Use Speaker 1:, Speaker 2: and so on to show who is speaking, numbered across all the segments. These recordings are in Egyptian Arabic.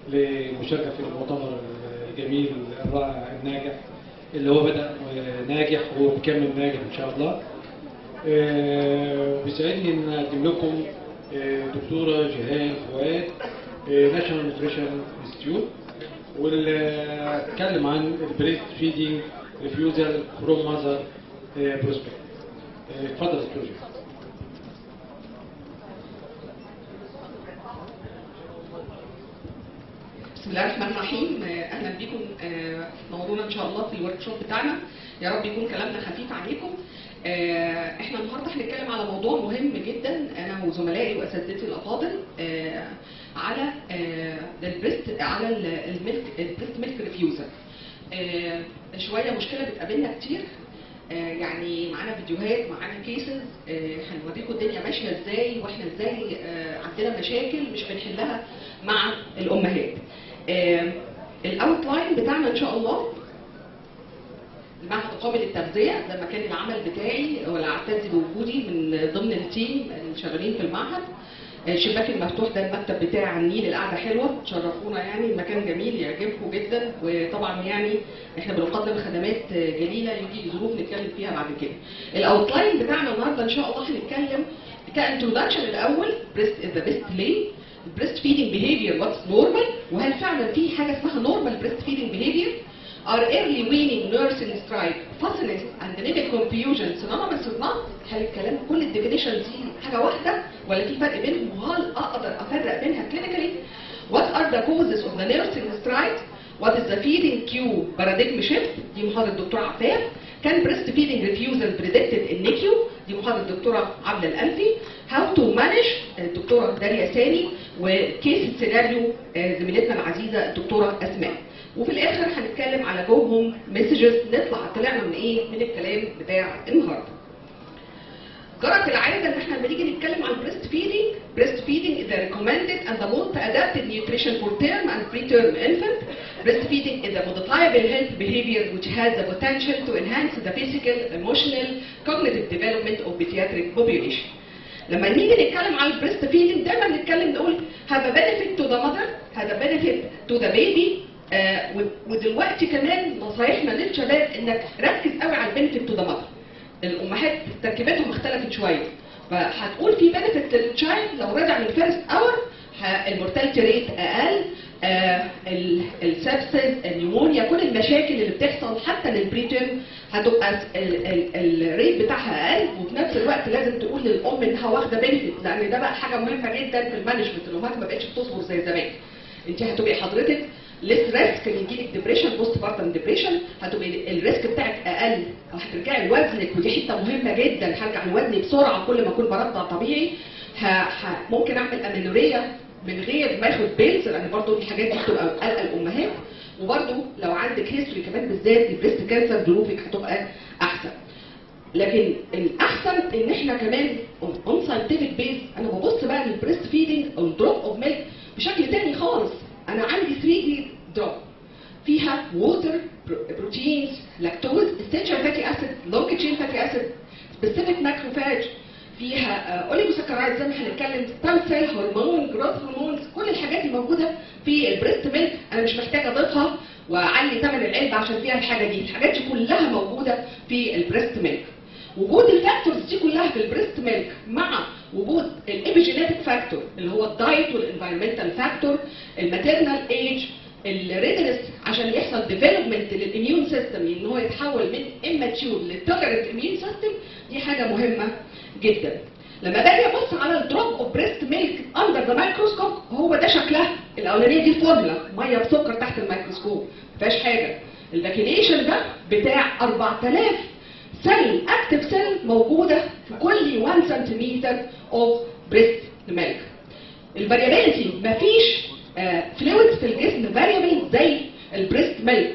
Speaker 1: للمشاركه في المؤتمر الجميل الرائع الناجح اللي هو بدا ناجح ومكمل ناجح ان شاء الله. آه، بيسعدني ان اقدم لكم آه، دكتوره جهاد فؤاد ناشونال نيوتريشن انستيتيوت واللي هتكلم عن البريست فيدنج ريفيوزال فروم ماذر بروسبكت. اتفضل دكتور جهاد.
Speaker 2: بسم الله الرحمن الرحيم آه، اهلا بكم آه، نورونا ان شاء الله في الورك شوب بتاعنا يا رب يكون كلامنا خفيف عليكم آه، احنا النهارده هنتكلم على موضوع مهم جدا انا وزملائي واساتذتي الافاضل آه، على آه، البريست على ال- الميلك البريست ميلك ريفيوزر آه، شويه مشكله بتقابلنا كتير آه، يعني معانا فيديوهات معانا كيسز هنوريكم الدنيا ماشيه ازاي واحنا ازاي آه، عندنا مشاكل مش بنحلها مع الامهات الاوت لاين بتاعنا ان شاء الله المعهد القومي للتغذيه ده مكان العمل بتاعي ولا اعتز بوجودي من ضمن التيم اللي شغالين في المعهد الشباك المفتوح ده المكتب بتاعي على النيل القعده حلوه تشرفونا يعني المكان جميل يعجبكم جدا وطبعا يعني احنا بنقدم خدمات جليله يجي ظروف نتكلم فيها بعد كده. الاوتلاين بتاعنا النهارده ان شاء الله هنتكلم كانترودكشن الاول بريست ذا بيست ليه البريست فيدنج بيهيفير واتس نورمال وهل فعلا في حاجه اسمها نورمال بريست فيدنج بيهيفير Are early weaning nursing strike fussiness and nipple confusion synonymous with not؟ هل الكلام كل الديفينيشن دي حاجة واحدة ولا في فرق بينهم وهل أقدر أفرق بينها clinically؟ What are the causes of the nursing strike؟ What is the feeding cue paradigm shift؟ دي محاضرة الدكتور عفاف. Can breastfeeding refusal predicted in NICU؟ دي محاضرة الدكتورة عبلة الألفي. How to manage الدكتورة داليا سامي وكيس سيناريو زميلتنا العزيزة الدكتورة أسماء. وفي الاخر هنتكلم على جو هوم مسجز نطلع طلعنا من ايه من الكلام بتاع النهارده جرت العاده ان احنا لما نيجي نتكلم عن بريست فيدنج بريست فيدنج is the recommended and the most adapted nutrition for term and preterm infant breastfeeding is a modifiable health behavior which has the potential to enhance the physical emotional cognitive development of pediatric population لما نيجي نتكلم على البريست فيدنج دايما نتكلم نقول have a benefit to the mother have a benefit to the baby آه ودلوقتي كمان نصايحنا للشباب انك ركز قوي على البنفيت تو ذا ماذر الامهات تركيبتهم اختلفت شويه فهتقول في بنفيت للتشايلد لو رجع من فيرست اور المورتاليتي ريت اقل آه السبسس النيمونيا كل المشاكل اللي بتحصل حتى للبريتيرم هتبقى الريت بتاعها اقل وفي نفس الوقت لازم تقول للام انها واخده بنفيت لان ده بقى حاجه مهمه جدا في المانجمنت الامهات ما بقتش بتصبر زي زمان انت هتبقي حضرتك ليس ريسك ان يجيلك ديبريشن بوست بارتم ديبريشن هتبقي الريسك بتاعك اقل او هترجعي لوزنك ودي حته مهمه جدا هرجع لوزني بسرعه كل ما اكون برضع طبيعي ه... ه... ممكن اعمل امينوريا من غير ما اخد بيلز لان برضه الحاجات دي بتبقى قلقه الامهات وبرضه لو عندك هيستوري كمان بالذات البريست كانسر ظروفك هتبقى احسن لكن الاحسن ان احنا كمان اون ساينتفك بيز انا ببص بقى للبريست فيدنج او الدروب اوف ميلك بشكل تاني خالص انا عندي 3 دي دروب فيها ووتر بروتينز لاكتوز essential fatty acid long chain fatty acid specific macrophage فيها اوليجوساكرايد زي ما هنتكلم ستام سيل هرمون جروث هرمونز كل الحاجات الموجوده في البريست ميلك انا مش محتاجه اضيفها واعلي ثمن العلبه عشان فيها الحاجه دي الحاجات دي كلها موجوده في البريست ميلك وجود الفاكتورز دي كلها في البريست ميلك مع وجود الابيجينيتك فاكتور اللي هو الدايت والانفايرمنتال فاكتور الماتيرنال ايج الريدنس عشان يحصل ديفلوبمنت للاميون سيستم ان هو يتحول من اماتيور لتولرنت اميون سيستم دي حاجه مهمه جدا لما باجي ابص على الدروب اوف بريست ميلك اندر ذا مايكروسكوب هو ده شكلها الاولانيه دي الفورمولا ميه بسكر تحت الميكروسكوب ما فيهاش حاجه الفاكينيشن ده بتاع 4000 سيل اكتف سيل موجوده في كل 1 سنتيمتر اوف بريست ميلك الفاريابيلتي مفيش فلويدز في الجسم فاريبل زي البريست ميلك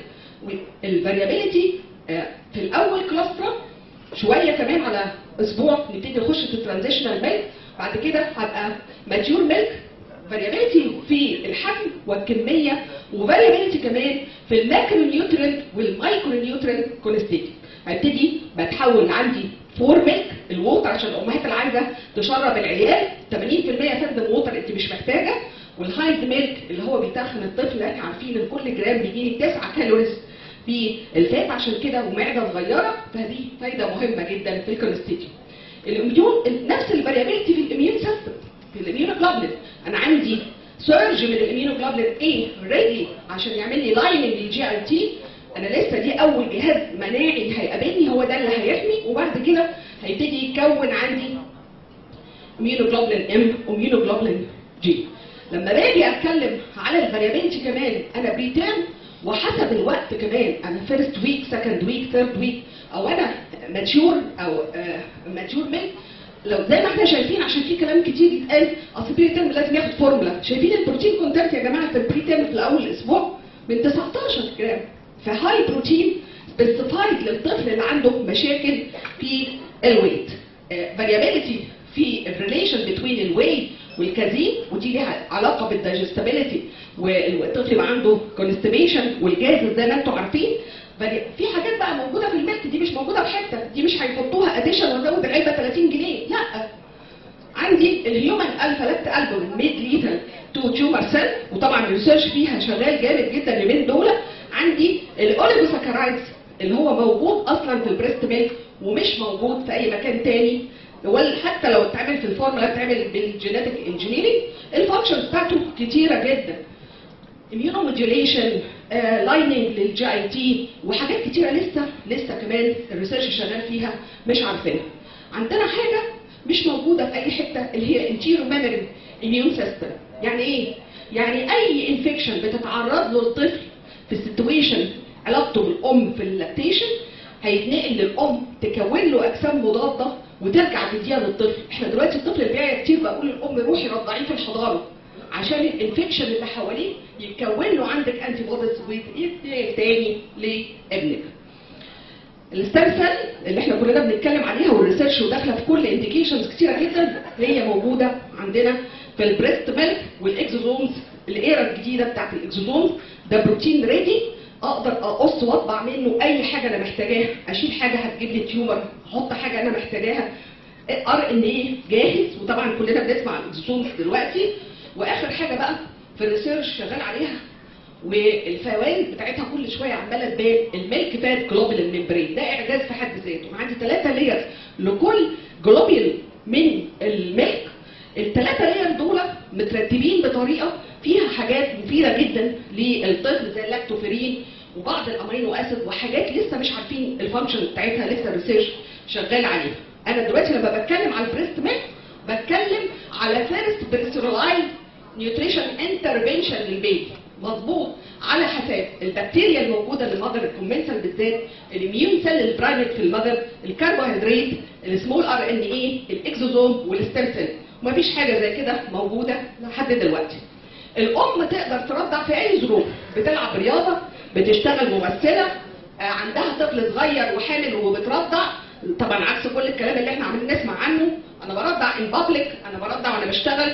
Speaker 2: الفاريابيلتي في الاول كلاسترا شويه كمان على اسبوع نبتدي نخش في الترانزيشنال ميلك بعد كده هبقى ماتيور ميلك فاريابيلتي في الحجم والكميه وفاريابيلتي كمان في الماكرو نيوترينت والمايكرو نيوترينت كونستيتي هبتدي بتحول عندي فور ميلك الووتر عشان الامهات اللي عايزه تشرب العيال 80% فقد ووتر انت مش محتاجه والهايد ميلك اللي هو بيتخن الطفل احنا عارفين ان كل جرام بيجي 9 كالوريز بالفات عشان كده ومعده صغيره فدي فايده مهمه جدا في الكونستيتيوم الاميون نفس الفاريابيلتي في الاميون سيستم في الاميونوجلوبولين انا عندي سيرج من الاميونوجلوبولين ايه ريدي عشان يعمل لي لايننج للجي اي تي انا لسه دي اول جهاز مناعي هيقابلني هو ده اللي هيحمي وبعد كده هيبتدي يتكون عندي اميونوجلوبولين ام واميونوجلوبولين جي لما باجي اتكلم على الفاريابيلتي كمان انا بريتيرم وحسب الوقت كمان انا فيرست ويك سكند ويك ثيرد ويك او انا ماتيور او ماتيور ميلك لو زي ما احنا شايفين عشان في كلام كتير يتقال اصل بريتيرم لازم ياخد فورمولا شايفين البروتين كونتنت يا جماعه في البريتيرم في الاول اسبوع من 19 جرام فهاي بروتين سبيسيفايد للطفل اللي عنده مشاكل في الويت فاريابيلتي في الريليشن بين الويت والكازين ودي ليها علاقه بالدايجستابيلتي والطفل يبقى عنده كونستيبيشن والجاز زي ما انتم عارفين في حاجات بقى موجوده في الميلك دي مش موجوده في حته دي مش هيحطوها اديشن وازود العلبه 30 جنيه لا عندي الهيومن الفا لاكت البوم ميد ليتل تو تيومر سيل وطبعا الريسيرش فيها شغال جامد جدا اليومين دول عندي الاوليجوساكرايدز اللي هو موجود اصلا في البريست ميلك ومش موجود في اي مكان تاني ولا حتى لو اتعمل في الفورمولا اتعمل بالجينيتك انجينيرنج الفانكشنز بتاعته كتيره جدا immunomodulation لايننج للجي اي تي وحاجات كتيره لسه لسه كمان الريسيرش شغال فيها مش عارفينها عندنا حاجه مش موجوده في اي حته اللي هي انتيرو ميموري اميون سيستم يعني ايه يعني اي انفكشن بتتعرض له الطفل في السيتويشن علاقته بالام في اللاكتيشن هيتنقل للام تكون له اجسام مضاده وترجع تديها للطفل احنا دلوقتي الطفل اللي بيعيا كتير بقول للام روحي رضعيه في الحضانه عشان الانفكشن اللي حواليه يتكون له عندك انتي بوديز ويتنقل تاني لابنك الستام سيل اللي احنا كلنا بنتكلم عليها والريسيرش وداخله في كل انديكيشنز كتيره جدا هي موجوده عندنا في البريست ميلك والاكزوزومز الايرا الجديده بتاعت الاكزوزومز ده بروتين ريدي اقدر اقص واطبع منه اي حاجه انا محتاجاها اشيل حاجه هتجيب لي تيومر احط حاجه انا محتاجاها ار ان ايه جاهز وطبعا كلنا بنسمع الاكزوزومز دلوقتي واخر حاجه بقى في الريسيرش شغال عليها والفوائد بتاعتها كل شويه عماله تبان الميلك فات جلوبولين ممبرين ده اعجاز في حد ذاته انا عندي ثلاثه لير لكل جلوبين من الميلك الثلاثه لير دول مترتبين بطريقه فيها حاجات مفيده جدا للطفل زي اللاكتوفيرين وبعض الامينو اسيد وحاجات لسه مش عارفين الفانكشن بتاعتها لسه الريسيرش شغال عليها انا دلوقتي لما بتكلم على البريست ميلك بتكلم على فيرست بريسورالايز نيوتريشن انترفنشن للبيبي مظبوط على حساب البكتيريا الموجوده للمذر الكومنسال بالذات الاميون سيل البرايمت في المذر الكربوهيدرات السمول ار ان اي الاكزوزوم والستيم سيل ومفيش حاجه زي كده موجوده لحد دلوقتي الام تقدر ترضع في اي ظروف بتلعب رياضه بتشتغل ممثله عندها طفل صغير وحامل وبترضع طبعا عكس كل الكلام اللي احنا عمالين نسمع عنه انا برضع ان بابليك انا برضع وانا بشتغل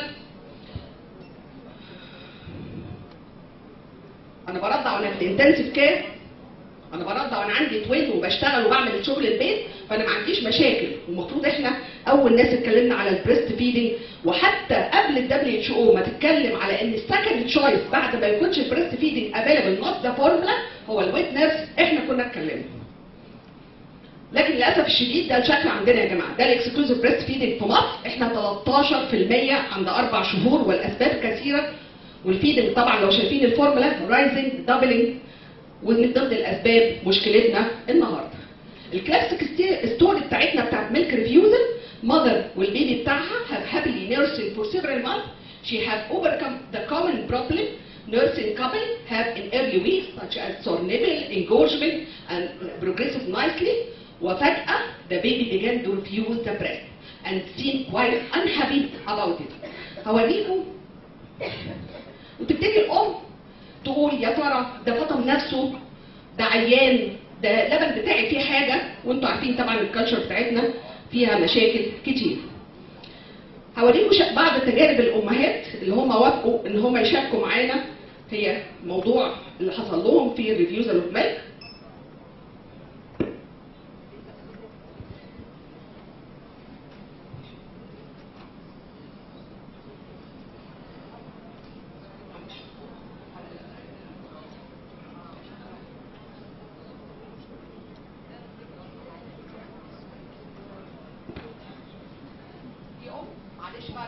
Speaker 2: انا برضع وانا في الانتنسيف كير انا برضع وانا عندي توين وبشتغل وبعمل شغل البيت فانا ما عنديش مشاكل والمفروض احنا اول ناس اتكلمنا على البريست فيدنج وحتى قبل الدبليو اتش او ما تتكلم على ان السكند تشويس بعد ما يكونش البريست فيدنج افيلبل نوت ذا فورمولا هو الويت نيرس احنا كنا اتكلمنا لكن للاسف الشديد ده الشكل عندنا يا جماعه ده الاكسكلوزيف بريست فيدنج في مصر احنا 13% عند اربع شهور والاسباب كثيره والفيدنج طبعا لو شايفين الفورمولا رايزنج دبلنج ومن ضمن الاسباب مشكلتنا النهارده. الكلاسيك ستوري بتاعتنا بتاعت ميلك ريفيوزل ماذر والبيبي بتاعها have happily nursing for several months. She has overcome the common problem nursing couple have in early weeks such as sore nipple, engorgement and progressive nicely. وفجأة the baby began to refuse the breast and seemed quite unhappy about it. هوريكم وتبتدي الام تقول يا ترى ده فطم نفسه ده عيان ده اللبن بتاعي فيه حاجه وانتوا عارفين طبعا الكالتشر بتاعتنا فيها مشاكل كتير. هوريكم بعض تجارب الامهات اللي هم وافقوا ان هم يشاركوا معانا هي موضوع اللي حصل لهم في الريفيوزل اوف ميلك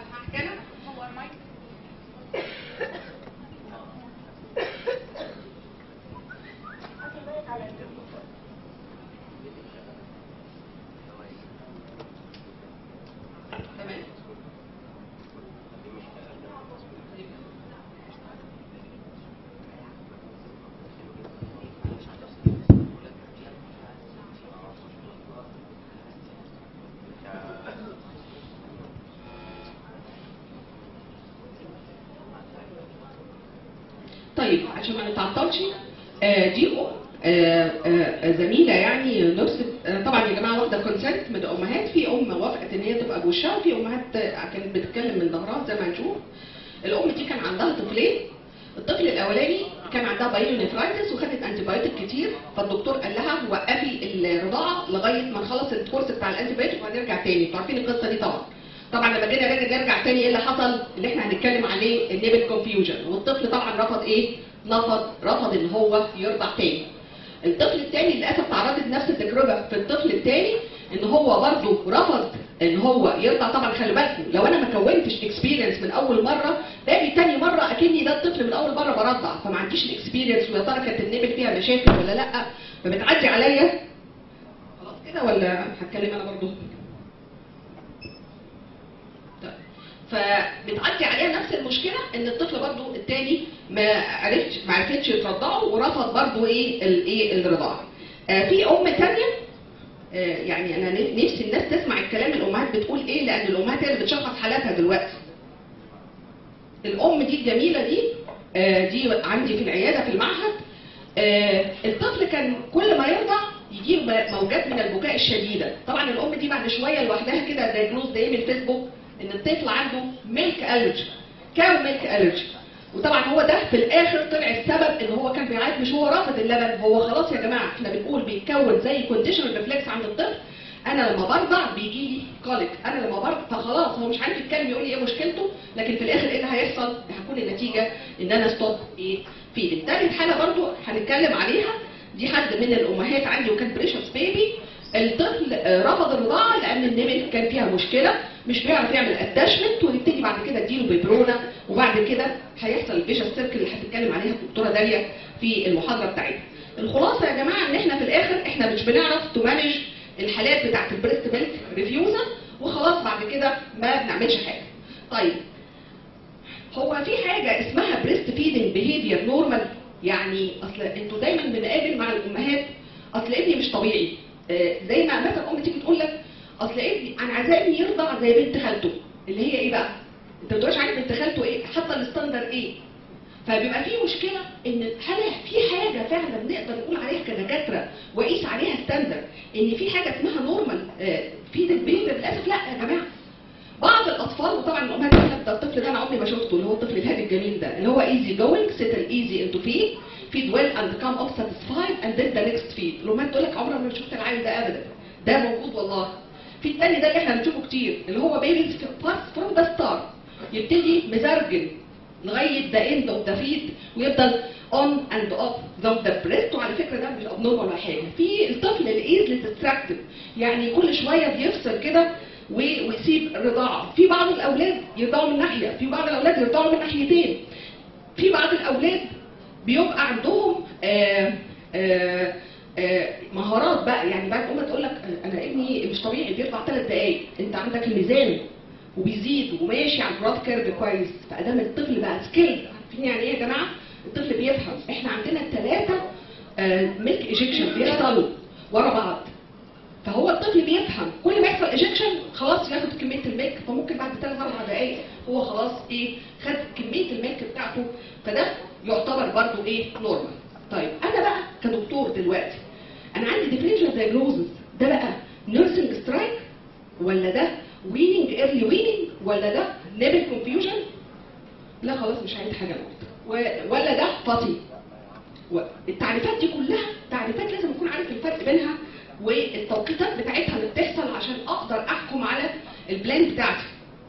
Speaker 2: هحكي انا
Speaker 3: هو المايك
Speaker 2: تمام طيب عشان ما نتعطلش آه، دي أم آه، آه، زميله يعني نفس آه، طبعا يا جماعه واخده كونسنت من الامهات في ام وافقت ان هي تبقى بوشها وفي امهات آه، كانت بتتكلم من ظهرها زي ما هنشوف الام دي كان عندها طفلين الطفل الاولاني كان عندها بايلونيفرايتس وخدت انتي بايوتيك كتير فالدكتور قال لها وقفي الرضاعه لغايه ما نخلص الكورس بتاع الانتي بايوتيك وهنرجع تاني انتوا عارفين القصه دي طبعا طبعا لما جينا نرجع نرجع تاني ايه اللي حصل اللي احنا هنتكلم عليه النيبل كونفيوجن والطفل طبعا رفض ايه؟ رفض رفض ان هو يرضع تاني الطفل الثاني للاسف تعرضت لنفس التجربه في الطفل الثاني ان هو برضه رفض ان هو يرضع طبعا خلي بالكم لو انا ما كونتش اكسبيرينس من اول مره باجي تاني مره اكني ده الطفل من اول مره برضع فما عنديش الاكسبيرينس ويا ترى كانت النبل فيها مشاكل ولا لا فبتعدي عليا خلاص كده ولا هتكلم انا برضه طيب. فبتعدي عليها نفس المشكله ان الطفل برضو التاني ما عرفتش ما عرفتش ترضعه ورفض برضو ايه الايه الرضاعه. آه في ام تانيه آه يعني انا نفسي الناس تسمع الكلام الامهات بتقول ايه لان الامهات هي اللي بتشخص حالاتها دلوقتي. الام دي الجميله دي آه دي عندي في العياده في المعهد آه الطفل كان كل ما يرضع يجي له موجات من البكاء الشديده طبعا الام دي بعد شويه لوحدها كده دايجنوز ده من الفيسبوك ان الطفل عنده ميلك الرجي كاو ميلك الرجي وطبعا هو ده في الاخر طلع السبب ان هو كان بيعيط مش هو رافض اللبن هو خلاص يا جماعه احنا بنقول بيتكون زي كونديشنال ريفلكس عند الطفل انا لما برضع بيجي لي كوليك انا لما برضع فخلاص هو مش عارف يتكلم يقول لي ايه مشكلته لكن في الاخر ايه اللي هيحصل هتكون النتيجه ان انا ستوب ايه فيدنج تالت حاله برضو هنتكلم عليها دي حد من الامهات عندي وكان بريشس بيبي الطفل آه، رفض الرضاعه لان النمل كان فيها مشكله مش بيعرف يعمل اتاشمنت ونبتدي بعد كده اديله بيبرونا وبعد كده هيحصل الفيشس سيركل اللي هتتكلم عليها الدكتوره داليا في المحاضره بتاعتها. الخلاصه يا جماعه ان احنا في الاخر احنا مش بنعرف تمانج الحالات بتاعت البريست ميلك ريفيوزر وخلاص بعد كده ما بنعملش حاجه. طيب هو في حاجه اسمها بريست فيدنج بيهيفير نورمال يعني اصل انتوا دايما بنقابل مع الامهات اصل ابني مش طبيعي آه، زي ما مثلا ام تيجي تقول لك اصل ابني انا عايزاه ابني يرضع زي بنت خالته اللي هي ايه بقى؟ انت ما بتبقاش عارف بنت خالته ايه حاطه الستاندر ايه فبيبقى في مشكله ان هل في حاجه فعلا نقدر نقول عليها كدكاتره واقيس عليها ستاندر ان في حاجه اسمها نورمال فيد البيبي للاسف لا يا جماعه بعض الاطفال وطبعا الامهات تقول لك ده الطفل ده انا عمري ما شفته اللي هو الطفل الهادي الجميل ده اللي هو ايزي جوينج سيتل ايزي انتو فيد فيد ويل اند كام اوف ساتيسفايد اند ذن ذا نيكست فيد الامهات تقول لك عمري ما شفت العيل ده ابدا ده موجود والله في التاني ده اللي احنا بنشوفه كتير اللي هو بيبيز بارت فروم ذا ستار يبتدي مزرجن لغايه ذا اند اوف ذا فيد ويفضل اون اند اوف ذا بريست وعلى فكره ده مش ابنورمال ولا حاجه في الطفل الايزلي ديستراكتد يعني كل شويه بيفصل كده و- ويسيب الرضاعه في بعض الاولاد يرضعوا من ناحيه في بعض الاولاد يرضعوا من ناحيتين في بعض الاولاد بيبقى عندهم آه آه آه مهارات بقى يعني بعد امه تقول لك انا ابني مش طبيعي بيرفع ثلاث دقائق انت عندك الميزان وبيزيد وماشي على الجراف كيرف كويس فادام الطفل بقى سكيل عارفين يعني ايه يا جماعه؟ الطفل بيفهم احنا عندنا ثلاثه ميلك ايجكشن بيحصلوا ورا بعض فهو الطفل بيفهم كل ما يحصل ايجكشن خلاص ياخد كميه الميلك فممكن بعد ثلاث اربع دقائق هو خلاص ايه خد كميه الميلك بتاعته فده يعتبر برضو ايه نورمال طيب انا بقى كدكتور دلوقتي انا عندي ديفرنشال دايجنوزز ده بقى نيرسينج سترايك ولا ده ويننج ايرلي ويننج ولا ده نيبل كونفيوجن لا خلاص مش عايز حاجه النهارده و- ولا ده فاطي والتعريفات دي كلها تعريفات لازم اكون عارف الفرق بينها والتوقيتات بتاعتها اللي بتحصل عشان اقدر احكم على البلان بتاعتي.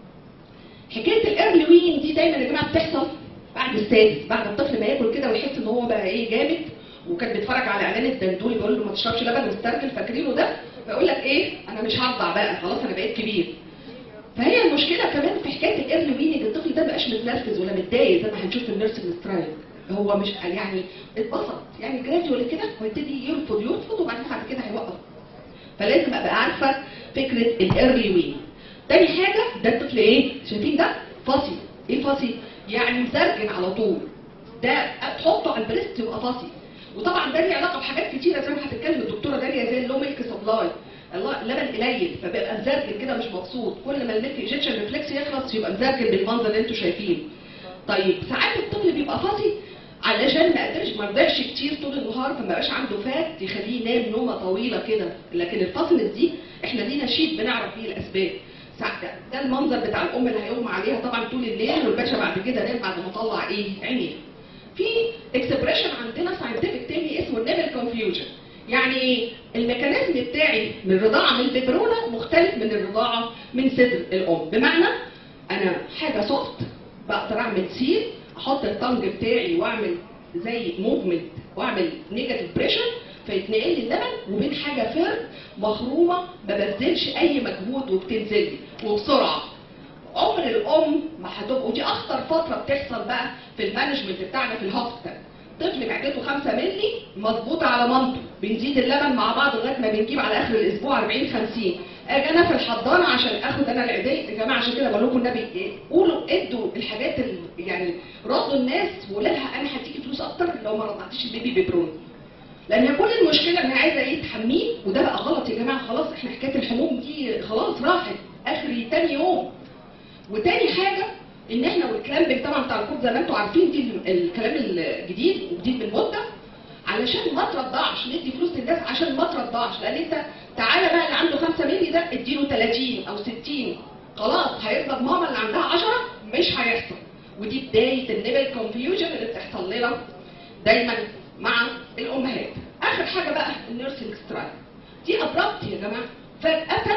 Speaker 2: حكايه الايرلي وين دي دايما يا جماعه بتحصل بعد السادس بعد الطفل ما ياكل كده ويحس ان هو بقى ايه جامد وكان بيتفرج على اعلان الدندول بيقول له ما تشربش لبن مسترجل فاكرينه ده فيقول لك ايه انا مش هرضع بقى خلاص انا بقيت كبير فهي المشكله كمان في حكايه الايرلي ويننج الطفل ده مبقاش متنرفز ولا متضايق زي ما هنشوف في النيرسنج سترايك هو مش يعني اتبسط يعني جراديولي كده ويبتدي يرفض يرفض وبعدين بعد كده هيوقف فلازم ابقى عارفه فكره الايرلي وين تاني حاجه ده الطفل ايه شايفين ده فاصي ايه فاصي يعني مزرجن على طول ده تحطه على البريست يبقى فاصي وطبعا ده ليه علاقه بحاجات كتيره زي ما هتتكلم الدكتوره داليا زي اللو ميلك سبلاي الله اللبن قليل فبيبقى مزرجن كده مش مبسوط كل ما الميلك ايجيكشن ريفلكس يخلص يبقى مزرجن بالمنظر اللي انتوا شايفينه طيب ساعات الطفل بيبقى فاصي علشان ما قدرش ما رضعش كتير طول النهار فما بقاش عنده فات يخليه ينام نومه طويله كده لكن الفاصلة دي احنا لينا شيت بنعرف بيه الاسباب ساعة ده, ده المنظر بتاع الام اللي هيغمى عليها طبعا طول الليل والباشا بعد كده نام بعد ما طلع ايه عينيه في اكسبريشن عندنا ساينتفك تاني اسمه النيفل كونفيوجن يعني ايه الميكانيزم بتاعي من الرضاعه من الببرونه مختلف من الرضاعه من صدر الام بمعنى انا حاجه سقط بقدر اعمل سيل احط الطنج بتاعي واعمل زي موفمنت واعمل نيجاتيف بريشر فيتنقل لي اللبن وبين حاجه فيرم مخرومه ما ببذلش اي مجهود وبتنزل لي وبسرعه عمر الام ما هتبقى ودي اخطر فتره بتحصل بقى في المانجمنت بتاعنا في الهوسبيتال طفل معدته 5 مللي مظبوطه على مامته بنزيد اللبن مع بعض لغايه ما بنجيب على اخر الاسبوع 40 50 اجي انا في الحضانه عشان اخد انا العيديه يا جماعه عشان كده بقول لكم النبي إيه؟ قولوا ادوا الحاجات ال... يعني ردوا الناس ولادها انا هديكي فلوس اكتر لو ما رضعتيش البيبي ببرون لان كل المشكله ان عايزه ايه تحميه وده بقى غلط يا جماعه خلاص احنا حكايه الحموم دي خلاص راحت اخر تاني يوم وتاني حاجه ان احنا والكلامبنج طبعا بتاع الكود زي ما انتم عارفين دي الكلام الجديد وجديد من مده علشان ما ترضعش ندي فلوس للناس عشان ما ترضعش لان انت تعالى بقى اللي عنده 5 مللي ده اديله 30 او 60 خلاص هيرضى ماما اللي عندها 10 مش هيحصل ودي بدايه النيبل كونفيوجن اللي بتحصل لنا دايما مع الامهات اخر حاجه بقى النيرسينج سترايك دي ابربت يا جماعه فجاه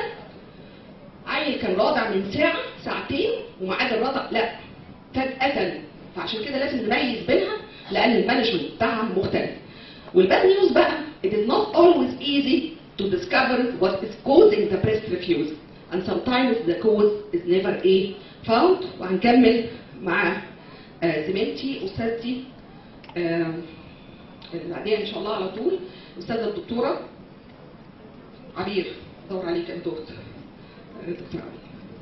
Speaker 2: عيل كان راضع من ساعه ساعتين وميعاد الرضع لا فجاه فعشان كده لازم نميز بينها لان المانجمنت بتاعها مختلف والباد نيوز بقى it is not always easy to discover what is causing the breast refuse and sometimes the cause is never a found وهنكمل مع آه، زميلتي استاذتي آه، اللي بعديها ان شاء الله على طول الاستاذه الدكتوره عبير دور عليك يا دكتور آه، دكتور عبير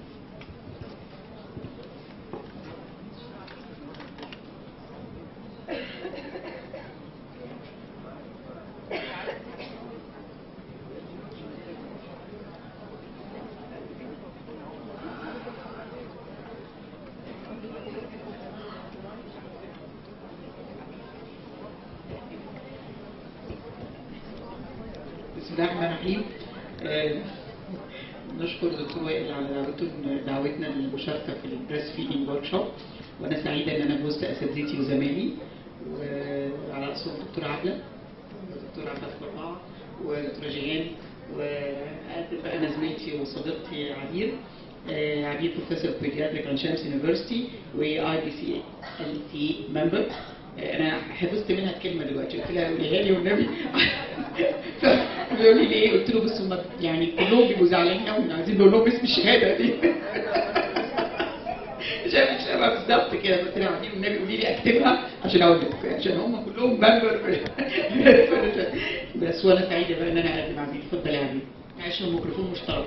Speaker 3: بسم الله الرحمن الرحيم آه، نشكر دكتور وائل على دعوته دعوتنا للمشاركه في البريس فيدنج ورك شوب وانا سعيده ان انا وسط اساتذتي وزمايلي وعلى راسهم دكتور عبله ودكتور عبله الفرقاع ودكتوره جيهان وقد بقى انا زميلتي وصديقتي عبير آه، عبير بروفيسور بيدياتريك عن شمس يونيفرستي واي بي سي ال تي ممبر انا حفظت منها الكلمه دلوقتي قلت لها قوليها لي والنبي بيقول لي ليه؟ قلت له بس هم يعني كلهم بيبقوا زعلانين قوي عايزين نقول لهم اسم الشهاده دي شايف الشباب بالظبط كده قلت لها عايزين والنبي قولي لي اكتبها عشان اقول لك عشان هم كلهم ممبر بس وانا سعيده بقى ان انا اقدم عبيد اتفضل يا عبيد معلش الميكروفون مشترك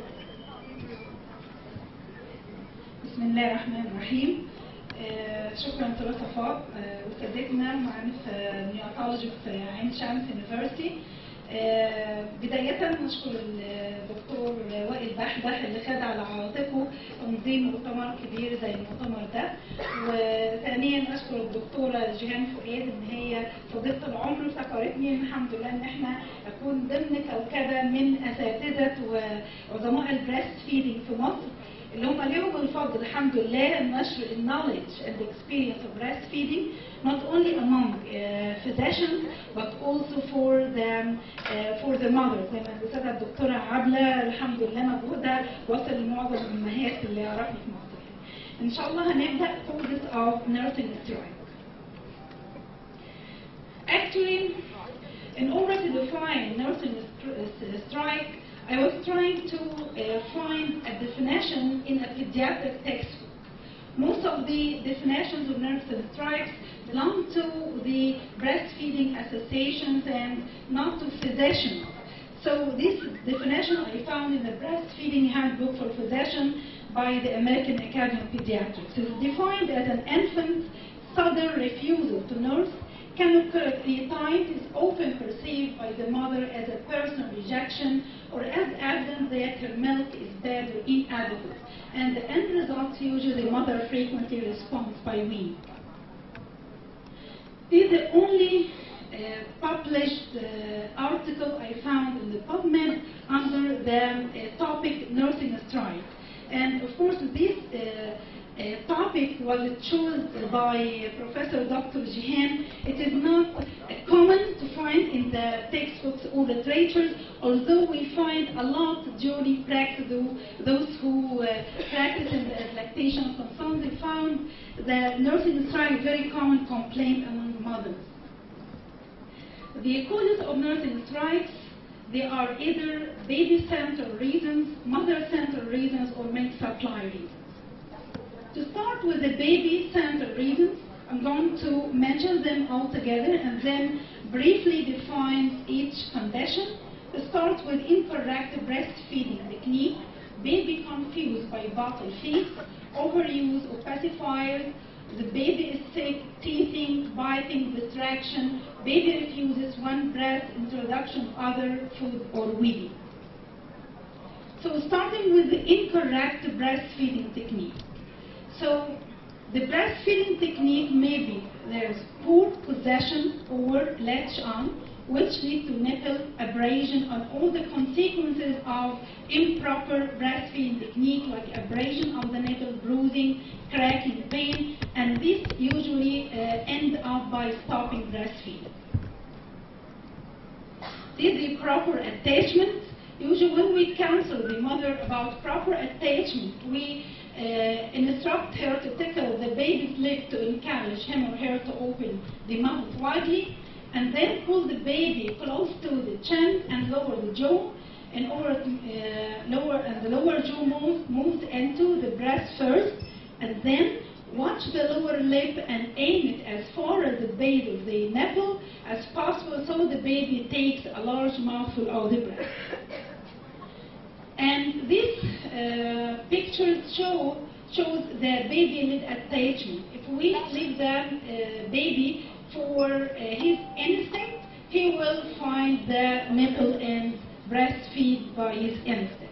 Speaker 4: بسم الله الرحمن الرحيم آه، شكرا دكتورة صفاء آه، وسادتنا معانا في نيوتولوجي في عين شمس يونيفرسيتي آه، بداية نشكر الدكتور وائل بحبح اللي خد على عاتقه تنظيم مؤتمر كبير زي المؤتمر ده وثانيا اشكر الدكتورة جيهان فؤاد ان هي صديقة العمر وفكرتني ان الحمد لله ان احنا اكون ضمن كوكبة من اساتذة وعظماء البريست فيدنج في مصر اللي هم ليهم الفضل الحمد لله نشر النولج and the experience of breastfeeding not only among uh, physicians but also for the uh, for the mother زي ما الاستاذه الدكتوره عبله الحمد لله مجهودها وصل لمعظم الامهات اللي يعرفوا في مصر ان شاء الله هنبدا causes of nursing strike actually in order to define nursing strike I was trying to uh, find a definition in a pediatric textbook. Most of the definitions of nerves and strikes belong to the breastfeeding associations and not to physicians. So this definition I found in the breastfeeding handbook for physicians by the American Academy of Pediatrics. It is defined as an infant's sudden refusal to nurse can occur at any time is often perceived by the mother as a personal rejection or as evidence that her milk is bad or inadequate. And the end result usually the mother frequently responds by weaning. This is the only uh, published uh, article I found in the PubMed under the uh, topic nursing strike. And of course, this uh, uh, topic was chosen by Professor Dr. Jihan. It is not uh, common to find in the textbooks or literatures, although we find a lot during practice. Those who uh, practice in the lactation consultant they found that nursing strike very common complaint among mothers. The causes of nursing strikes they are either baby-centered reasons, mother-centered reasons, or milk supply reasons. To start with the baby-centered reasons, I'm going to mention them all together and then briefly define each condition. To start with incorrect breastfeeding technique, baby confused by bottle feed, overuse of pacifiers, the baby is sick, teething, biting, distraction, baby refuses one breast, introduction of other food or weaning. So starting with the incorrect breastfeeding technique. So the breastfeeding technique may be there's poor possession or latch on, which lead to nipple abrasion and all the consequences of improper breastfeeding technique like abrasion of the nipple, bruising, cracking, pain, and this usually uh, end up by stopping breastfeeding. This is proper attachment. Usually when we counsel the mother about proper attachment, we uh, instruct her to tickle the baby's lip to encourage him or her to open the mouth widely, and then pull the baby close to the chin and lower the jaw. In order to, uh, lower and the lower jaw moves, moves into the breast first, and then watch the lower lip and aim it as far as the base of the nipple as possible so the baby takes a large mouthful of the breast. And these uh, pictures show shows the baby lid attachment. If we leave the uh, baby for uh, his instinct, he will find the nipple and breastfeed by his instinct.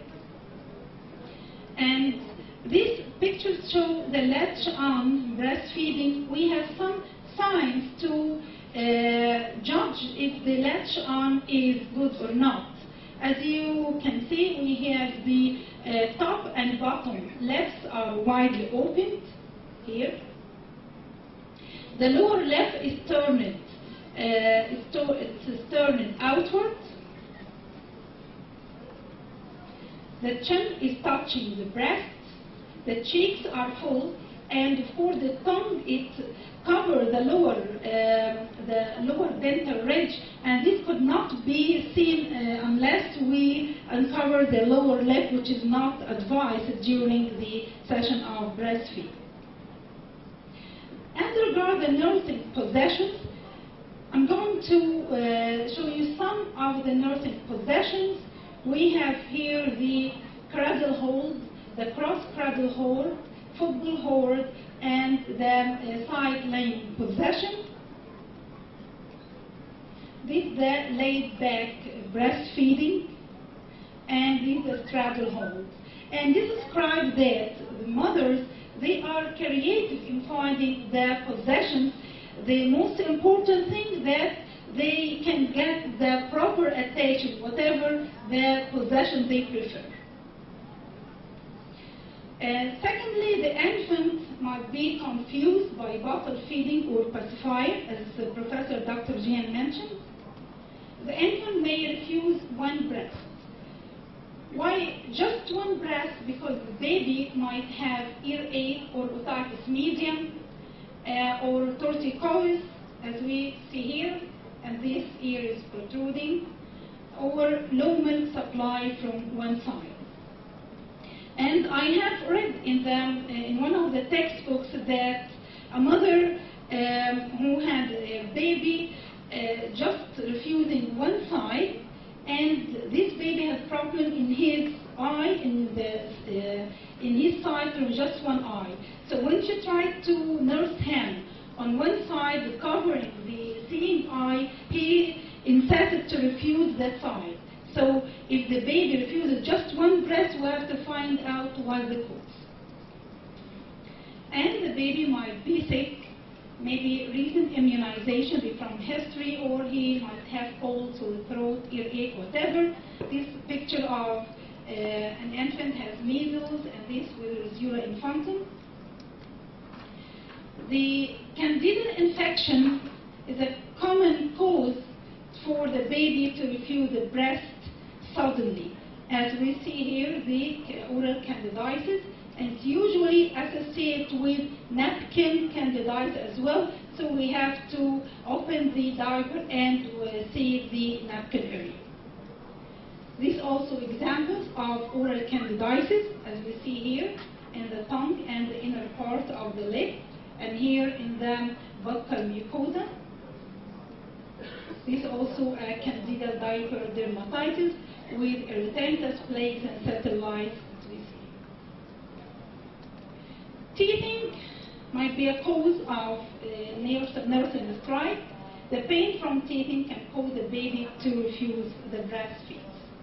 Speaker 4: And these pictures show the latch on breastfeeding. We have some signs to uh, judge if the latch on is good or not. As you can see, we have the uh, top and bottom legs are widely opened here. The lower lip is turned, uh, is to- it's turned outward. The chin is touching the breast. The cheeks are full, and of course the tongue it covers the lower um, the lower dental ridge, and this could not be seen uh, unless we uncover the lower lip, which is not advised during the session of breastfeeding. As regards the nursing possessions, I'm going to uh, show you some of the nursing possessions. We have here the cradle hold, the cross cradle hold, football hold, and the uh, side laying possession. This is the laid back breastfeeding, and this is the straddle hold. And this describes that the mothers, they are creative in finding their possessions. The most important thing that they can get the proper attention, whatever their possession they prefer. And secondly, the infant might be confused by bottle feeding or pacifier, as uh, Professor Dr. Jian mentioned. The infant may refuse one breast. Why just one breast? Because the baby might have earache or otitis medium uh, or torticollis, as we see here, and this ear is protruding. or low milk supply from one side. And I have read in, the, in one of the textbooks that a mother um, who had a baby uh, just refusing one side, and this baby had problem in his eye, in the uh, in his side from just one eye. So when she tried to nurse him on one side, covering the seeing eye, he insisted to refuse that side. So if the baby refuses just one breast, we have to find out why the cause. And the baby might be sick, maybe recent immunization from history, or he might have colds or throat, earache, whatever. This picture of uh, an infant has measles, and this with Rosula infantum. The candida infection is a common cause for the baby to refuse the breast suddenly. As we see here, the oral candidiasis, and it's usually associated with napkin candidiasis as well, so we have to open the diaper and uh, see the napkin area. These also examples of oral candidiasis, as we see here, in the tongue and the inner part of the lip, and here in the buccal mucosa. This also a candida diaper dermatitis with erythematous plaques and satellites, as we see. Teething might be a cause of uh, nerve strike. The pain from teething can cause the baby to refuse the breastfeed.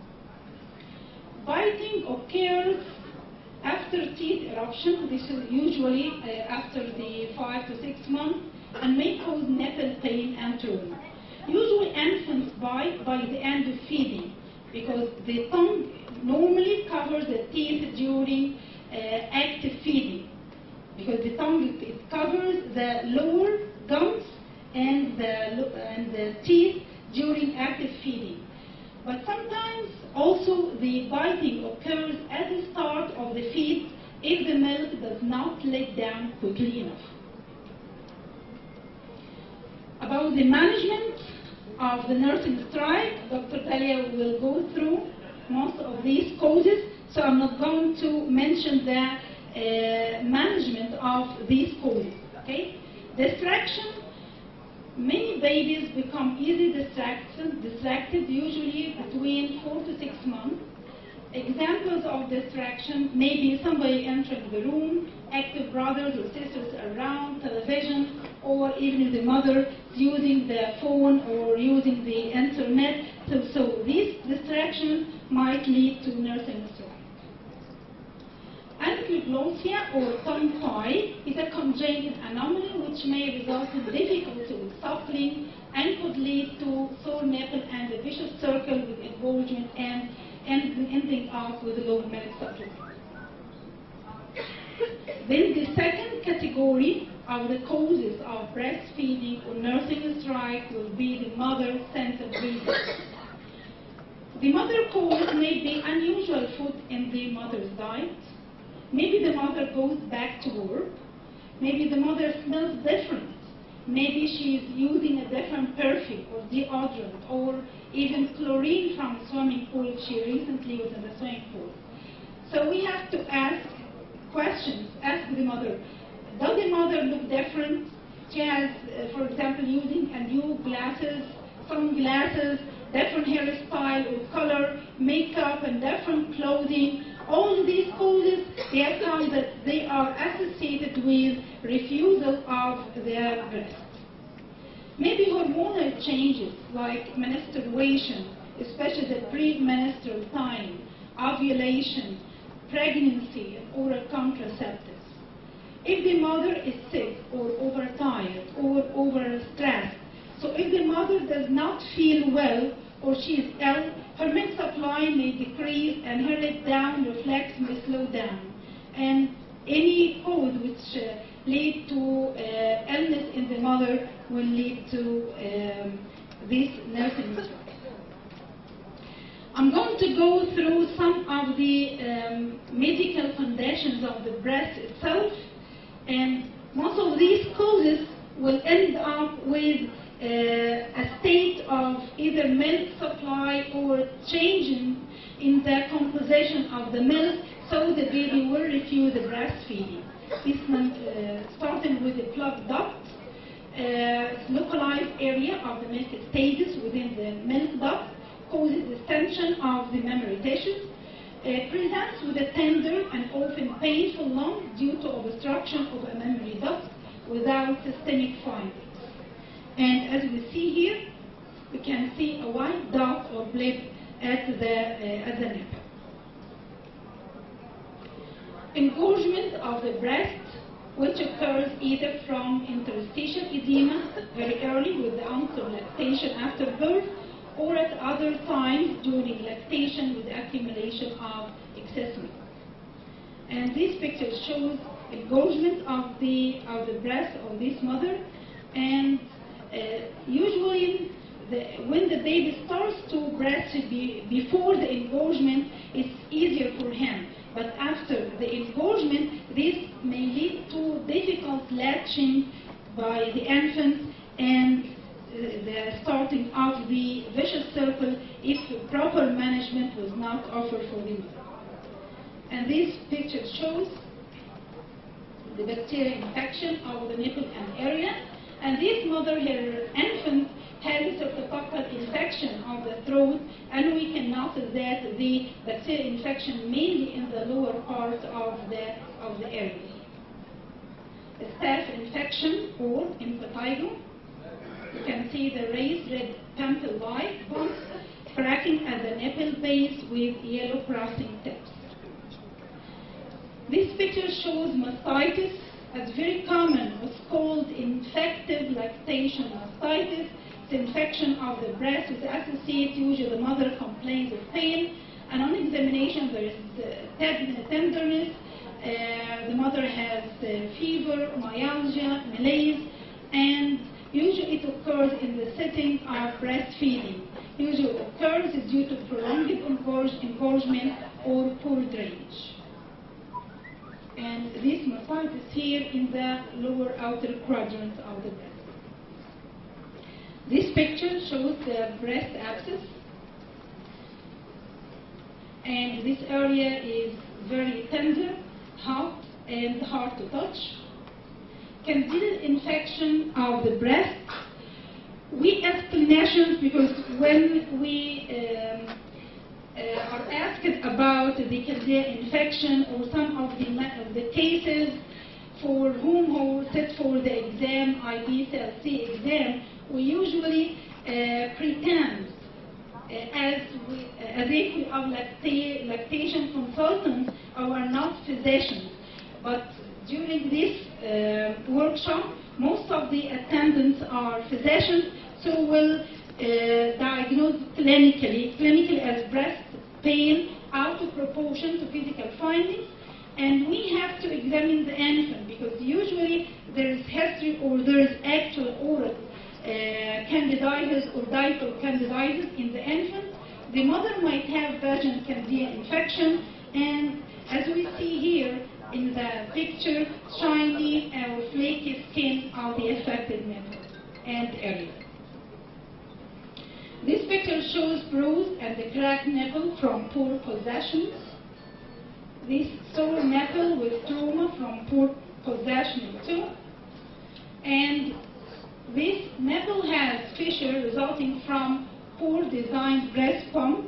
Speaker 4: Biting occurs after teeth eruption. This is usually uh, after the five to six months and may cause nipple pain and trauma. Usually infants bite by the end of feeding because the tongue normally covers the teeth during uh, active feeding because the tongue it covers the lower gums and the, and the teeth during active feeding. But sometimes also the biting occurs at the start of the feed if the milk does not let down quickly enough. About the management of the nursing strike, Dr. Talia will go through most of these causes, so I'm not going to mention the uh, management of these causes. Okay? Distraction Many babies become easily distracted, distracted usually between four to six months. Examples of distraction may be somebody entering the room, active brothers or sisters around, television, or even the mother using the phone or using the internet. So, so these distractions might lead to nursing strike. Ankylosing or tongue tie is a congenital anomaly which may result in difficulty with suckling and could lead to sore nipple and a vicious circle with involvement and, and ending up with low milk supply. Then the second category of the causes of breastfeeding or nursing strike will be the mother sense of breathing. The mother cause may be unusual food in the mother's diet. Maybe the mother goes back to work. Maybe the mother smells different. Maybe she is using a different perfume or deodorant or even chlorine from a swimming pool she recently was in the swimming pool. So we have to ask questions, ask the mother, does the mother look different? She has, uh, for example, using a new glasses, sunglasses, different hairstyle or color, makeup, and different clothing. All these causes, they have found that they are associated with refusal of their breast. Maybe hormonal changes like menstruation, especially the pre-menstrual time, ovulation, pregnancy, and oral contraceptives. If the mother is sick or overtired or overstressed, so if the mother does not feel well or she is ill, her milk supply may decrease and her let down reflex may slow down. And any cause which uh, lead to uh, illness in the mother will lead to um, this nursing strike. I'm going to go through some of the um, medical conditions of the breast itself, and most of these causes will end up with uh, a state of either either milk supply or changing in the composition of the milk so the baby will refuse the breastfeeding. This one, uh, starting with the plug duct, uh, localized area of the milk stages within the milk duct causes extension of the memory tissues. It presents with a tender and often painful lump due to obstruction of a memory duct without systemic findings. And as we see here, we can see a white dot or blip at the, uh, at the nipple. Engorgement of the breast, which occurs either from interstitial edema very early with the onset of lactation after birth, or at other times during lactation with accumulation of excess milk. And this picture shows engorgement of the of the breast of this mother, and uh, usually the, when the baby starts to breastfeed be, before the engorgement, it's easier for him. But after the engorgement, this may lead to difficult latching by the infant and uh, the starting of the vicious circle if proper management was not offered for the mother. And this picture shows the bacterial infection of the nipple and area. And this mother, her infant, has a streptococcal infection of the throat, and we can notice that the bacterial infection mainly in the lower part of the, of the area. A staph infection or impetigo. You can see the raised red pimple-like bumps cracking at the nipple base with yellow crossing tips. This picture shows mastitis as very common, what's called infective lactation mastitis. The infection of the breast is associated, usually the mother complains of pain, and on examination there is uh, ten- tenderness, uh, the mother has uh, fever, myalgia, malaise, and usually it occurs in the setting of breastfeeding. Usually occurs due to prolonged engorge- engorgement or poor drainage and this mastitis here in the lower outer quadrant of the breast. This picture shows the breast abscess, and this area is very tender, hot, and hard to touch. Candida infection of the breast. We ask clinicians because when we um, uh, are asked about the candida infection or some of the, ma- of the cases for whom who sit for the exam, IB cell C exam, we usually uh, pretend uh, as, we, as if we are lacta- lactation consultants or are not physicians. But during this uh, workshop, most of the attendants are physicians, so will uh, diagnose clinically, clinically as breast pain out of proportion to physical findings. And we have to examine the infant because usually there is history or there is actual oral uh, candidiasis or diaper candidiasis in the infant. The mother might have vaginal candida infection, and as we see here in the picture, shiny or flaky skin of the affected nipple and area. This picture shows bruise and the cracked nipple from poor possessions. This sore nipple with trauma from poor possession too. And this nipple has fissure resulting from poor designed breast pump.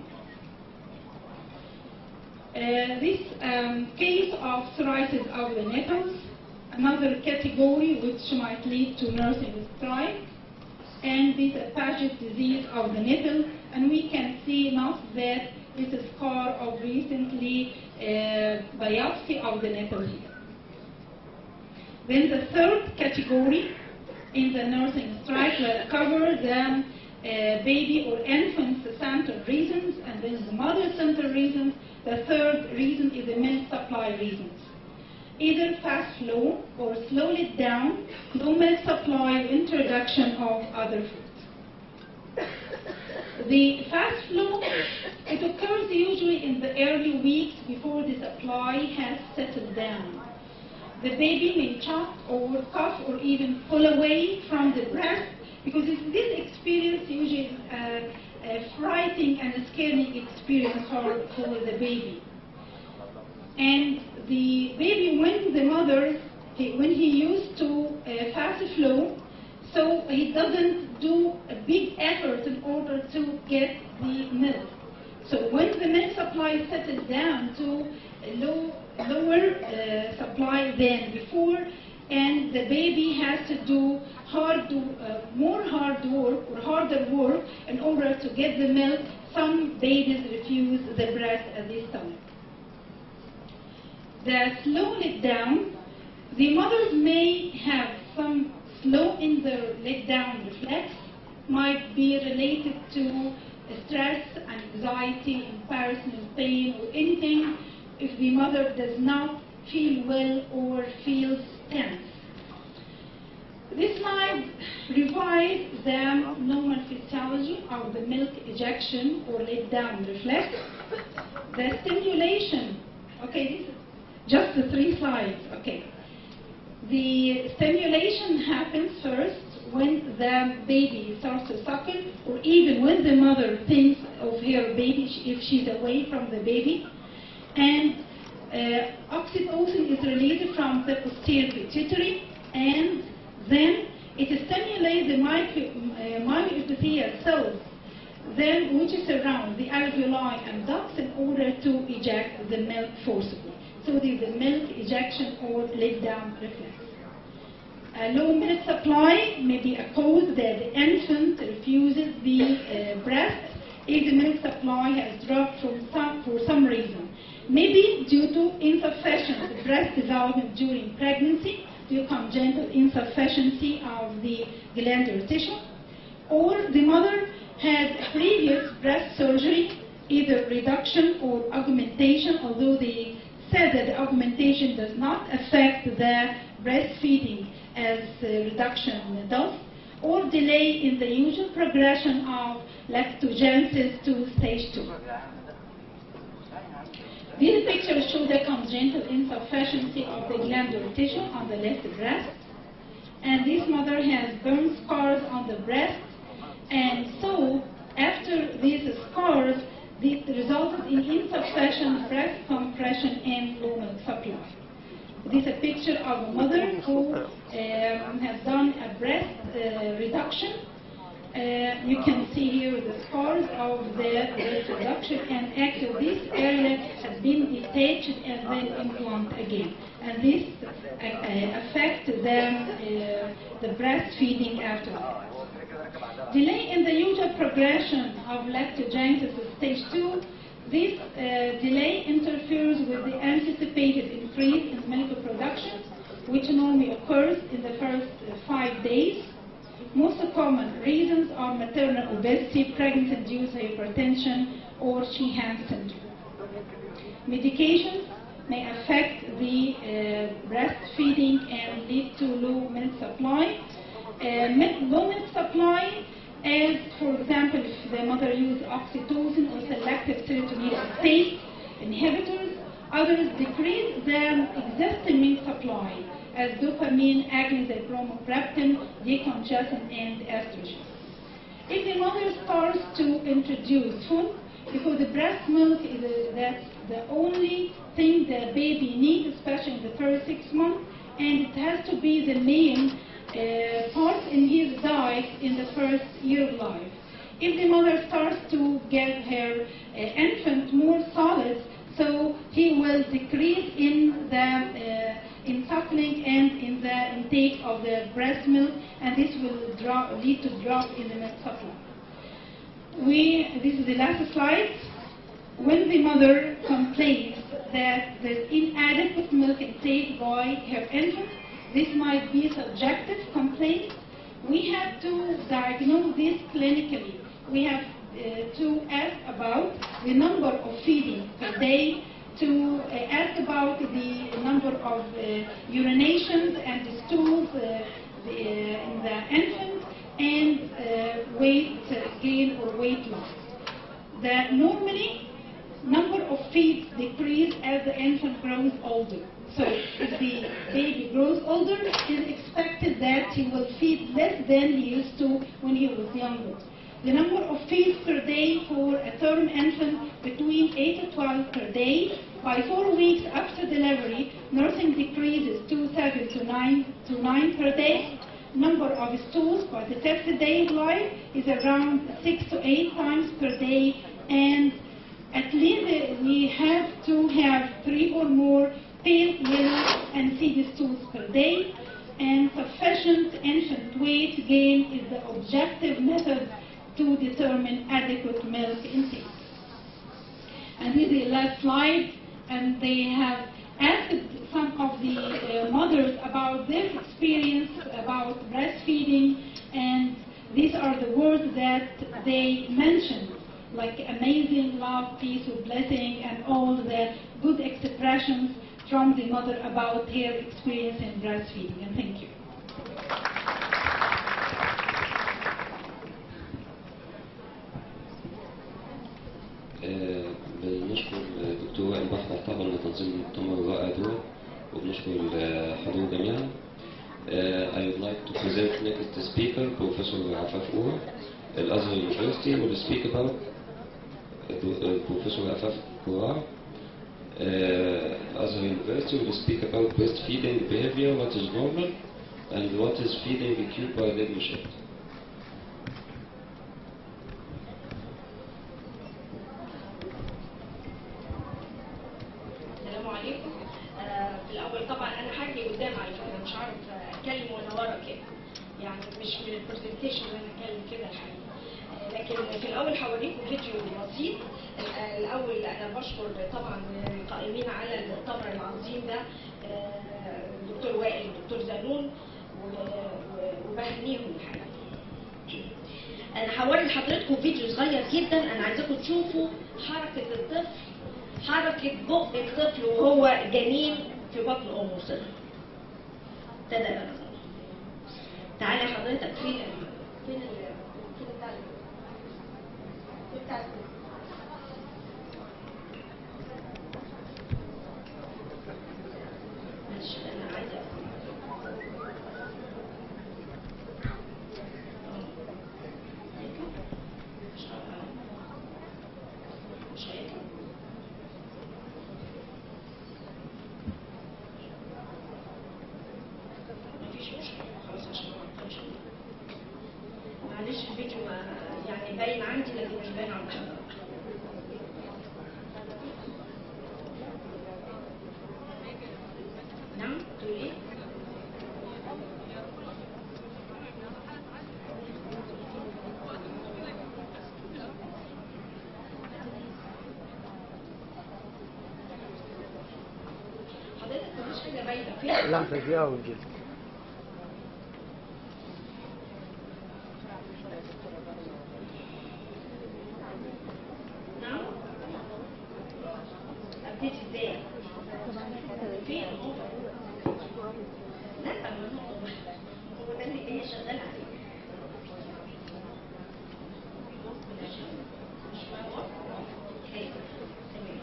Speaker 4: Uh, this um, case of psoriasis of the nipples, another category which might lead to nursing stripe and this Paget disease of the nipple, and we can see not that this is scar of recently uh, biopsy of the nipple here. Then the third category in the nursing stripe will cover the uh, baby or infant-centered reasons, and then the mother-centered reasons. The third reason is the milk supply reasons either fast flow or slow it down, no milk supply, introduction of other foods. The fast flow, it occurs usually in the early weeks before the supply has settled down. The baby may choke or cough or even pull away from the breast because it's this experience usually uh, a frightening and scary experience for, for the baby. And the baby, when the mother, he, when he used to uh, fast flow, so he doesn't do a big effort in order to get the milk. So when the milk supply settles down to a low, lower uh, supply than before, and the baby has to do hard, do, uh, more hard work or harder work in order to get the milk, some babies refuse the breast at this time. The slow let down, the mothers may have some slow in the let down reflex, might be related to stress, anxiety, embarrassment, pain, or anything if the mother does not feel well or feels tense. This slide revives the normal physiology of the milk ejection or let down reflex. The stimulation, okay, this is just the three slides, okay. The stimulation happens first when the baby starts to suckle or even when the mother thinks of her baby if she's away from the baby. And uh, oxytocin is released from the posterior pituitary and then it stimulates the micro, uh, myoepithelial cells then which surround the alveoli and ducts in order to eject the milk forcibly. So this is the milk ejection or let down reflex. A low milk supply may be a cause that the infant refuses the uh, breast if the milk supply has dropped from some, for some reason. Maybe due to insufficient breast development during pregnancy, due to congenital insufficiency of the glandular tissue, or the mother had previous breast surgery, either reduction or augmentation, although they said that the augmentation does not affect the breastfeeding as uh, reduction does, or delay in the usual progression of lactogenesis to stage 2. These pictures show the congenital insufficiency of the glandular tissue on the left breast, and this mother has burn scars on the breast, and so after these scars, this resulted in insufficient breast compression and low milk supply. This is a picture of a mother who um, has done a breast uh, reduction. Uh, you can see here the scars of the breast reduction, and actually this area has been detached and then implanted again. And this uh, uh, affects the, the breastfeeding afterwards. Delay in the usual progression of lactogenesis to stage 2. This uh, delay interferes with the anticipated increase in milk production, which normally occurs in the first uh, five days. Most common reasons are maternal obesity, pregnancy-induced hypertension, or Sheehan syndrome. Medications may affect the uh, breastfeeding and lead to low milk supply. Uh, low milk supply as, for example, if the mother uses oxytocin or selective serotonin uptake inhibitors, others decrease the existing milk supply as dopamine, agonists, bromocriptine, decongestant, and estrogen. If the mother starts to introduce food, because the breast milk is a, that's the only thing the baby needs, especially in the first six months, and it has to be the main uh, part in his diet in the first year of life. If the mother starts to get her uh, infant more solids, so he will decrease in the uh, in suckling and in the intake of the breast milk, and this will drop, lead to drop in the milk supply. We, this is the last slide. When the mother complains that there's inadequate milk intake by her infant, this might be subjective complaint. We have to diagnose this clinically. We have uh, to ask about the number of feeding per day, to uh, ask about the number of uh, urinations and the stools uh, the, in the infant, and uh, weight gain or weight loss. The normally number of feeds decrease as the infant grows older. So if the baby grows older, it is expected that he will feed less than he used to when he was younger. The number of feeds per day for a term infant between 8 to 12 per day. By four weeks after delivery, nursing decreases to 7 to 9 to 9 per day. Number of stools by the fifth day of life is around 6 to 8 times per day and at least uh, we have to have three or more pale yellow and seed stools per day and sufficient infant weight gain is the objective method to determine adequate milk intake. And this is the last slide, and they have asked some of the uh, mothers about their experience about breastfeeding, and these are the words that they mentioned, like amazing love, peace, or blessing, and all the good expressions from the mother about her experience in breastfeeding. And thank you.
Speaker 5: آه، بنشكر دكتور وائل بحر طبعا لتنظيم المؤتمر الرائع دول وبنشكر الحضور جميعا. Uh, I would like to present next speaker, Professor Afaf Ura, Al Azhar University, will speak about uh, Professor Afaf Ura, uh, Azhar University will speak about breastfeeding behavior, what is normal, and what is feeding acute by leadership.
Speaker 6: السلام عليكم آه، في الاول طبعا انا حاجه قدام على فكره مش عارف اتكلم وانا ورا كده يعني مش من البرزنتيشن اللي انا اتكلم كده الحقيقه آه، لكن في الاول هوريكم فيديو بسيط آه، الاول انا بشكر طبعا القائمين على المؤتمر العظيم ده آه، الدكتور وائل والدكتور زنون و- و- وبهنيهم الحقيقه انا هوري لحضراتكم فيديو صغير جدا انا عايزاكم تشوفوا حركه الطفل حركه بق الطفل وهو جنين في بطن امه صغر ابتدى تعالى حضرتك فين ال- فين ال- فين بتاع ال- فين بتاع ال- معلش انا عايزه مفيش مشكلة خلاص عشان ما نعطلش معلش الفيديو ما يعني باين عندي لكن مش باين على حضرتك نعم تقول ايه؟ حضرتك مفيش حاجة باينة فين؟
Speaker 7: لحظة فيها ونجيب
Speaker 6: نعم ابتدي ازاي فين هو لا ما هو هو ده اللي هي شغال عليه مش فاهمة؟ أيوة. تمام.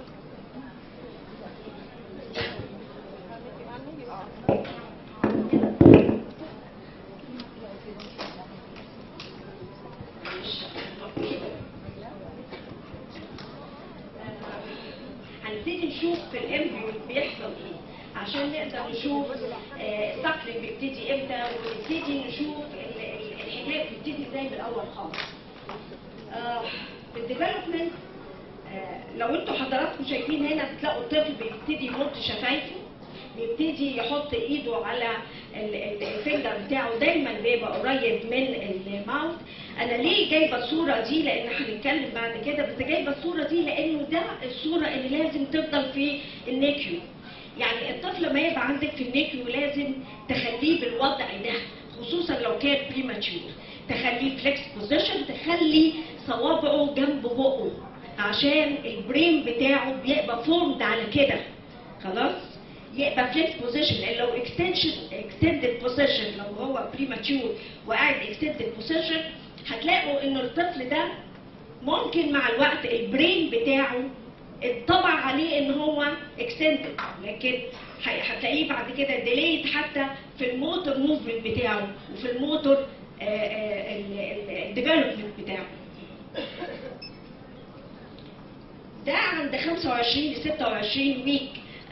Speaker 6: هنبتدي نشوف في الامبريو بيحصل ايه عشان نقدر نشوف الصقر بيبتدي امتى ونبتدي نشوف ال- ال- الحكايه بتبتدي ازاي من الاول خالص. آه، في الديفلوبمنت لو انتوا حضراتكم شايفين هنا بتلاقوا الطفل بيبتدي يمط شفايفه بيبتدي يحط ايده على ال- ال- الفينجر بتاعه دايما بيبقى قريب من الماوث انا ليه جايبه الصوره دي لان هنتكلم بعد كده بس جايبه الصوره دي لانه ده الصوره اللي لازم تفضل في النيكيو يعني الطفل لما يبقى عندك في النيكيو لازم تخليه بالوضع ده خصوصا لو كان بريماتشور تخليه فليكس بوزيشن تخلي صوابعه جنب بقه عشان البرين بتاعه بيبقى فورمد على كده خلاص يبقى فليكس بوزيشن لان لو اكستنشن اكستندد بوزيشن لو هو بريماتشور وقاعد اكستندد بوزيشن هتلاقوا ان الطفل ده ممكن مع الوقت البرين بتاعه اتطبع عليه ان هو اكستندد لكن هي- هتلاقيه بعد كده ديليد حتى في الموتور موفمنت بتاعه وفي الموتور الديفلوبمنت بتاعه ده عند 25 ل 26 ويك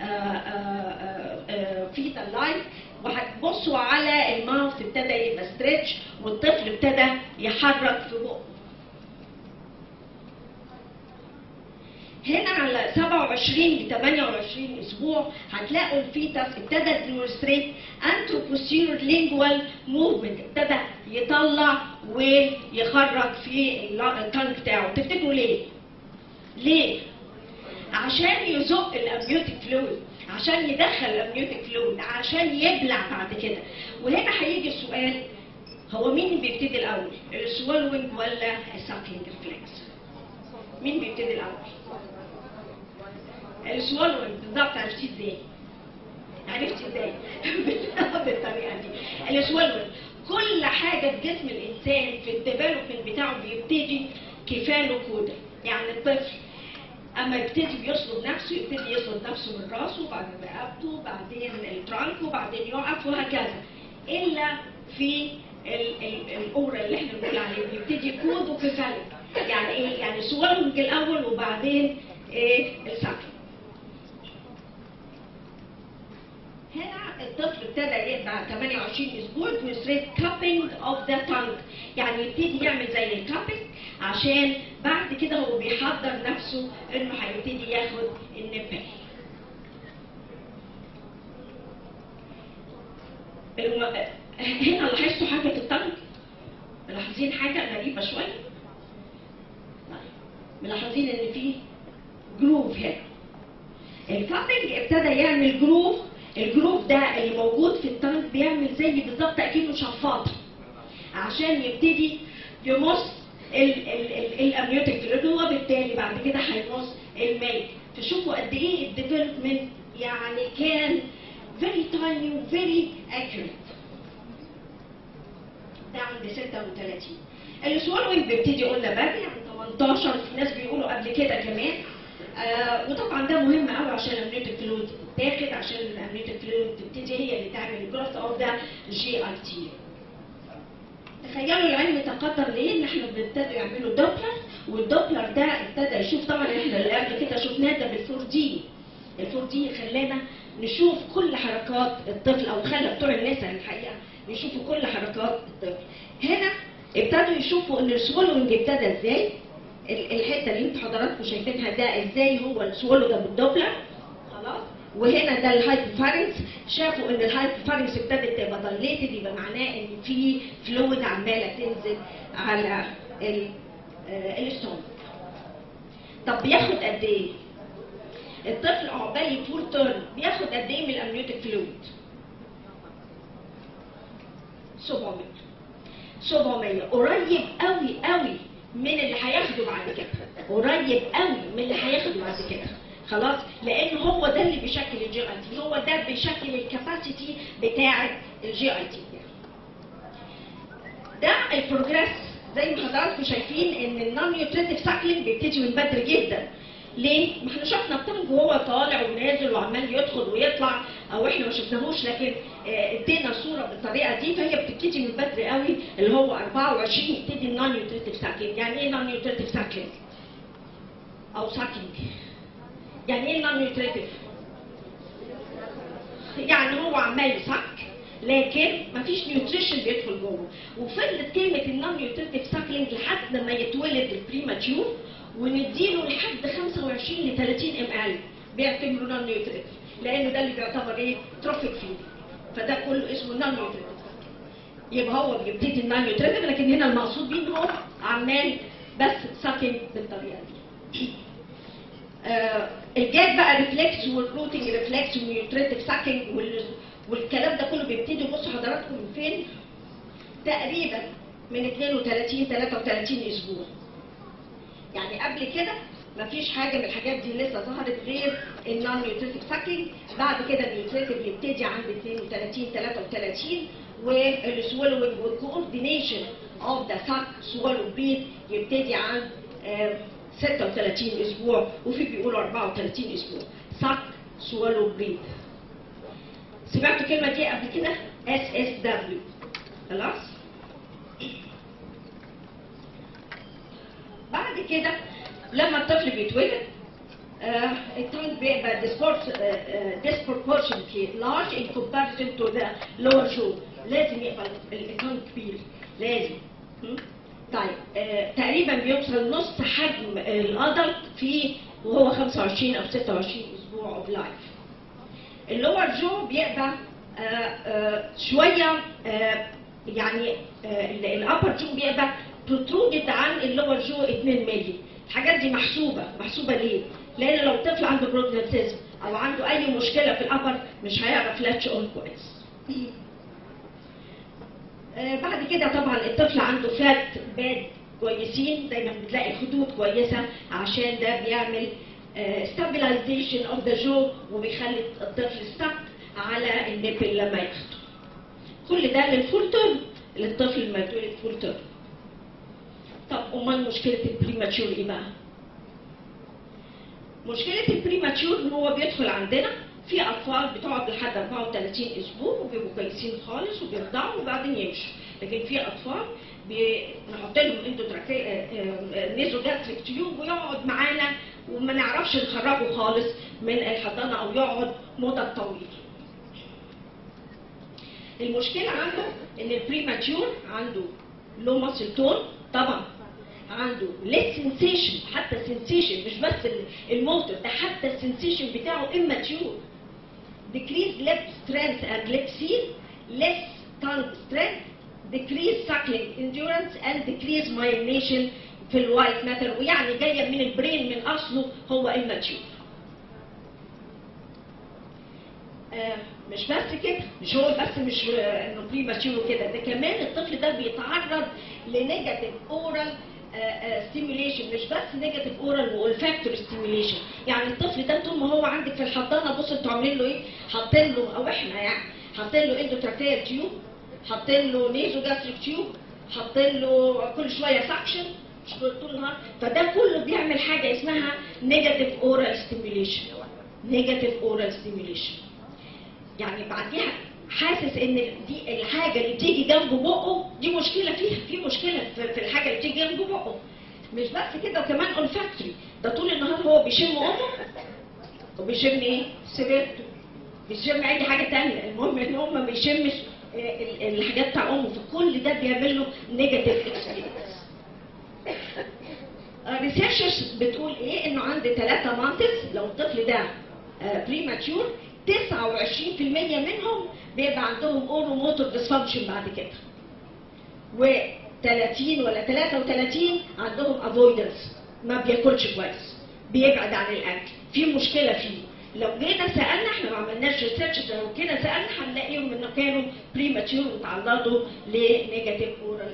Speaker 6: في اللايف وهتبصوا على الماوث ابتدى يبقى ستريتش والطفل ابتدى يحرك في بقه هنا على 27 ل 28 اسبوع هتلاقوا الفيتس ابتدى ديمونستريت انترو بوستيرور لينجوال موفمنت ابتدى يطلع ويخرج في التانك بتاعه تفتكروا ليه؟ ليه؟ عشان يزق الامنيوتيك فلويد عشان يدخل الامنيوتيك فلويد عشان يبلع بعد كده وهنا هيجي السؤال هو مين بيبتدي الاول السوالوينج ولا الساكينج ريفلكس مين بيبتدي الاول السوالوينج بالظبط عرفتيه ازاي عرفتي ازاي بالطريقه دي السوالوينج كل حاجه في جسم الانسان في الديفلوبمنت بتاعه بيبتدي كفاله كودا يعني الطفل اما يبتدي بيصلب نفسه يبتدي يصلب نفسه من راسه بعدين رقبته بعدين الترانك وبعدين يقف وهكذا الا في ال- ال- الاورا اللي احنا بنقول عليه بيبتدي كود وكفاله يعني ايه يعني سوالونج الاول وبعدين ايه السكن هنا الطفل ابتدى يبقى 28 اسبوع ديمونستريت كابينج اوف ذا تانك يعني يبتدي يعمل زي الكابينج عشان بعد كده هو بيحضر نفسه انه هيبتدي ياخد النبال الم... هنا لاحظتوا حاجه في التانك ملاحظين حاجه غريبه شويه ملاحظين ان في جروف هنا الكابينج ابتدى يعمل جروف الجروف ده اللي موجود في التانك بيعمل زي بالظبط اكنه شفاطه عشان يبتدي يمص ال- ال- ال- الامنيوتيك فلويد وبالتالي بعد كده هيمص الماء تشوفوا قد ايه الديفلوبمنت يعني كان very tiny و very accurate ده عند 36 السوالوينج بيبتدي قلنا بدري عند 18 في ناس بيقولوا قبل كده كمان آه وطبعا ده مهم قوي عشان الامنيوتيك فلويد تاخد عشان الامنيوتيك فلويد تبتدي هي اللي تعمل الجروث اوف ذا جي اي تي تخيلوا العلم تقدر ليه ان احنا بنبتدي يعملوا دوبلر والدوبلر ده ابتدى يشوف طبعا احنا اللي قبل كده شفناه ده بالفور دي الفور دي خلانا نشوف كل حركات الطفل او خلى بتوع النساء الحقيقه يشوفوا كل حركات الطفل هنا ابتدوا يشوفوا ان السوالوينج ابتدى ازاي ال- الحته اللي انتوا حضراتكم شايفينها ده ازاي هو السوالو ده بالدوبلر خلاص وهنا ده الهايبوفارنس شافوا ان الهايبوفارنس ابتدت تبقى ضليتد يبقى معناه ان في فلويد عماله تنزل على ال- آه، الاستومك طب بياخد قد ايه؟ الطفل عقبال يفول تيرن بياخد قد ايه من الامنيوتيك فلويد؟ 700 700 قريب قوي قوي من اللي هياخده بعد كده قريب قوي من اللي هياخده بعد كده خلاص لان هو ده اللي بيشكل الجي اي تي هو ده بيشكل الكاباسيتي بتاعه الجي اي تي ده البروجريس زي ما حضراتكم شايفين ان النون نيوتريتيف ساكلينج بيبتدي من بدري جدا ليه؟ ما احنا شفنا الطنج وهو طالع ونازل وعمال يدخل ويطلع او احنا ما شفناهوش لكن آه، ادينا صوره بالطريقه دي فهي بتبتدي من بدري قوي اللي هو 24 يبتدي النون نيوتريتيف ساكلينج يعني ايه نون نيوتريتيف ساكلينج؟ او ساكلينج يعني ايه نون نيوتريتيف؟ يعني هو عمال يسك لكن مفيش نيوتريشن بيدخل جوه وفضلت كلمه النون نيوتريتيف ساكلينج لحد ما يتولد البريماتيور ونديله لحد 25 ل 30 ام ال بيعتبروا نون نيوتريتيف لانه ده اللي بيعتبر ايه تروفيك فيد فده كله اسمه نون نيوتريتيف يبقى هو بيبتدي النون نيوتريتيف لكن هنا المقصود بيه ان هو عمال بس ساكن بالطريقه دي آه، الجات بقى ريفلكس والروتنج ريفلكس والنيوتريتيف ساكينج والكلام ده كله بيبتدي بصوا حضراتكم من فين؟ تقريبا من 32 33 اسبوع. يعني قبل كده مفيش حاجه من الحاجات دي لسه ظهرت غير النون نيوتريتيف ساكينج بعد كده النيوتريتيف يبتدي عند 32 33 والسوالوينج والكوردينيشن اوف ذا ساك سوالو بريد يبتدي عند آه، 36 اسبوع وفي بيقولوا 34 اسبوع ساك سوالو بريد سمعتوا الكلمه دي قبل كده اس اس دبليو خلاص كده لما الطفل بيتولد آه، التانك بيبقى dispor- آه، آه، disproportionately large in comparison to the lower jaw لازم يبقى التانك كبير لازم م? طيب آه، تقريبا بيوصل نص حجم الادلت في وهو 25 او 26 اسبوع اوف لايف اللور جو بيبقى آه، آه، شويه آه، يعني الابر جو بيبقى بروترودد عن اللور جو 2 مللي الحاجات دي محسوبه محسوبه ليه؟ لان لو الطفل عنده بروجناتيزم او عنده اي مشكله في الابر مش هيعرف لاتش اون كويس آه، بعد كده طبعا الطفل عنده فات باد كويسين دايما بتلاقي خدود كويسه عشان ده بيعمل stabilization اوف ذا جو وبيخلي الطفل ستك على النبل لما ياخده كل ده للفول تيرم للطفل لما يتولد فول تيرم طب امال مشكله البريماتشور ايه بقى؟ مشكله البريماتشور ان هو بيدخل عندنا في اطفال بتقعد لحد 34 اسبوع وبيبقوا كويسين خالص وبيرضعوا وبعدين يمشوا لكن في اطفال بنحط لهم اندوتراكي نيزو جاستريك تيوب ويقعد معانا وما نعرفش نخرجه خالص من الحضانه او يقعد مده طويله المشكله عنده ان البريماتشور عنده لو ماسل تون طبعا عنده less sensation حتى sensation مش بس ال- الموتور ده حتى السنسيشن بتاعه immature decreased lip strength and lip seal less tongue strength decreased suckling endurance and decreased myelination في الوايت ماتر ويعني جايه من البرين من اصله هو immature آه، مش بس كده مش هو بس مش آه، انه بريماتشور كده ده كمان الطفل ده بيتعرض لنيجاتيف اورال ستيميوليشن مش بس نيجاتيف اورال والفاكتور ستيميوليشن يعني الطفل ده طول ما هو عندك في الحضانه بص انتوا عاملين له ايه حاطين له او احنا يعني حاطين له اندوتراكيال تيوب حاطين له نيزو جاستريك تيوب حاطين له كل شويه سكشن مش طول النهار فده كله بيعمل حاجه اسمها نيجاتيف اورال ستيميوليشن نيجاتيف اورال ستيميوليشن يعني بعديها حاسس ان دي الحاجه اللي بتيجي جنب بقه دي مشكله فيها في مشكله في في الحاجه اللي بتيجي جنب بقه مش بس كده وكمان اولفاكتوري ده طول النهار هو بيشم امه وبيشم ايه؟ سيجارته بيشم اي حاجه تانية المهم ان هو ما بيشمش آه، ال- الحاجات بتاع امه فكل ده بيعمل له نيجاتيف اكسبيرينس ريسيرشرز بتقول ايه انه عند ثلاثة مانتس لو الطفل ده بريماتشور 29% منهم بيبقى عندهم اورو موتور ديسفانكشن بعد كده و 30 ولا 33 عندهم افويدنس ما بياكلش كويس بيبعد عن الاكل في مشكله فيه لو جينا سالنا احنا ما عملناش ريسيرش لو كده سالنا هنلاقيهم انه كانوا بريماتشور وتعرضوا لنيجاتيف اورال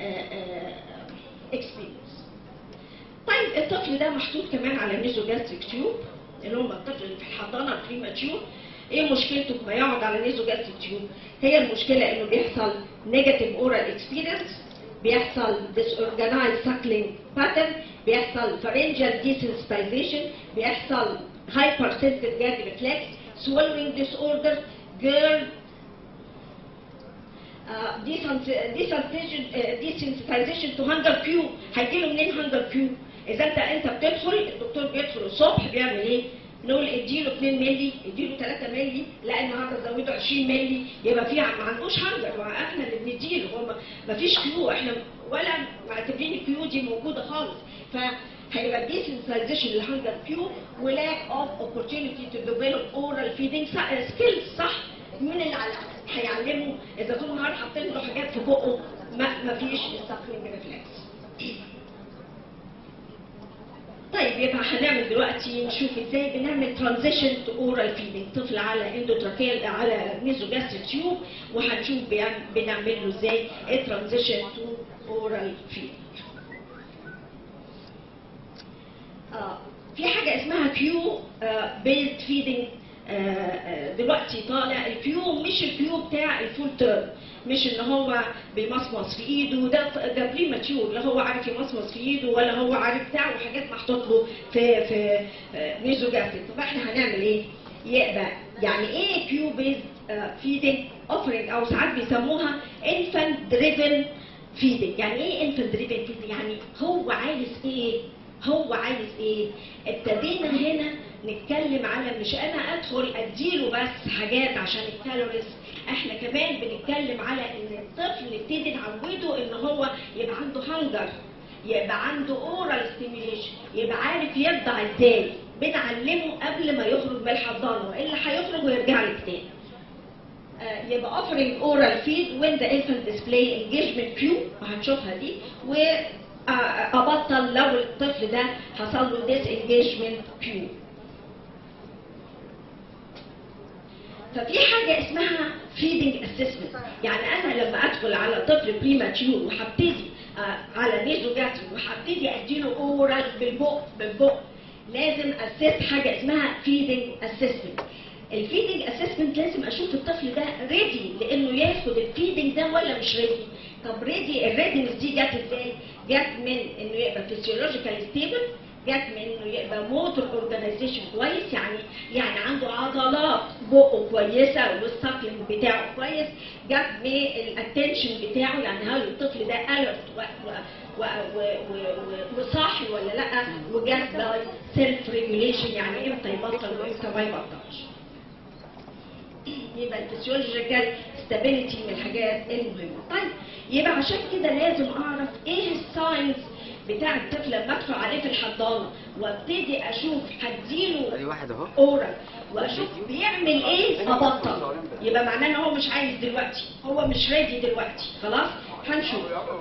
Speaker 6: اكسبيرينس طيب الطفل ده محطوط كمان على نيزوجاستريك تيوب اللي هم الطفل اللي في الحضانه بريماتشور ايه مشكلته لما يقعد على نيزوجاستريك تيوب هي المشكله انه بيحصل نيجاتيف اورال اكسبيرينس بيحصل disorganized suckling pattern بيحصل pharyngeal desensitization بيحصل hypersensitive gag reflex swallowing disorder girl uh, desensitization uh, desensitization to hunger cue هيجيله منين hunger cue اذا انت انت بتدخل الدكتور بيدخل الصبح بيعمل ايه نقول اديله 2 مللي اديله 3 مللي لا النهارده زوده 20 مللي يبقى في ما عندوش هنجر احنا اللي بنديله هو ما- ما فيش كيو احنا ولا معتبرين الكيو دي موجوده خالص فهيبقى desensitization للهنجر كيو ولاك اوف opportunity to develop oral feeding skills صح مين اللي على- هيعلمه اذا طول النهار حاطين له حاجات في بقه ما ما فيش suckling reflex طيب يبقى هنعمل دلوقتي نشوف ازاي بنعمل ترانزيشن تو اورال فيدنج طفل على اندوتراكيال على ميزوجاستريك تيوب وهنشوف بيعم- بنعمل له ازاي الترانزيشن تو اورال فيدنج آه في حاجه اسمها كيو بيزد فيدنج دلوقتي طالع الكيو مش الكيو بتاع الفول تيرم مش ان هو بيمصمص في ايده ده ده بريماتيور لا هو عارف يمصمص في ايده ولا هو عارف بتاع وحاجات محطوط له في في ميزو جاستريك طب احنا هنعمل ايه؟ يبقى يعني ايه كيو بيز فيدنج اوفرنج او ساعات بيسموها انفانت دريفن فيدنج يعني ايه انفانت دريفن فيدنج؟ يعني هو عايز ايه هو عايز ايه ابتدينا هنا نتكلم على مش انا ادخل اديله بس حاجات عشان الكالوريز احنا كمان بنتكلم على ان الطفل نبتدي نعوده ان هو يبقى عنده هنجر يبقى عنده اورال ستيميوليشن يبقى عارف يرضع ازاي بنعلمه قبل ما يخرج من الحضانه والا هيخرج ويرجع لك تاني آه، يبقى offering oral feed when the infant display engagement cue وهنشوفها دي و آه، ابطل لو الطفل ده حصل له disengagement cue ففي حاجة اسمها feeding assessment يعني أنا لما أدخل على طفل بريماتيور وهبتدي آه، على نيزوجاتري وهبتدي أديله أورال بالبق بالبق لازم أسس حاجة اسمها feeding assessment الفيدنج اسسمنت لازم اشوف الطفل ده ريدي لانه ياخد الفيدنج ده ولا مش ريدي طب ريدي الريدنس دي جت ازاي جت من انه يبقى فيسيولوجيكال ستيبل جت من انه يبقى موتور اورجانيزيشن كويس يعني يعني عنده عضلات بقه كويسه والساكلينج بتاعه كويس جت من الاتنشن بتاعه يعني هل الطفل ده الرت وصاحي ولا لا وجت باي سيلف ريجوليشن يعني امتى يبطل وامتى ما يبطلش يبقى الفسيولوجيكال ستابيليتي من الحاجات المهمه طيب يبقى عشان كده لازم اعرف ايه الساينز بتاع الطفل لما ادخل عليه في الحضانه وابتدي اشوف هديله
Speaker 7: واحد اهو
Speaker 6: اورال واشوف بيعمل ايه ابطل يبقى معناه ان هو مش عايز دلوقتي هو مش ريدي دلوقتي خلاص هنشوف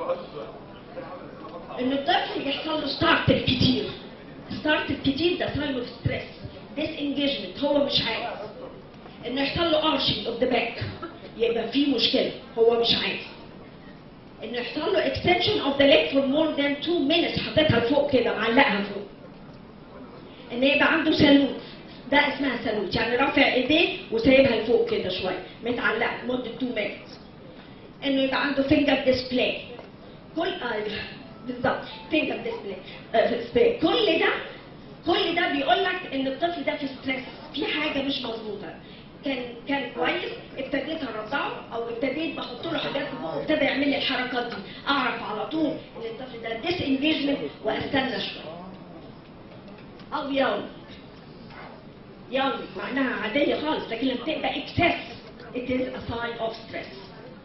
Speaker 6: ان الطفل يحصل له ستارت كتير ستارت كتير ده ساين اوف ستريس ديس انجيجمنت هو مش عايز انه يحصل له ارشنج اوف ذا باك يبقى في مشكله هو مش عايز انه يحصل له extension of the leg for more than 2 minutes حطيتها لفوق كده معلقها فوق ان يبقى عنده سالوت ده اسمها سالوت يعني رافع ايديه وسايبها لفوق كده شويه متعلقه لمده 2 minutes انه يبقى عنده finger display كل آه بالظبط finger display آه display كل ده كل ده بيقول لك ان الطفل ده في ستريس في حاجه مش مظبوطه كان كان كويس ابتديت ارضعه او ابتديت بحط له حاجات في بقه وابتدى يعمل لي الحركات دي اعرف على طول ان الطفل ده ديس انجيجمنت واستنى شويه او يوم يوم معناها عاديه خالص لكن لما تبقى اكسس it is a sign of stress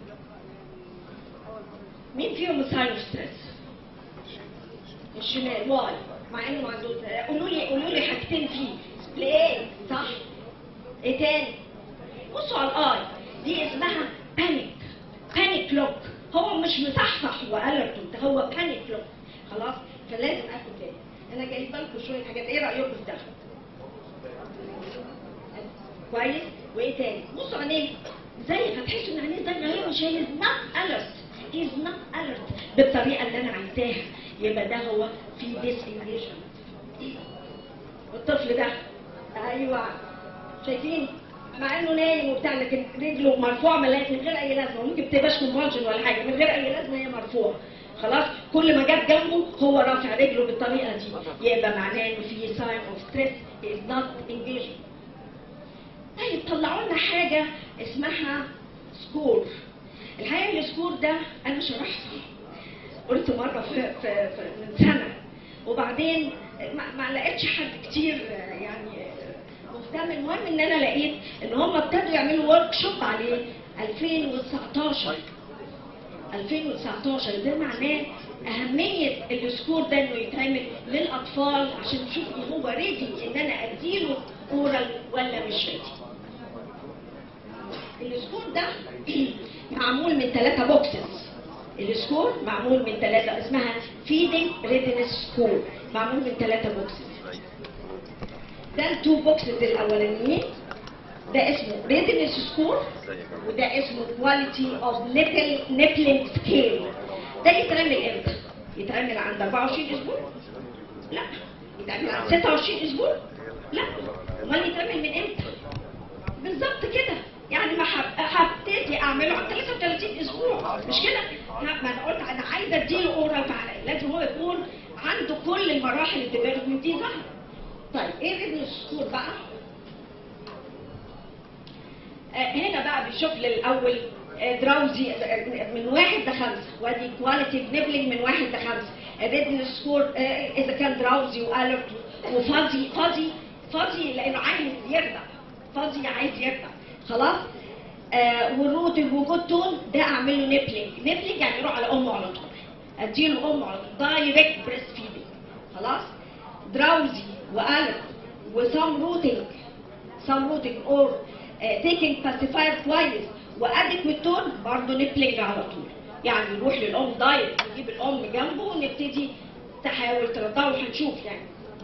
Speaker 6: مين فيهم sign of stress؟ الشمال واي مع انه ما عندوش قولوا لي قولوا لي حاجتين فيه ليه صح ايه تاني بصوا على الاي دي اسمها بانيك بانيك لوك هو مش مصحصح والرت هو بانيك لوك خلاص فلازم اخد بالي انا جايبه لكم شويه حاجات ايه رايكم في ده كويس وايه تاني بصوا عينيه زي هتحسوا ان عينيه زي هي مش هي not alert he is not alert بالطريقه اللي انا عايزاها يبقى ده هو في disengagement الطفل ده ايوه شايفين مع انه نايم وبتاع لكن رجله مرفوعه من من غير اي لازمه ممكن ما تبقاش كونفولجن ولا حاجه من غير اي لازمه هي مرفوعه خلاص كل ما جت جنبه هو رافع رجله بالطريقه دي يبقى معناه انه في ساين اوف ستريس از نوت engagement طيب طلعوا لنا حاجه اسمها سكور الحقيقه السكور ده انا شرحته قلت مره في, في, في من سنه وبعدين ما, ما لقيتش حد كتير يعني مهتم المهم ان انا لقيت ان هم ابتدوا يعملوا ورك شوب عليه 2019 2019 ده معناه اهميه السكور ده انه يتعمل للاطفال عشان نشوف ان هو ريدي ان انا اديله اورال ولا مش ريدي السكور ده معمول من ثلاثة بوكسز السكور معمول من ثلاثة اسمها فيدنج ريدنس سكور معمول من ثلاثة بوكسز ده التو بوكسز الاولانيين ده اسمه ريدنس سكور وده اسمه كواليتي اوف نيبل نيبلينج سكيل ده يتعمل امتى؟ يتعمل عند 24 اسبوع؟ لا يتعمل عند 26 اسبوع؟ لا امال يتعمل من امتى؟ بالظبط كده يعني ما هبتدي اعمله عند 33 اسبوع مش كده؟ ما انا قلت انا عايزه اديله اورال فعلا لازم هو يكون عنده كل المراحل الديفلوبمنت دي ظهر طيب ايه الريدن سكور بقى؟ آه هنا بقى بيشوف لي الاول آه دراوزي من واحد لخمسه وادي كواليتي نيبلينج من واحد لخمسه ريدن سكور اذا كان دراوزي والرت وفاضي فاضي فاضي لانه عايز يرضع فاضي عايز يرضع خلاص آه والروت الوجود تون ده اعمل له نيبلينج نيبلينج يعني يروح على امه على طول اديله امه على طول دايركت بريست فيدنج خلاص دراوزي والرت وسام روتنج سام روتنج اور تيكينج باسيفاير كويس وادكويت تون برضه نيبلينج على طول يعني يروح للام دايركت يجيب الام جنبه ونبتدي تحاول ترضعه وهنشوف يعني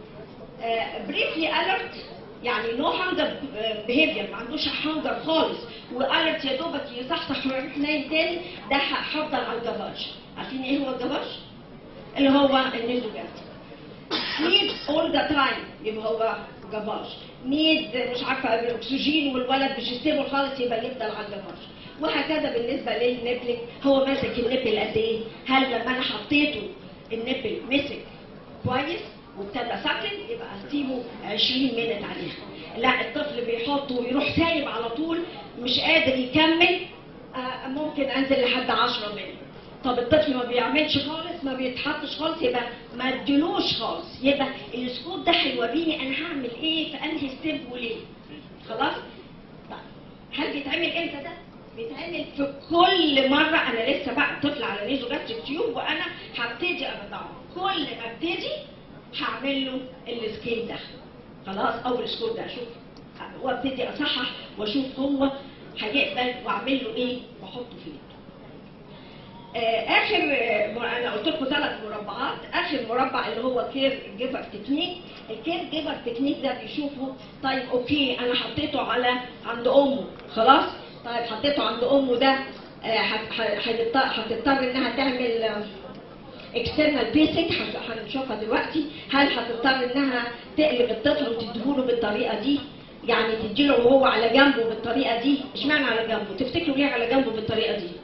Speaker 6: بريفلي الرت يعني نو هانجر بيهيفير ما عندوش هانجر خالص والرت يا دوبك يصحصح ويروح نايم تاني ده هفضل على الجباج عارفين ايه هو الجباج؟ اللي هو النيزوجات نيد اول ذا تايم يبقى هو جباج نيد مش عارفه الاكسجين والولد مش يسيبه خالص يبقى يفضل على الجباج وهكذا بالنسبه للنبل هو ماسك النبل قد ايه؟ هل لما انا حطيته النبل مسك كويس وابتدى ساكن يبقى اسيبه 20 مينت عليها لا الطفل بيحطه ويروح سايب على طول مش قادر يكمل آه، ممكن انزل لحد 10 مينت طب الطفل ما بيعملش خالص ما بيتحطش خالص يبقى ما اديلوش خالص يبقى السكوت ده هيوريني انا هعمل ايه في انهي ستيب وليه خلاص طيب هل بيتعمل امتى ده بيتعمل في كل مره انا لسه بقى طفل على نيزو جاستريك تيوب وانا هبتدي ابضعه كل ما ابتدي هعمل له السكيل ده خلاص او السكور ده اشوف وابتدي اصحح واشوف هو هيقبل واعمل له ايه واحطه فين آه، اخر آه، مر- انا قلت لكم ثلاث مربعات اخر مربع اللي هو كير جيفر تكنيك الكير جيفر تكنيك ده بيشوفه طيب اوكي انا حطيته على عند امه خلاص طيب حطيته عند امه ده آه، هت- ه- هتضطر هتضطر انها تعمل آه، اكسترنال بيسك هنشوفها دلوقتي هل هتضطر انها تقلب الطفل وتديهوله بالطريقه دي يعني تديله وهو على جنبه بالطريقه دي اشمعنى على جنبه تفتكروا ليه على جنبه بالطريقه دي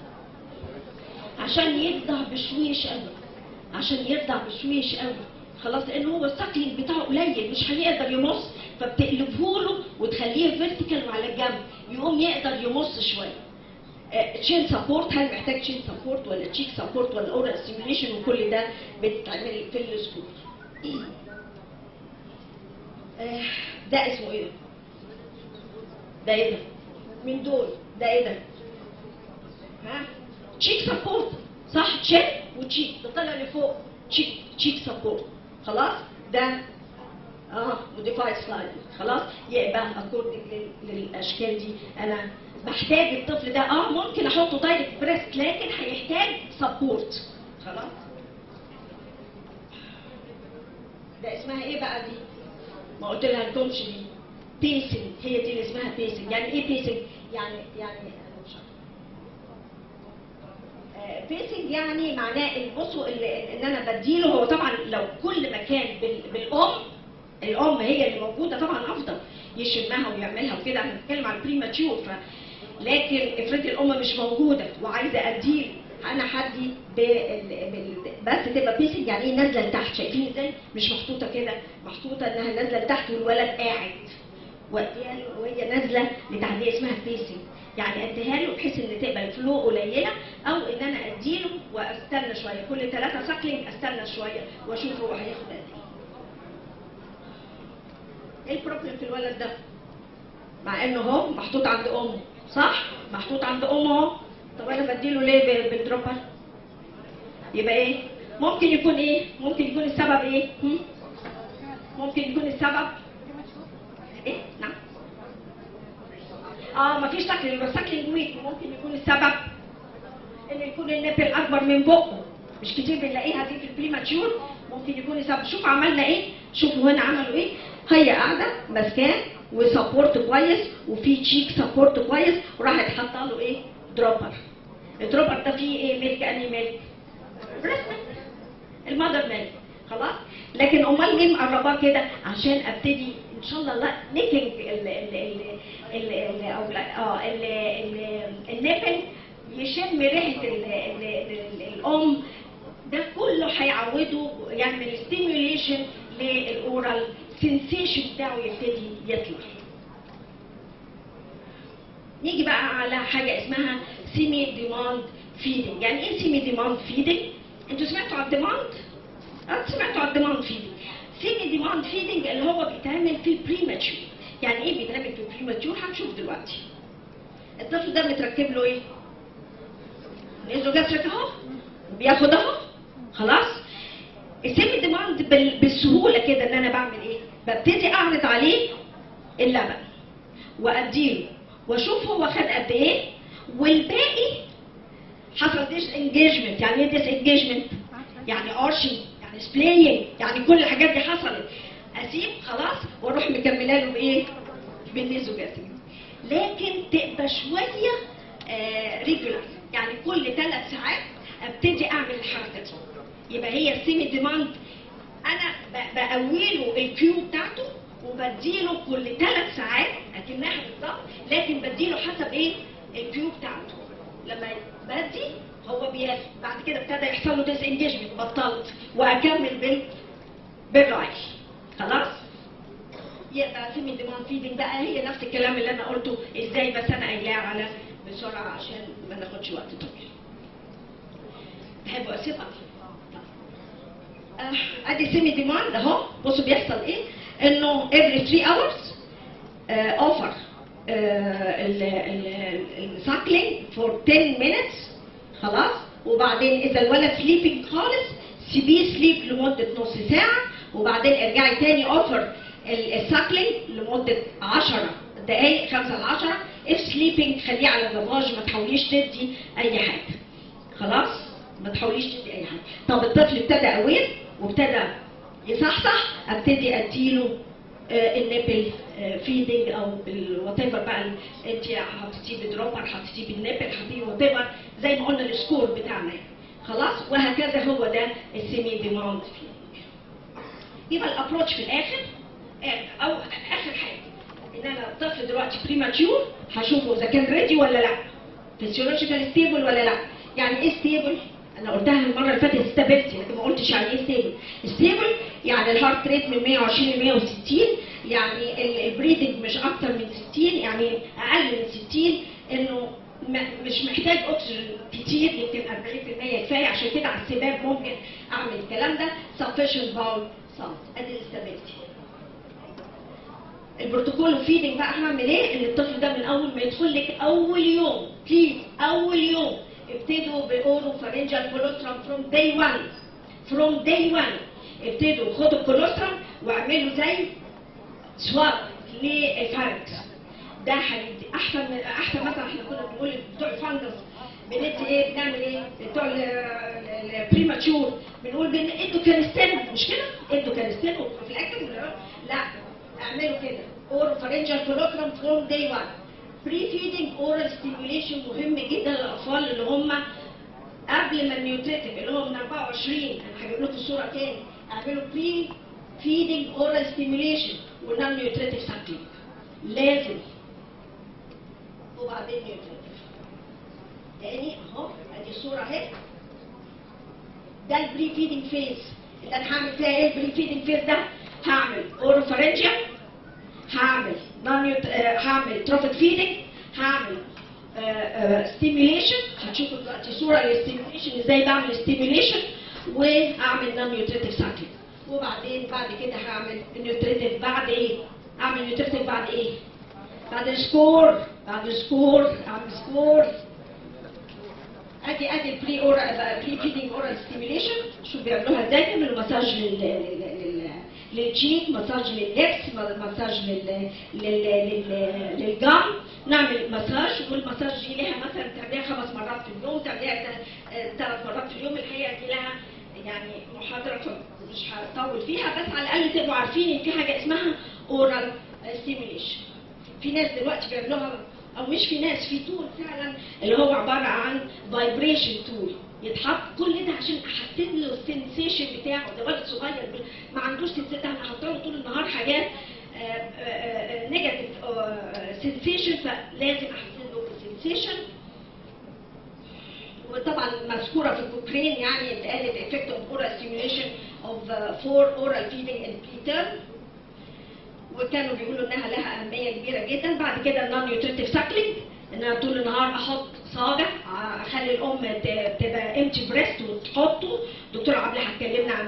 Speaker 6: عشان يرضع بشويش قوي عشان يرضع بشويش قوي خلاص لان هو الساكلينج بتاعه قليل مش هيقدر يمص فبتقلبه له وتخليه فيرتيكال وعلى الجنب يقوم يقدر يمص شويه تشين سبورت هل محتاج تشين سبورت ولا تشيك سبورت ولا اورال ستيميوليشن وكل ده بتتعمل في السكول آه، ده اسمه ايه ده؟ ده ايه ده؟ من دول ده ايه ده؟ ها؟ تشيك سبورت صح تشيك وتشيك ده طلع لفوق تشيك تشيك سبورت خلاص ده اه موديفايد سلايد خلاص يبقى اكوردنج للاشكال دي انا بحتاج الطفل ده اه ممكن احطه دايركت بريست لكن هيحتاج سبورت خلاص ده اسمها ايه بقى دي ما قلت لها لكمش دي بيسنج هي دي اللي اسمها بيسنج يعني ايه بيسنج يعني يعني انا مش عارفة. بيسنج يعني معناه ان بصوا ال- ان انا بديله هو طبعا لو كل ما كان بال- بالام الام هي اللي موجوده طبعا افضل يشمها ويعملها وكده احنا بنتكلم على البريماتشور ف لكن افرضي الام مش موجوده وعايزه اديه انا هدي بال... بال... بس تبقى بيسنج يعني ايه نازله لتحت شايفين ازاي مش محطوطه كده محطوطه انها نازله لتحت والولد قاعد واديها له وهي نازله لتحت دي اسمها بيسنج يعني اديها له بحيث ان تبقى الفلو قليله او ان انا اديله واستنى شويه كل ثلاثه ساكلينج استنى شويه واشوف هو هياخد قد ايه ايه البروبلم في الولد ده؟ مع انه هو محطوط عند امه صح؟ محطوط عند امه اهو طب انا بديله ليه ب- بالدروبر؟ يبقى ايه؟ ممكن يكون ايه؟ ممكن يكون السبب ايه؟ هم؟ ممكن يكون السبب ايه؟ نعم اه مفيش ساكلينج يبقى ساكلينج ويك ممكن يكون السبب ان يكون النبل اكبر من بقه مش كتير بنلاقيها دي في البريماتشور ممكن يكون السبب شوف عملنا ايه شوفوا هنا عملوا ايه هي قاعده ماسكاه وسبورت كويس وفي تشيك سبورت كويس وراحت حاطه له ايه دروبر الدروبر ده فيه ايه ميلك اني ميلك بريست ميلك المذر ميلك خلاص لكن امال ليه مقرباه كده عشان ابتدي ان شاء الله لا نيكينج ال ال ال ال ال أو لا- اه ال ال النبل يشم ريحه ال ال ال الام ده كله هيعوده يعمل ستيميوليشن للاورال سنسيشن بتاعه يبتدي يطلع نيجي بقى على حاجه اسمها سيمي ديماند فيدنج يعني ايه سيمي ديماند فيدنج انتوا سمعتوا عن ديماند انت سمعتوا عن الديماند فيدنج سيمي ديماند فيدنج اللي هو بيتعمل في البريماتشور يعني ايه بيتعمل في البريماتشور هنشوف دلوقتي الطفل ده متركب له ايه نيزو جاستريك اهو بياخد اهو خلاص السيمي ديماند بال- بالسهوله كده ان انا بعمل ايه ببتدي اعرض عليه اللبن واديله واشوف هو خد قد ايه والباقي حصل ديس انجيجمنت يعني ايه ديس انجيجمنت يعني ارشي يعني سبلاينج يعني كل الحاجات دي حصلت اسيب خلاص واروح مكمله له بايه بالنيزوجاتيك لكن تبقى شويه ريجولار يعني كل ثلاث ساعات ابتدي اعمل الحركه دي يبقى هي السيمي ديماند انا ب- بقويله الكيو بتاعته وبديله كل ثلاث ساعات اكنها بالظبط لكن بديله حسب ايه الكيو بتاعته لما بدي هو بياخد بعد كده ابتدى يحصل له ديس انجيجمنت بطلت واكمل بال بالرايح خلاص يبقى سيمي ديماند فيدنج بقى هي نفس الكلام اللي انا قلته ازاي بس انا قايلاه على بسرعه عشان ما ناخدش وقت طويل تحبوا اسيبها آه، ادي سيمي ديماند اهو بصوا بيحصل ايه انه every 3 hours اوفر الساكلينج فور 10 minutes خلاص وبعدين اذا الولد سليبنج خالص سيبيه سليب لمده نص ساعه وبعدين ارجعي تاني اوفر الساكلينج لمده 10 دقائق 5 ل 10 اف سليبنج خليه على الضباج ما تحاوليش تدي اي حاجه خلاص ما تحاوليش تدي اي حاجه طب الطفل ابتدى اوير وابتدى يصحصح ابتدي اديله آه، النبل فيدنج او وات ايفر بقى ال- انت حطيتيه بدروبر حطيتيه بالنبل حطيتيه وات ايفر زي ما قلنا السكور بتاعنا خلاص وهكذا هو ده السيمي ديماند فيدنج يبقى الابروتش في الاخر آه، او اخر حاجه ان انا الطفل دلوقتي بريماتيور هشوفه اذا كان ريدي ولا لا فيسيولوجيكال ستيبل ولا لا يعني ايه ستيبل انا قلتها المره اللي فاتت ستابيلتي لكن ما قلتش يعني ايه ستيبل ستيبل يعني الهارت ريت من 120 ل 160 يعني ال- البريدنج مش اكتر من 60 يعني اقل من 60 انه م- مش محتاج اكسجين كتير يمكن 40% كفايه عشان كده على السباب ممكن اعمل الكلام ده sufficient bowel sound ادي الستابيلتي البروتوكول فيدنج بقى هعمل ايه ان الطفل ده من اول ما يدخل لك اول يوم بليز اول يوم ابتدوا باورو فارنجال كولوسترم فروم داي 1 فروم داي 1 ابتدوا خدوا الكولوسترم واعملوا زي سواب للفارنكس ده هيدي احسن من احسن مثلا احنا كنا بنقول بتوع الفانجس بندي ايه بنعمل ايه بتوع البريماتشور بنقول بن ادوا كانستين مش كده ادوا كانستين وفي الاكل ولا لا اعملوا كده اور فارنجال كولوكرم فروم داي 1 بري فيدنج اورال ستيميوليشن مهم جدا للاطفال اللي هم قبل ما النيوتريتيف اللي هو من 24 انا هجيب لكم الصوره تاني اعملوا بري فيدنج اورال ستيميوليشن والنون نيوتريتيف ساكلينج لازم وبعدين نيوتريتيف تاني اهو ادي الصوره اهي ده البري فيدنج فيز اللي انا هعمل فيها ايه البري فيدنج فيز ده هعمل اوروفارنجيا هعمل نون هعمل تروفيك فيدنج هعمل ستيميوليشن هتشوفوا دلوقتي صوره للستيميوليشن ازاي بعمل ستيميوليشن واعمل نون نيوتريتيف سايكل وبعدين بعد كده هعمل النيوتريتيف بعد ايه؟ اعمل نيوتريتيف بعد ايه؟ بعد السكور بعد السكور اعمل سكور ادي ادي البري اورال بري فيدنج اورال ستيميوليشن شوف بيعملوها ازاي بيعملوا مساج لل لل- لل- للجيك مساج لللبس مساج لل لل لل- للجام نعمل مساج والمساج دي لها مثلا تعمليها خمس مرات في اليوم تعمليها ثلاث مرات في اليوم الحقيقه دي لها يعني محاضره مش هطول فيها بس على الاقل تبقوا عارفين ان في حاجه اسمها اورال ستيميوليشن في ناس دلوقتي بيعملوها او مش في ناس في تول فعلا اللي هو عباره عن فايبريشن تول يتحط كل ده عشان احسن له السنسيشن بتاعه ده ولد صغير ب- ما عندوش سنسيشن انا حاطه له طول النهار حاجات نيجاتيف سنسيشن فلازم احسن له السنسيشن وطبعا مذكوره في الكوكرين يعني اللي قالت effect of oral stimulation of uh, for oral feeding in preterm وكانوا بيقولوا انها لها اهميه كبيره جدا بعد كده النون نيوتريتيف ساكلينج ان انا طول النهار احط صابع اخلي الام ت- تبقى امتي بريست وتحطه دكتور عبله هتكلمنا عن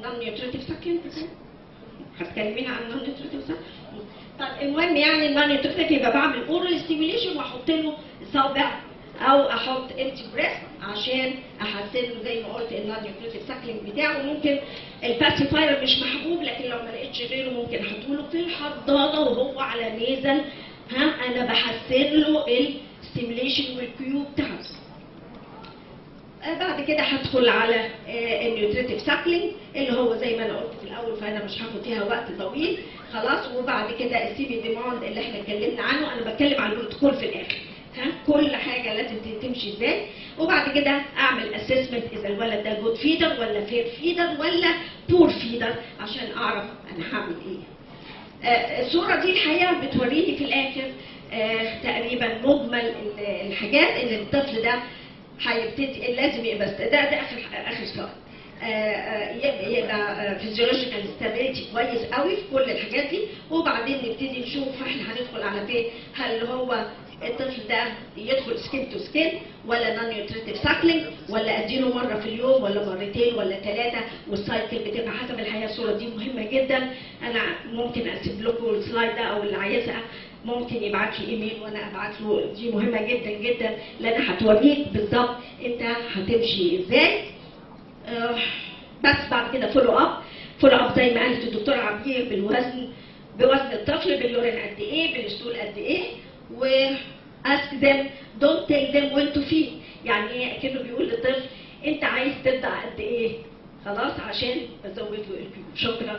Speaker 6: نون نيوتريتيف سكند هتكلمينا عن النون نيوتريتيف سكند طب المهم يعني النون نيوتريتيف يبقى بعمل اورال ستيميوليشن واحط له صابع او احط انتي بريس عشان احسن له زي ما قلت النون نيوتريتيف ساكلينج بتاعه ممكن الباسيفاير مش محبوب لكن لو ما لقيتش غيره ممكن احطه له في الحضانه وهو على نيزل ها انا بحسن له الستيميوليشن والكيو بتاعته آه، بعد كده هدخل على آه، النيوتريتيف ساكلينج اللي هو زي ما انا قلت في الاول فانا مش هاخد فيها وقت طويل خلاص وبعد كده السي بي ديماند اللي احنا اتكلمنا عنه انا بتكلم عن البروتوكول في الاخر ها كل حاجه لازم تمشي ازاي وبعد كده اعمل اسسمنت اذا الولد ده جود فيدر ولا فير فيدر ولا بور فيدر عشان اعرف انا هعمل ايه آه، الصورة دي الحقيقة بتوريني في الآخر آه، تقريبا مجمل ال- الحاجات اللي الطفل ده هيبتدي لازم يبقى است- ده ده آخر آخر سلايد آه، آه، يبقى يبقى فيزيولوجيكال ستابيليتي كويس قوي في كل الحاجات دي وبعدين نبتدي نشوف احنا هندخل على فين هل هو الطفل ده يدخل سكين تو سكين ولا نون نيوتريتيف ساكلينج ولا اديله مره في اليوم ولا مرتين ولا ثلاثه والسايكل بتبقى حسب الحقيقه الصوره دي مهمه جدا انا ممكن اسيب لكم السلايد ده او اللي عايزها ممكن يبعت لي ايميل وانا ابعت له دي مهمه جدا جدا لان هتوريك بالظبط انت هتمشي ازاي آه، بس بعد كده فولو اب فولو اب زي ما قالت الدكتوره عبير بالوزن بوزن الطفل باليورين قد ايه بالستول قد ايه و ask them don't tell them when to feed يعني ايه كانه بيقول للطفل انت عايز تبدا قد ايه خلاص عشان ازود له الكيو شكرا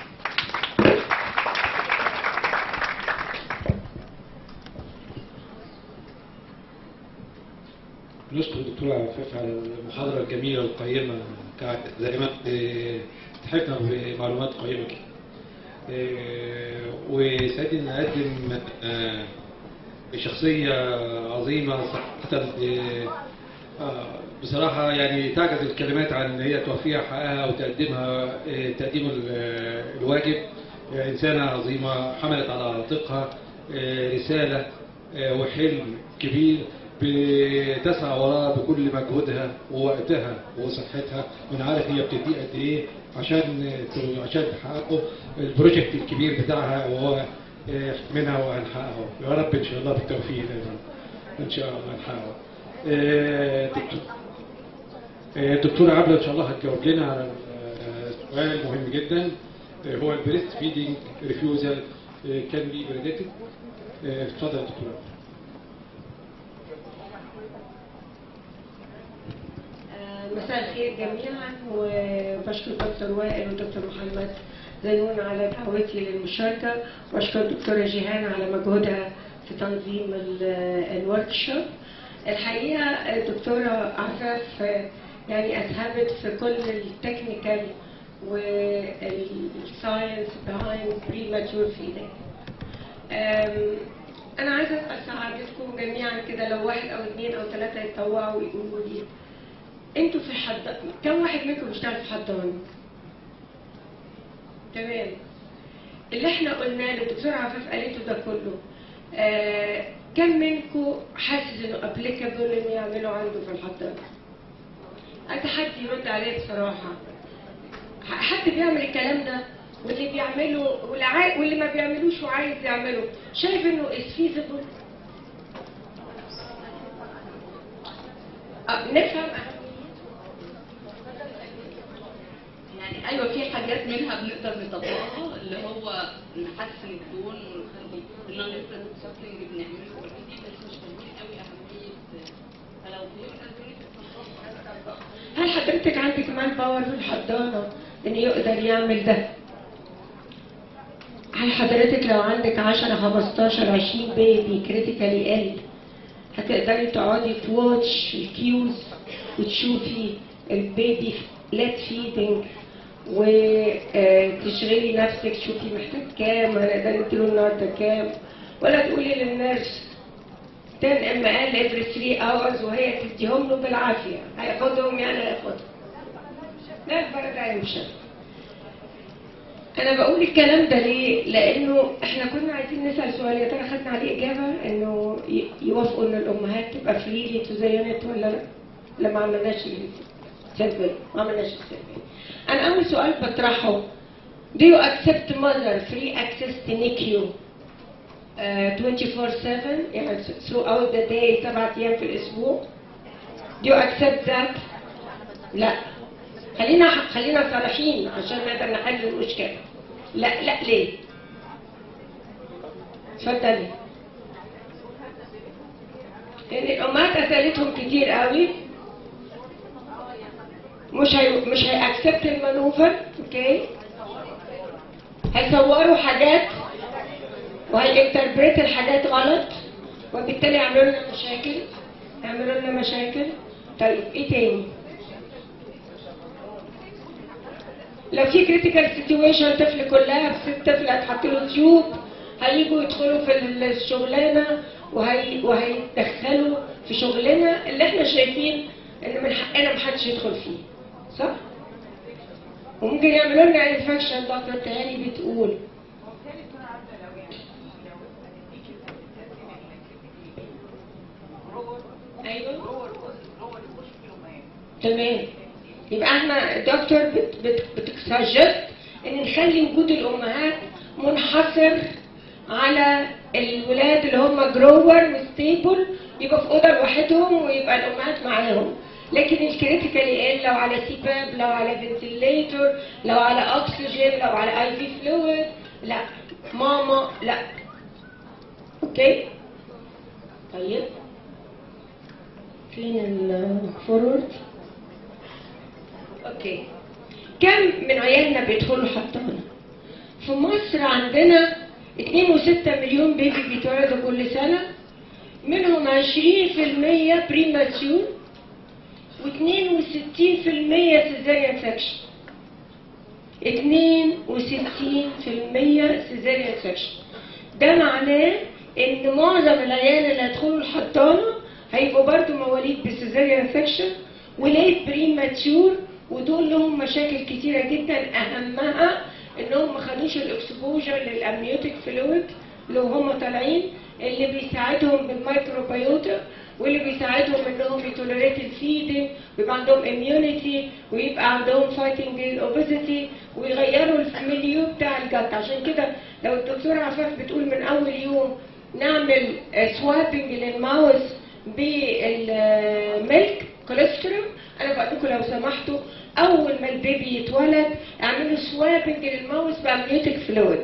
Speaker 1: نشكر الدكتورة عفاف على المحاضرة الجميلة والقيمة بتاعت دائما تحفنا بمعلومات قيمة كده. آه، وسعدني ان اقدم آه، شخصية عظيمة صراحة آه، آه، بصراحة يعني تعجز الكلمات عن ان هي توفيها حقها وتقدمها آه، تقديم ال- الواجب آه، إنسانة عظيمة حملت على عاتقها آه، رسالة آه، وحلم كبير بتسعى وراه بكل مجهودها ووقتها وصحتها وانا عارف هي بتديه قد ايه عشان عشان تحققوا البروجكت الكبير بتاعها وهو آه، منها وهنحققه يا رب ان شاء الله بالتوفيق دايما ان شاء الله هنحققه آه، دكتور آه، الدكتورة عبلة إن شاء الله هتجاوب لنا على آه، سؤال مهم جدا آه، هو البريست فيدنج ريفيوزال كان بي بريديتد اتفضل يا دكتورة
Speaker 7: مساء الخير جميعا وبشكر دكتور وائل ودكتور محمد زينون على دعوتي للمشاركة واشكر الدكتورة جيهان على مجهودها في تنظيم الورك شوب الحقيقة الدكتورة عفاف يعني أسهمت في كل التكنيكال والساينس behind premature feeding أم، أنا عايزة أسأل سعادتكم جميعا كده لو واحد أو اثنين أو ثلاثة يتطوعوا ويقولوا لي انتوا في حد كم واحد منكم بيشتغل في حضانه؟ تمام اللي احنا قلناه اللي الدكتوره عفاف قالته ده كله آه كم منكم حاسس انه ابليكابل انه يعملوا عنده في الحضانه؟ اتحدي يرد عليه بصراحه ح- حد بيعمل الكلام ده واللي بيعمله واللي, عاي... واللي ما بيعملوش وعايز يعمله شايف انه is feasible آه نفهم
Speaker 2: يعني ايوه في حاجات منها بنقدر نطبقها اللي هو نحسن التون ونخلي النون ريفرنس سابلينج بنعمله ولكن احنا لسه مش فاهمين قوي اهميه فلو في
Speaker 7: هل حضرتك عندك مان باور في الحضانة إن يقدر يعمل ده؟ هل حضرتك لو عندك 10 15 20 بيبي كريتيكالي ال هتقدري تقعدي تواتش الكيوز وتشوفي البيبي لات فيدنج وتشغلي نفسك شوفي محتاج كام هنقدر نديله النهارده كام ولا تقولي للنيرس 10 ام ال افري 3 اورز وهي تديهم له بالعافيه هياخدهم يعني هياخدهم لا الفرق هيمشي انا بقول الكلام ده ليه لانه احنا كنا عايزين نسال سؤال يا ترى خدنا عليه اجابه انه ي- يوافقوا ان الامهات تبقى فريلي تزينت ولا لا لما عملناش الفيديو سيرفي ما عملناش السيرفي انا اول سؤال بطرحه Do you accept mother free access to NICU uh, 24/7 يعني throughout the day سبعة أيام في الأسبوع؟ Do you accept that؟ لا خلينا خلينا صريحين عشان نقدر نحل المشكلة لا لا ليه؟ اتفضلي لأن الأمهات أسألتهم كتير قوي مش هي مش هيأكسبت المانوفر اوكي هيصوروا حاجات وهينتربريت الحاجات غلط وبالتالي يعملوا لنا مشاكل يعملوا لنا مشاكل طيب ايه تاني لو في كريتيكال سيتويشن طفل كلها ست طفل هتحط له تيوب هيجوا يدخلوا في الشغلانه وهي وهيدخلوا في شغلنا اللي احنا شايفين ان من حقنا محدش يدخل فيه صح؟ وممكن يعملوا لنا انفكشن دكتور تهاني بتقول ايوه تمام يبقى احنا الدكتور بت بت بتسجل ان نخلي وجود الامهات منحصر على الولاد اللي هم جروور وستيبل يبقى في اوضه لوحدهم ويبقى الامهات معاهم لكن الكريتيكال يقل لو على سي باب لو على فنتيليتور لو على اكسجين لو على اي في فلويد لا ماما لا اوكي طيب فين الفورورد اوكي كم من عيالنا بيدخلوا حضانه في مصر عندنا 2.6 مليون بيبي بيتولدوا كل سنه منهم 20% بريماتيور و62% سيزاريان سكشن 62% سيزاريان سكشن ده معناه ان معظم العيال اللي هيدخلوا الحضانه هيبقوا برضو مواليد بسيزاريان سكشن وليت بريماتيور ودول لهم مشاكل كتيره جدا اهمها انهم ما خدوش الاكسبوجر للامنيوتيك فلويد لو هم طالعين اللي بيساعدهم بالميكروبيوتا واللي بيساعدهم انهم يتولريت الفيدنج ويبقى عندهم اميونيتي ويبقى عندهم فايتنج الاوبيزيتي ويغيروا الميليو بتاع الجت عشان كده لو الدكتوره عفاف بتقول من اول يوم نعمل سوابنج للماوس بالميلك كوليسترول انا بقول لكم لو سمحتوا اول ما البيبي يتولد اعملوا سوابنج للماوس بامنيوتيك فلويد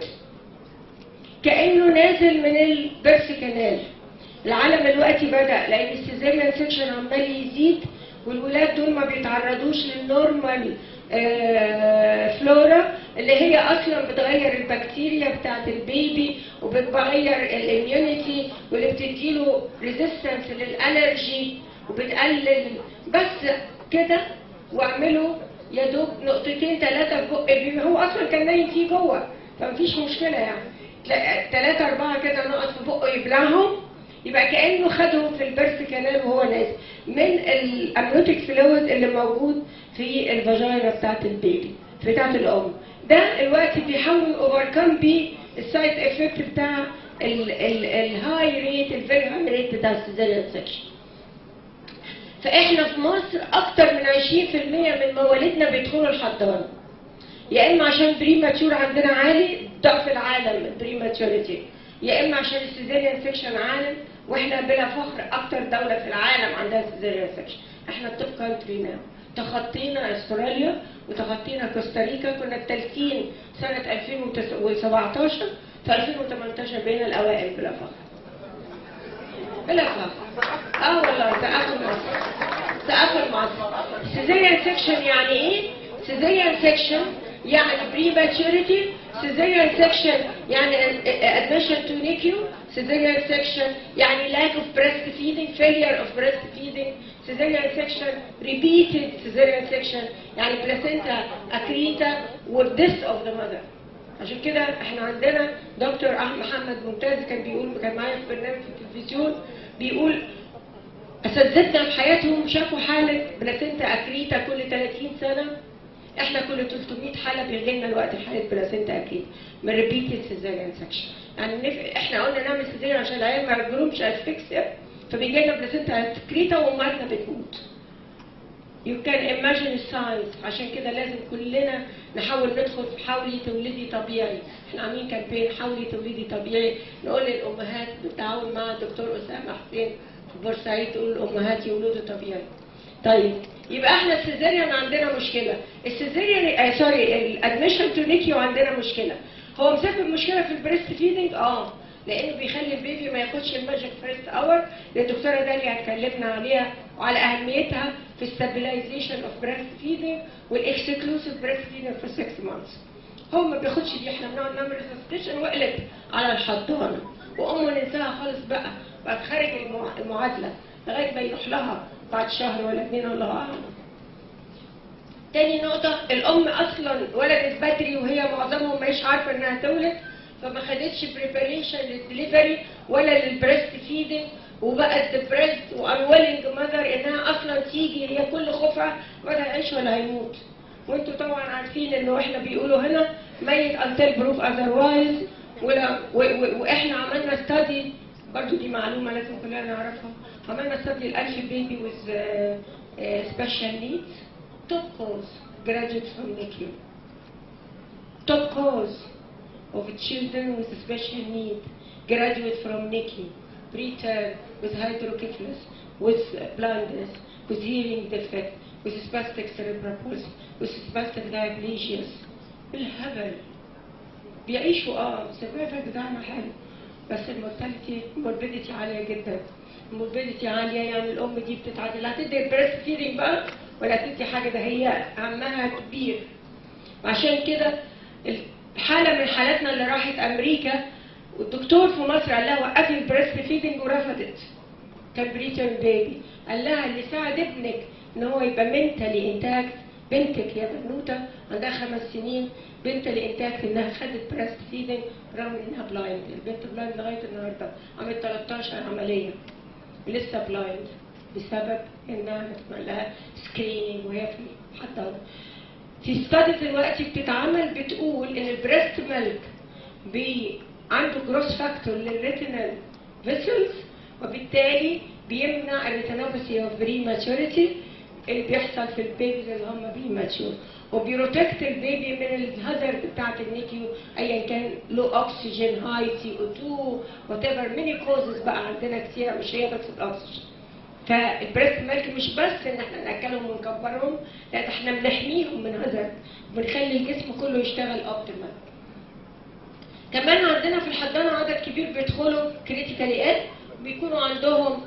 Speaker 7: كانه نازل من البرس كانال العالم دلوقتي بدا لان السيزيريان سكشن عمال يزيد والولاد دول ما بيتعرضوش للنورمال آه فلورا اللي هي اصلا بتغير البكتيريا بتاعت البيبي وبتغير الاميونيتي واللي بتديله ريزيستنس للالرجي وبتقلل بس كده واعملوا يا دوب نقطتين ثلاثه في بق البيبي هو اصلا كان نايم فيه جوه فمفيش مشكله يعني ثلاثه اربعه كده نقط في بقه يبلعهم يبقى كانه خدهم في البرس كانال وهو نازل من الامنيوتيك فلويد اللي موجود في الفاجينا بتاعت البيبي بتاعت الام ده الوقت بيحاول اوفركم بيه السايد افكت بتاع الهاي ريت الفيري هاي ريت بتاع السيزاريان سكشن فاحنا في مصر اكتر من 20% من مواليدنا بيدخلوا الحضانه يا اما عشان بريماتشور عندنا عالي ضعف العالم البريماتشوريتي يا اما عشان السيزاريان سكشن عالم واحنا بلا فخر اكتر دوله في العالم عندها سيزاريان سكشن احنا التوب كانتري ناو تخطينا استراليا وتخطينا كوستاريكا كنا الثالثين سنه 2017 في 2018 بقينا الاوائل بلا فخر بلا فخر اه والله سقف مصر سقف مصر سيزاريان سكشن يعني ايه؟ سيزاريان سكشن يعني بريماتوريتي سيزاريان سكشن يعني admission to NICU cesarean section يعني lack of breastfeeding failure of breastfeeding cesarean section repeated cesarean section يعني placenta accreta with death of the mother عشان كده احنا عندنا دكتور احمد محمد ممتاز كان بيقول كان معايا في برنامج في التلفزيون بيقول اساتذتنا في حياتهم شافوا حاله بلاسينتا اكريتا كل 30 سنه احنا كل 300 حاله بيجي لنا الوقت حاله بلاسينتا اكيد من ريبيتد سيزاريان سكشن يعني نف... احنا قلنا نعمل سيزاريان عشان العيال ما يجيلهمش اسفكسيا فبيجي لنا بلاسينتا اكريتا وامهاتنا بتموت You can imagine science عشان كده لازم كلنا نحاول ندخل في حاولي تولدي طبيعي احنا عاملين كامبين حاولي تولدي طبيعي نقول للامهات بالتعاون مع الدكتور اسامه حسين في بورسعيد تقول للامهات يولدوا طبيعي طيب يبقى احنا السيزيريان عندنا مشكله السيزيريان آه سوري الادميشن تو نيكيو عندنا مشكله هو مسبب مشكله في البريست فيدنج اه لانه بيخلي البيبي ما ياخدش الماجيك فيرست اور اللي الدكتوره داليا هتكلمنا عليها وعلى اهميتها في الستابلايزيشن اوف بريست فيدنج والاكسكلوسيف بريست فيدنج في 6 مانثس هو ما بياخدش دي احنا بنقعد نعمل ريسبستيشن وقلب على الحضانه وامه ننساها خالص بقى بقى خارج المع- المعادله لغايه ما يروح لها بعد شهر ولا اتنين الله اعلم تاني نقطة الأم أصلا ولدت بدري وهي معظمهم مش عارفة إنها تولد فما خدتش بريباريشن للدليفري ولا للبريست فيدنج وبقت ديبريست وانويلنج ماذر إنها أصلا تيجي هي كل خوفها ولا هيعيش ولا هيموت وانتوا طبعا عارفين إنه إحنا بيقولوا هنا ميت until proof otherwise ولا و و وإحنا عملنا ستادي برضو دي معلومة لازم كلنا نعرفها عملنا ستادي الألف بيبي with uh, uh, special needs top cause graduate from NICU. Top cause of children with special need graduate from NICU, preterm with hydrocephalus, with blindness, with hearing defect, with spastic cerebral palsy, with spastic diplegias. بالهبل بيعيشوا اه السرفايفل بتاعنا حلو بس المورتاليتي الموربيديتي عاليه جدا الموربيديتي عاليه يعني الام دي بتتعدل لا هتدي بريست فيدنج بقى ولا تدي حاجه ده هي عمها كبير عشان كده الحاله من حالاتنا اللي راحت امريكا والدكتور في مصر قال لها وقفي البريست فيدنج ورفضت كان بريتر بيبي قال لها اللي ساعد ابنك ان هو يبقى منتالي انتاكت بنتك يا بنوته عندها خمس سنين بنتالي انتاكت انها خدت بريست فيدنج رغم انها بلايند البنت بلايند لغايه النهارده عملت 13 عمليه ولسه بلايند بسبب انها هتعمل لها سكريننج وهي في حضانه في ستادي دلوقتي بتتعمل بتقول ان البريست ميلك بي عنده جروس فاكتور للريتينال فيسلز وبالتالي بيمنع الريتينوباثي اوف بري ماتوريتي اللي بيحصل في البيبيز اللي هم بري ماتور وبيروتكت البيبي من الهازارد بتاعت النيكيو ايا كان لو اكسجين هاي تي او 2 وات ايفر ميني كوزز بقى عندنا كتير مش هي بس الاكسجين فالبريست ميلك مش بس ان احنا ناكلهم ونكبرهم لا ده احنا بنحميهم من هزر وبنخلي الجسم كله يشتغل اوبتيمال كمان عندنا في الحضانه عدد كبير بيدخلوا كريتيكالي اد بيكونوا عندهم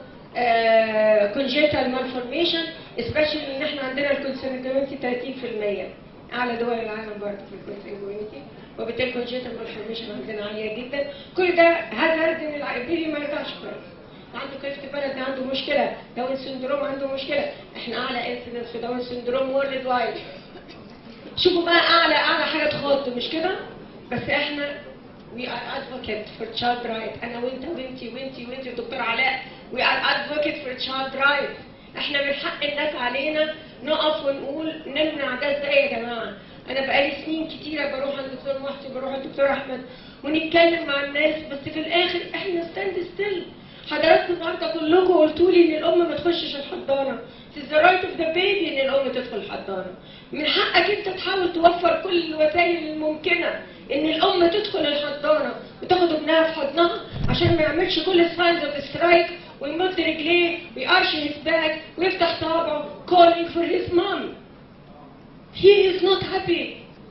Speaker 7: كونجيتال مالفورميشن سبيشالي ان احنا عندنا الكونسنجوينتي 30% اعلى دول العالم برضه في الكونسنجوينتي وبالتالي الكونجيتال مالفورميشن عندنا عاليه جدا كل ده هازارد ان البيبي ما يطلعش كويس عنده كيفة بلد عنده مشكلة داون سندروم عنده مشكلة احنا اعلى انسيدنس في داون سندروم وورلد وايد شوفوا بقى اعلى اعلى حاجة تخض مش كده بس احنا we are advocate for child right انا وانت وانتي وانتي وانتي دكتور علاء we are advocate for child right احنا من حق الناس علينا نقف ونقول نمنع ده ازاي يا جماعة انا بقالي سنين كتيرة بروح عند الدكتور محسن بروح عند الدكتور احمد ونتكلم مع الناس بس في الاخر احنا ستاند ستيل حضراتكم النهارده كلكم قلتوا لي ان الام ما تخشش الحضانه It is the right of the baby ان الام تدخل الحضانه من حقك انت تحاول توفر كل الوسائل الممكنه ان الام تدخل الحضانه وتاخد ابنها في حضنها عشان ما يعملش كل الساينز اوف سترايك ويمد رجليه ويقرش هيز باك ويفتح صوابعه calling for his mom he is not happy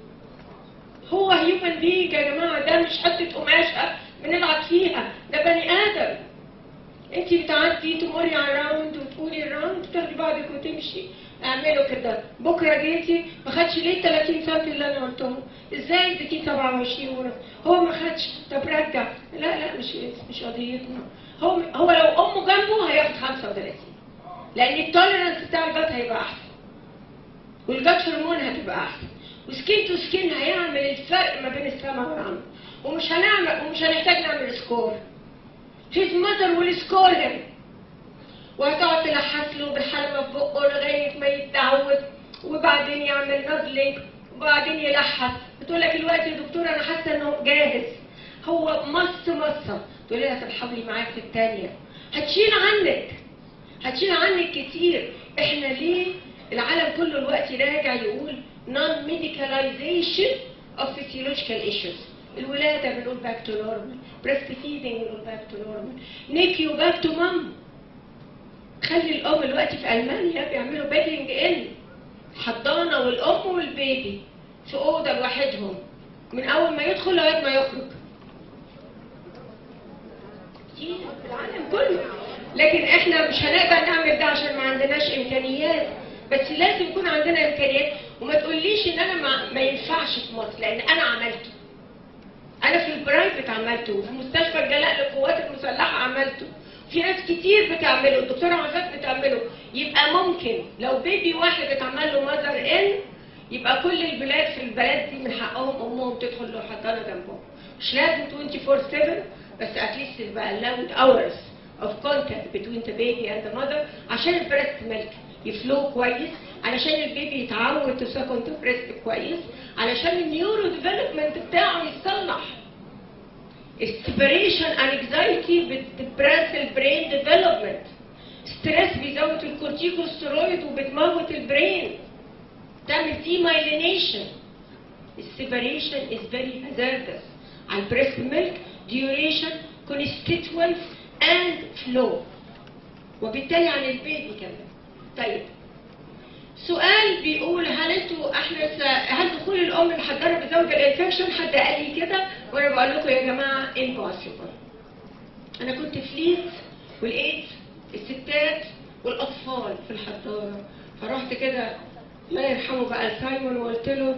Speaker 7: هو هيومن بيج يا جماعه ده مش حته قماشه بنلعب فيها ده بني ادم انت بتعدي تمري اراوند وتقولي اراوند تاخدي بعضك وتمشي اعملوا كده بكره جيتي ما خدش ليه 30 سم اللي انا قلتهم ازاي اديتيه 27 ورا هو ما خدش طب رجع لا لا مش مش قضيتنا هو هو لو امه جنبه هياخد 35 لان التوليرانس بتاع الجات هيبقى احسن والجات هرمون هتبقى احسن وسكين تو سكين هيعمل الفرق ما بين السما والارض ومش هنعمل ومش هنحتاج نعمل سكور his mother will score him وهتقعد تلحس له بالحلوى في بقه لغايه ما يتعود وبعدين يعمل نضلي وبعدين يلحس بتقول لك دلوقتي يا دكتور انا حاسه انه جاهز هو مص مصه تقول لها طب حاولي معاك في الثانيه هتشيل عنك هتشيل عنك كتير احنا ليه العالم كله الوقت راجع يقول non medicalization of physiological issues الولادة بنقول back to normal breastfeeding بنقول back to normal NICU back to mom خلي الأم الوقت في ألمانيا بيعملوا بيدنج إن حضانة والأم والبيبي في أوضة لوحدهم من أول ما يدخل لغاية ما يخرج كتير في العالم كله لكن احنا مش هنقدر نعمل ده عشان ما عندناش امكانيات بس لازم يكون عندنا امكانيات وما تقوليش ان انا ما, ما ينفعش في مصر لان انا عملته انا في البرايفت عملته وفي مستشفى الجلاء للقوات المسلحه عملته في ناس كتير بتعمله الدكتوره عفاف بتعمله يبقى ممكن لو بيبي واحد اتعمل له ماذر ان يبقى كل البلاد في البلاد دي من حقهم امهم تدخل له حضانه جنبهم مش لازم 24 7 بس اتليست يبقى allowed hours of contact between the baby and the mother عشان البريست ميلك يفلو كويس علشان البيبي يتعود تسكن تو بريست كويس علشان النيورو ديفلوبمنت بتاعه يتصلح السيبريشن انكزايتي بتدبرس البرين ديفلوبمنت ستريس بيزود الكورتيكوستيرويد وبتموت البرين تعمل دي مايلينيشن السيبريشن is very hazardous على البريست ميلك duration constituents and flow وبالتالي عن البيبي كمان طيب سؤال بيقول هل انتوا احنا س- هل دخول الام محضره بزوج الانفكشن حد قال لي كده وانا بقول لكم يا جماعه impossible انا كنت في ليد ولقيت الستات والاطفال في الحضانه فرحت كده الله يرحمه بقى سايمون وقلت له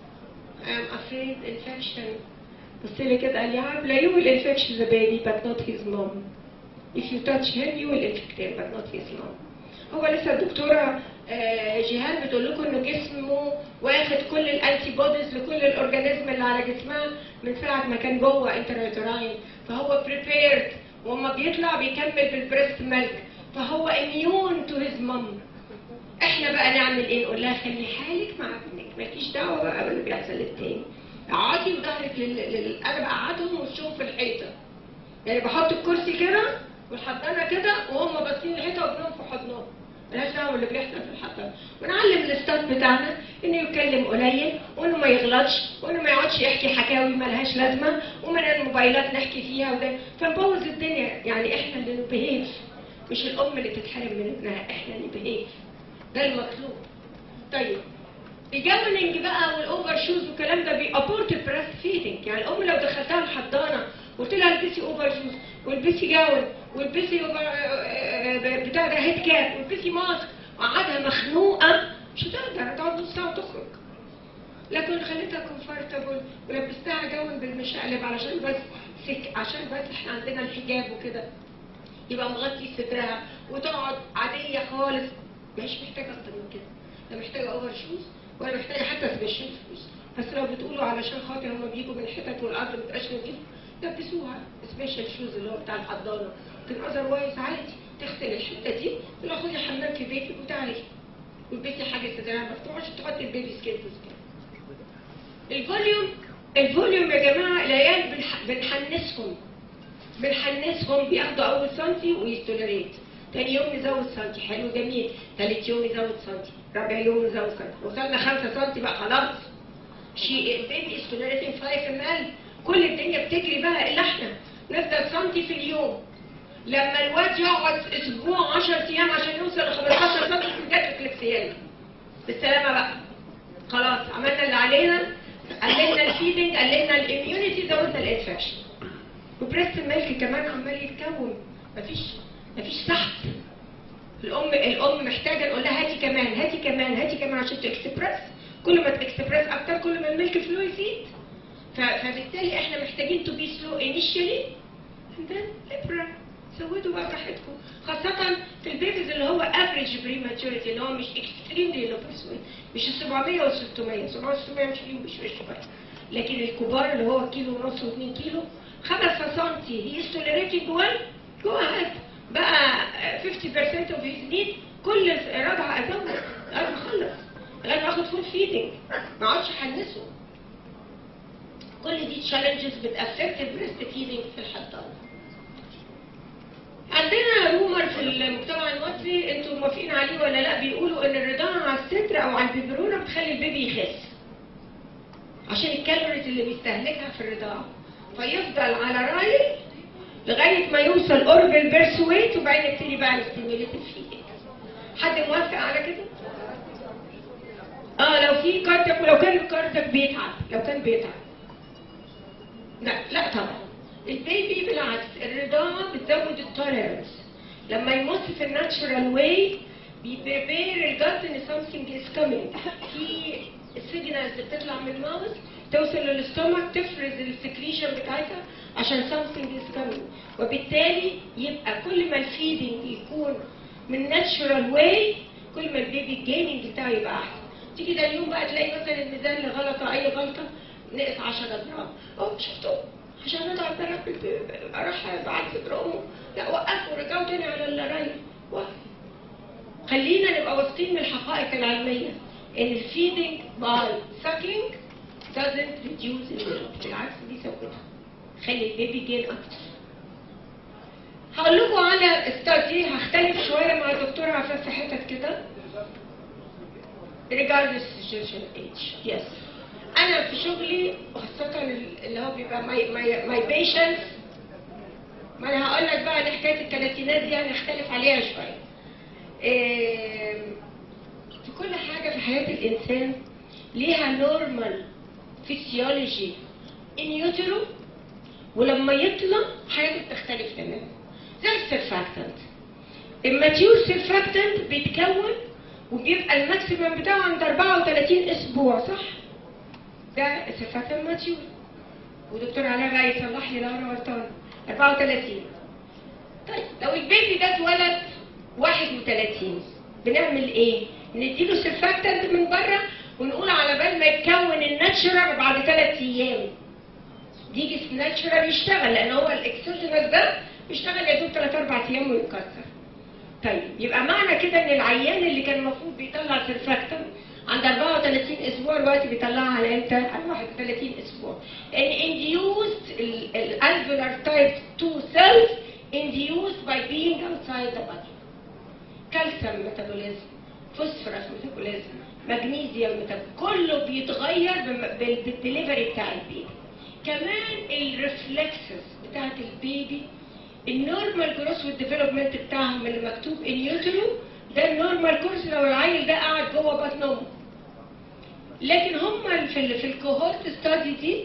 Speaker 7: I'm afraid infection بص لي كده قال لي عامله you will infect the baby but not his mom if you touch him you will infect him but not his mom هو لسه الدكتوره آه، جيهان بتقول لكم انه جسمه واخد كل الانتي بوديز لكل الاورجانيزم اللي على جسمها من ساعه ما كان جوه انتريتوراين فهو بريبيرد وما بيطلع بيكمل بالبريست ميلك فهو اميون تو هيز مام احنا بقى نعمل ايه نقول لها خلي حالك مع ابنك مالكيش دعوه بقى باللي بيحصل للتاني اقعدي وظهرك لل... لل... انا بقعدهم وشهم في الحيطه يعني بحط الكرسي كده والحضانه كده وهم باصين الحيطه وابنهم في حضنهم ملهاش دعوه باللي بيحصل في الحضانه ونعلم الاستاذ بتاعنا انه يتكلم قليل وانه ما يغلطش وانه ما يقعدش يحكي حكاوي ملهاش لازمه ومن الموبايلات نحكي فيها وده فنبوظ الدنيا يعني احنا اللي نبهيف مش الام اللي تتحرم من ابنها احنا اللي نبهيف ده المطلوب طيب الجاوننج بقى والاوفر شوز والكلام ده بيابورت البريست فيدنج يعني الام لو دخلتها الحضانه وقلت لها البسي اوفر شوز والبسي جاون والبسي أوفر- آه، بتاع ده هيد كاب والبسي ماسك وقعدها مخنوقه مش هتقدر هتقعد نص ساعه وتخرج لكن خليتها كومفورتبل ولبستها جاون بالمشقلب علشان بس سك عشان بس احنا عندنا الحجاب وكده يبقى مغطي صدرها وتقعد عاديه خالص مش محتاجه اكتر من كده لا محتاجه اوفر شوز ولا محتاجه حتى سبيشال شوز بس لو بتقولوا علشان خاطر هما بيجوا من الحتت والارض ما تبقاش نضيفه لبسوها سبيشال شوز اللي هو بتاع الحضانه لكن اذروايز عادي تغسل الحته دي ولو خدي حمام في بيتك وتعالي والبسي حاجه صدرها مفتوح عشان تحطي البيبي سكين تو سكين الفوليوم الفوليوم يا جماعه العيال بنح- بنحنسهم بنحنسهم بياخدوا اول سنتي ويستولريت تاني يوم نزود سنتي حلو جميل تالت يوم نزود سنتي رابع يوم نزود سنتي وصلنا خمسة سنتي بقى خلاص شيء البيبي استولريتنج 5 ام ال كل الدنيا بتجري بقى الا احنا نفضل سنتي في اليوم لما الواد يقعد اسبوع 10 ايام عشان يوصل ل 15 سنتي جات كليكسيانا بالسلامه بقى خلاص عملنا اللي علينا قللنا الفيدنج قللنا الاميونيتي زودنا الانفكشن وبريست الملك كمان عمال يتكون مفيش مفيش سحب الام الام محتاجه نقول لها هاتي كمان هاتي كمان هاتي كمان عشان تكسبرس كل ما تكسبرس اكتر كل ما الملك فلو يزيد ف- فبالتالي احنا محتاجين تو بي سلو انيشالي اند ذن ليبرا زودوا بقى براحتكم خاصة في البيبيز اللي هو افريج بريماتوريتي اللي هو مش اكستريملي لو مش ال 700 وال 600 700 و 600 مش فيهم مش مش شوية لكن الكبار اللي هو كيلو ونص و2 كيلو 5 سنتي هي tolerating well جو ahead بقى 50% of his need كل رضع ازود انا اخلص لغايه ما اخد فول فيدنج ما اقعدش احنسه كل دي تشالنجز بتافكت البريست فيدنج في الحضانه and عندنا رومر في المجتمع المصري انتوا موافقين عليه ولا لا بيقولوا ان الرضاعه على الصدر او على البيبرونه بتخلي البيبي يخس عشان الكالوريز اللي بيستهلكها في الرضاعه فيفضل على رايل لغايه ما يوصل قرب البيرث ويت وبعدين يبتدي بقى نستيميليت الفيدنج حد موافق على كده؟ اه لو في كاردك ولو كان الكاردك بيتعب لو كان بيتعب لا لا طبعا البيبي بالعكس الرضاعة بتزود التوليرنس لما يمص في الناتشورال واي بيبريبير الجت ان something is coming في السيجنالز بتطلع من الماوس توصل للاستومك تفرز السكريشن بتاعتها عشان something is coming وبالتالي يبقى كل ما الفيدنج يكون من ناتشورال واي كل ما البيبي الجيننج بتاعه يبقى احسن تيجي ده اليوم بقى تلاقي مثلا الميزان اللي غلطه اي غلطه نقص 10 جرام اه شفتوا عشان نضع البنات راح بعد صدر امه لا وقفوا رجعوا تاني على الرايل وقف خلينا نبقى واثقين من الحقائق العلميه ان الفيدنج باي sucking doesn't reduce the weight بالعكس بيزودها خلي البيبي جين اكتر هقول لكم على استادي هختلف شويه مع الدكتور عفاف في حتت كده regardless situation age yes انا في شغلي وخاصه اللي هو بيبقى my, my, my patients ما انا هقول لك بقى ان حكايه الثلاثينات دي هنختلف عليها شويه إيه، في كل حاجه في حياه الانسان ليها نورمال فيسيولوجي ان يوترو ولما يطلع حياته بتختلف تماما زي السيرفاكتنت الماتيور سيرفاكتنت بيتكون وبيبقى الماكسيمم بتاعه عند 34 اسبوع صح؟ ده السيرفاكتنت ماتيور ودكتور علاء بقى يصلح لي لو انا غلطان 34 طيب لو البيبي ده اتولد 31 بنعمل ايه؟ نديله سيرفاكتنت من بره ونقول على بال ما يتكون الناتشرال بعد ثلاث ايام يجي الناتشرال يشتغل لان هو الاكسوجينال ده بيشتغل يا دوب ثلاث اربع ايام ويتكسر. طيب يبقى معنى كده ان العيان اللي كان المفروض بيطلع سيرفاكتنت عند 34 اسبوع دلوقتي بيطلعها على امتى؟ على 31 اسبوع. ان induced الالفولار تايب 2 cells induced by being outside the body. كالسيوم ميتابوليزم فوسفورس ميتابوليزم مغنيسيوم ميتابوليزم كله بيتغير بم- بال- بالدليفري بتاع البيبي كمان الريفلكسز بتاعت البيبي النورمال جروث والديفلوبمنت بتاعهم اللي مكتوب ان يوترو ده النورمال كورس لو العيل ده قاعد جوه بطن امه لكن هم في ال في الكوهورت ستادي دي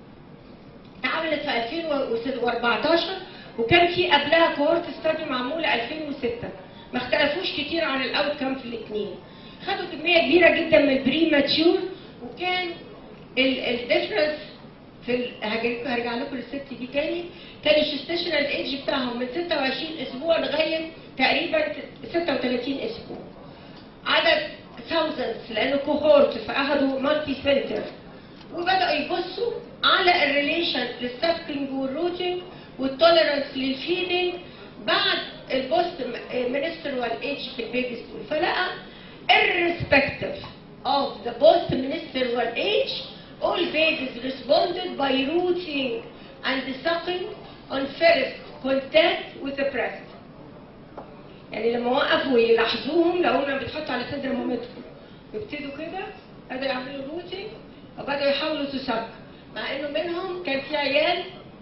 Speaker 7: اتعملت في 2014 وكان في قبلها كوهورت ستادي معموله 2006 ما اختلفوش كتير عن الاوت كام في الاثنين خدوا كميه كبيره جدا من البري ماتيور وكان الديفرنس في ال- هرجع هرجع لكم للست دي تاني كان الجستيشنال ايدج بتاعهم من 26 اسبوع لغايه تقريبا 36 اسبوع عدد thousands لانه كوهورت فاخدوا مالتي سنتر وبداوا يبصوا على الريليشن للسفكينج والروتنج والتوليرانس للفيدنج بعد البوست منسترال ايج في البيبي ستول فلقى irrespective of the post menstrual age all babies responded by rooting and sucking on first contact with the breast يعني لما وقفوا يلاحظوهم لقونا بتحط على صدر مامتهم يبتدوا كده بدأوا يعملوا روتنج وبدأوا يحاولوا تسك مع انه منهم كان في عيال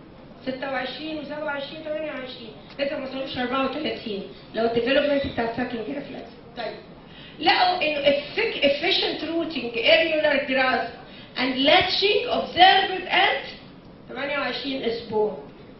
Speaker 7: 26 و27 28 لسه ما وصلوش 34 لو الديفلوبمنت بتاع ساكنج ريفلكس طيب لقوا انه effic- efficient rooting areolar growth and latching observed at 28 اسبوع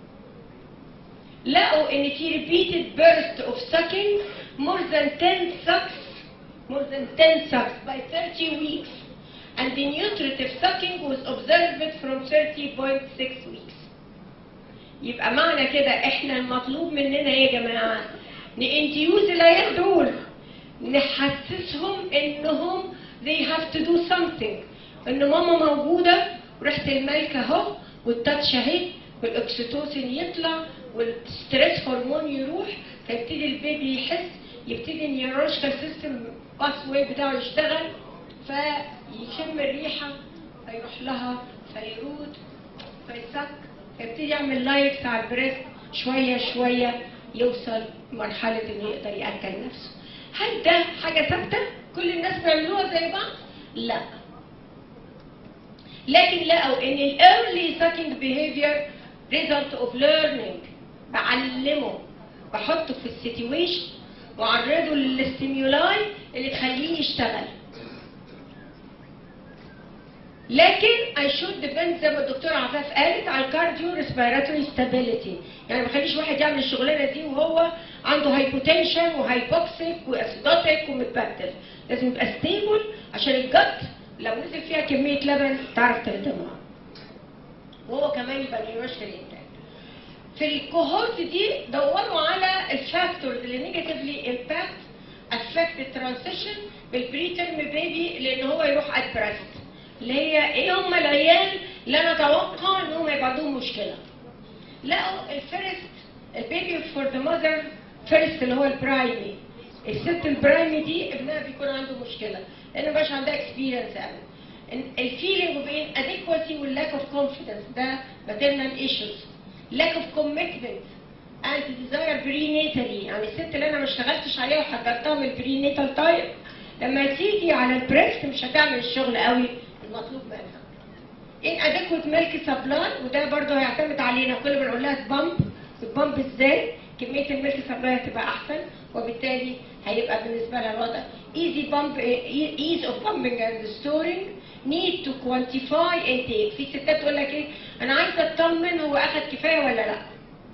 Speaker 7: لقوا ان في repeated burst of sucking more than 10 sucks more than 10 sucks by 30 weeks and the nutritive sucking was observed from 30.6 weeks يبقى معنى كده احنا المطلوب مننا ايه يا جماعه نانتيوز العيال دول نحسسهم انهم they have to do something ان ماما موجوده وريحه الملك اهو والتاتش اهي والاكسيتوسين يطلع والستريس هرمون يروح فيبتدي البيبي يحس يبتدي النيورولوجيكال سيستم باس واي بتاعه يشتغل فيشم الريحه فيروح لها فيرود فيسك فيبتدي يعمل لايكس على البريست شويه شويه يوصل لمرحله انه يقدر ياكل نفسه هل ده حاجه ثابته كل الناس بيعملوها زي بعض لا لكن لقوا ان ال early sucking behavior result of learning بعلمه بحطه في السيتويشن واعرضه للستيمولاي اللي تخليه يشتغل لكن I should depend زي ما الدكتورة عفاف قالت على الكارديو ريسبيراتوري ستابيليتي يعني ما خليش واحد يعمل الشغلانه دي وهو عنده هايبوتنشن وهايبوكسيك واسيدوتيك ومتبدل لازم يبقى ستيبل عشان الجت لو نزل فيها كميه لبن تعرف تهضمها وهو كمان يبقى نيوروشال انتاج في الكوهورت دي دوروا على الفاكتورز اللي نيجاتيفلي امباكت افكت ترانزيشن بالبريترم بيبي لان هو يروح ات بريست اللي هي ايه هم العيال اللي انا اتوقع ان هم يبقى عندهم مشكله لقوا الفيرست البيبي فور ذا ماذر فيرست اللي هو البرايمي الست البرايمي دي ابنها بيكون عنده مشكله لان مبقاش عندها اكسبيرينس قوي الفيلينج اوف ان اديكواتي واللاك اوف كونفيدنس ده maternal ايشوز lack of commitment and desire prenatally يعني الست اللي انا ما اشتغلتش عليها وحضرتها من البرينيتال تايم لما تيجي على البريست مش هتعمل الشغل قوي المطلوب منها inadequate milk supply وده برضه هيعتمد علينا كل ما نقول لها تبامب تبامب ازاي كميه الميلك سبلاي هتبقى احسن وبالتالي هيبقى بالنسبه لها الوضع easy pump ease of pumping and storing need to quantify intake في ستات تقول لك ايه انا عايزه اطمن هو اخد كفايه ولا لا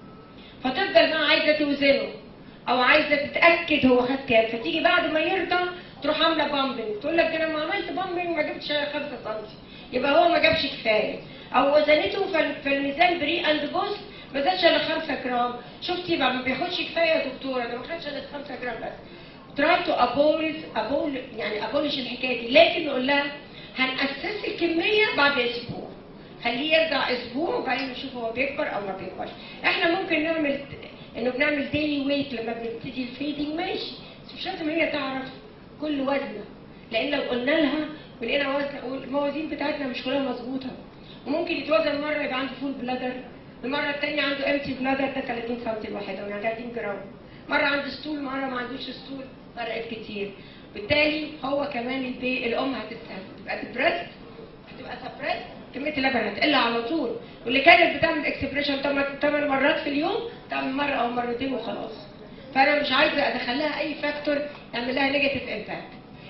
Speaker 7: فتفضل بقى عايزه توزنه او عايزه تتاكد هو خد كام فتيجي بعد ما يرضى تروح عامله بامبنج تقول لك ده انا ما عملت بامبنج ما جبتش 5 سم يبقى هو ما جابش كفايه او وزنته في في الميزان بري اند بوست ما زادش الا 5 جرام شفتي بقى ما بياخدش كفايه يا دكتوره ده ما خدش الا 5 جرام بس تراي تو ابولش ابول يعني ابولش الحكايه دي لكن نقول لها هنأسس الكميه بعد اسبوع خليه يرجع اسبوع وبعدين نشوف هو بيكبر او ما بيكبرش احنا ممكن نعمل انه بنعمل ديلي ويت لما بنبتدي الفيدنج ماشي بس مش لازم هي تعرف كل وزنه لان لو قلنا لها ولقينا وزن الموازين بتاعتنا مش كلها مظبوطه وممكن يتوزن مره يبقى عنده فول بلادر المره الثانيه عنده امتي بلادر ده 30 سم الواحده يعني 30 جرام مره عنده ستول مره ما عندوش ستول فرقت كتير بالتالي هو كمان البي الام هتستهدف تبقى ديبريست هتبقى سبريست كميه اللبن هتقل على طول واللي كانت بتعمل اكسبريشن 8 مرات في اليوم تعمل مره او مرتين وخلاص فانا مش عايزه ادخل لها اي فاكتور يعمل لها نيجاتيف امباكت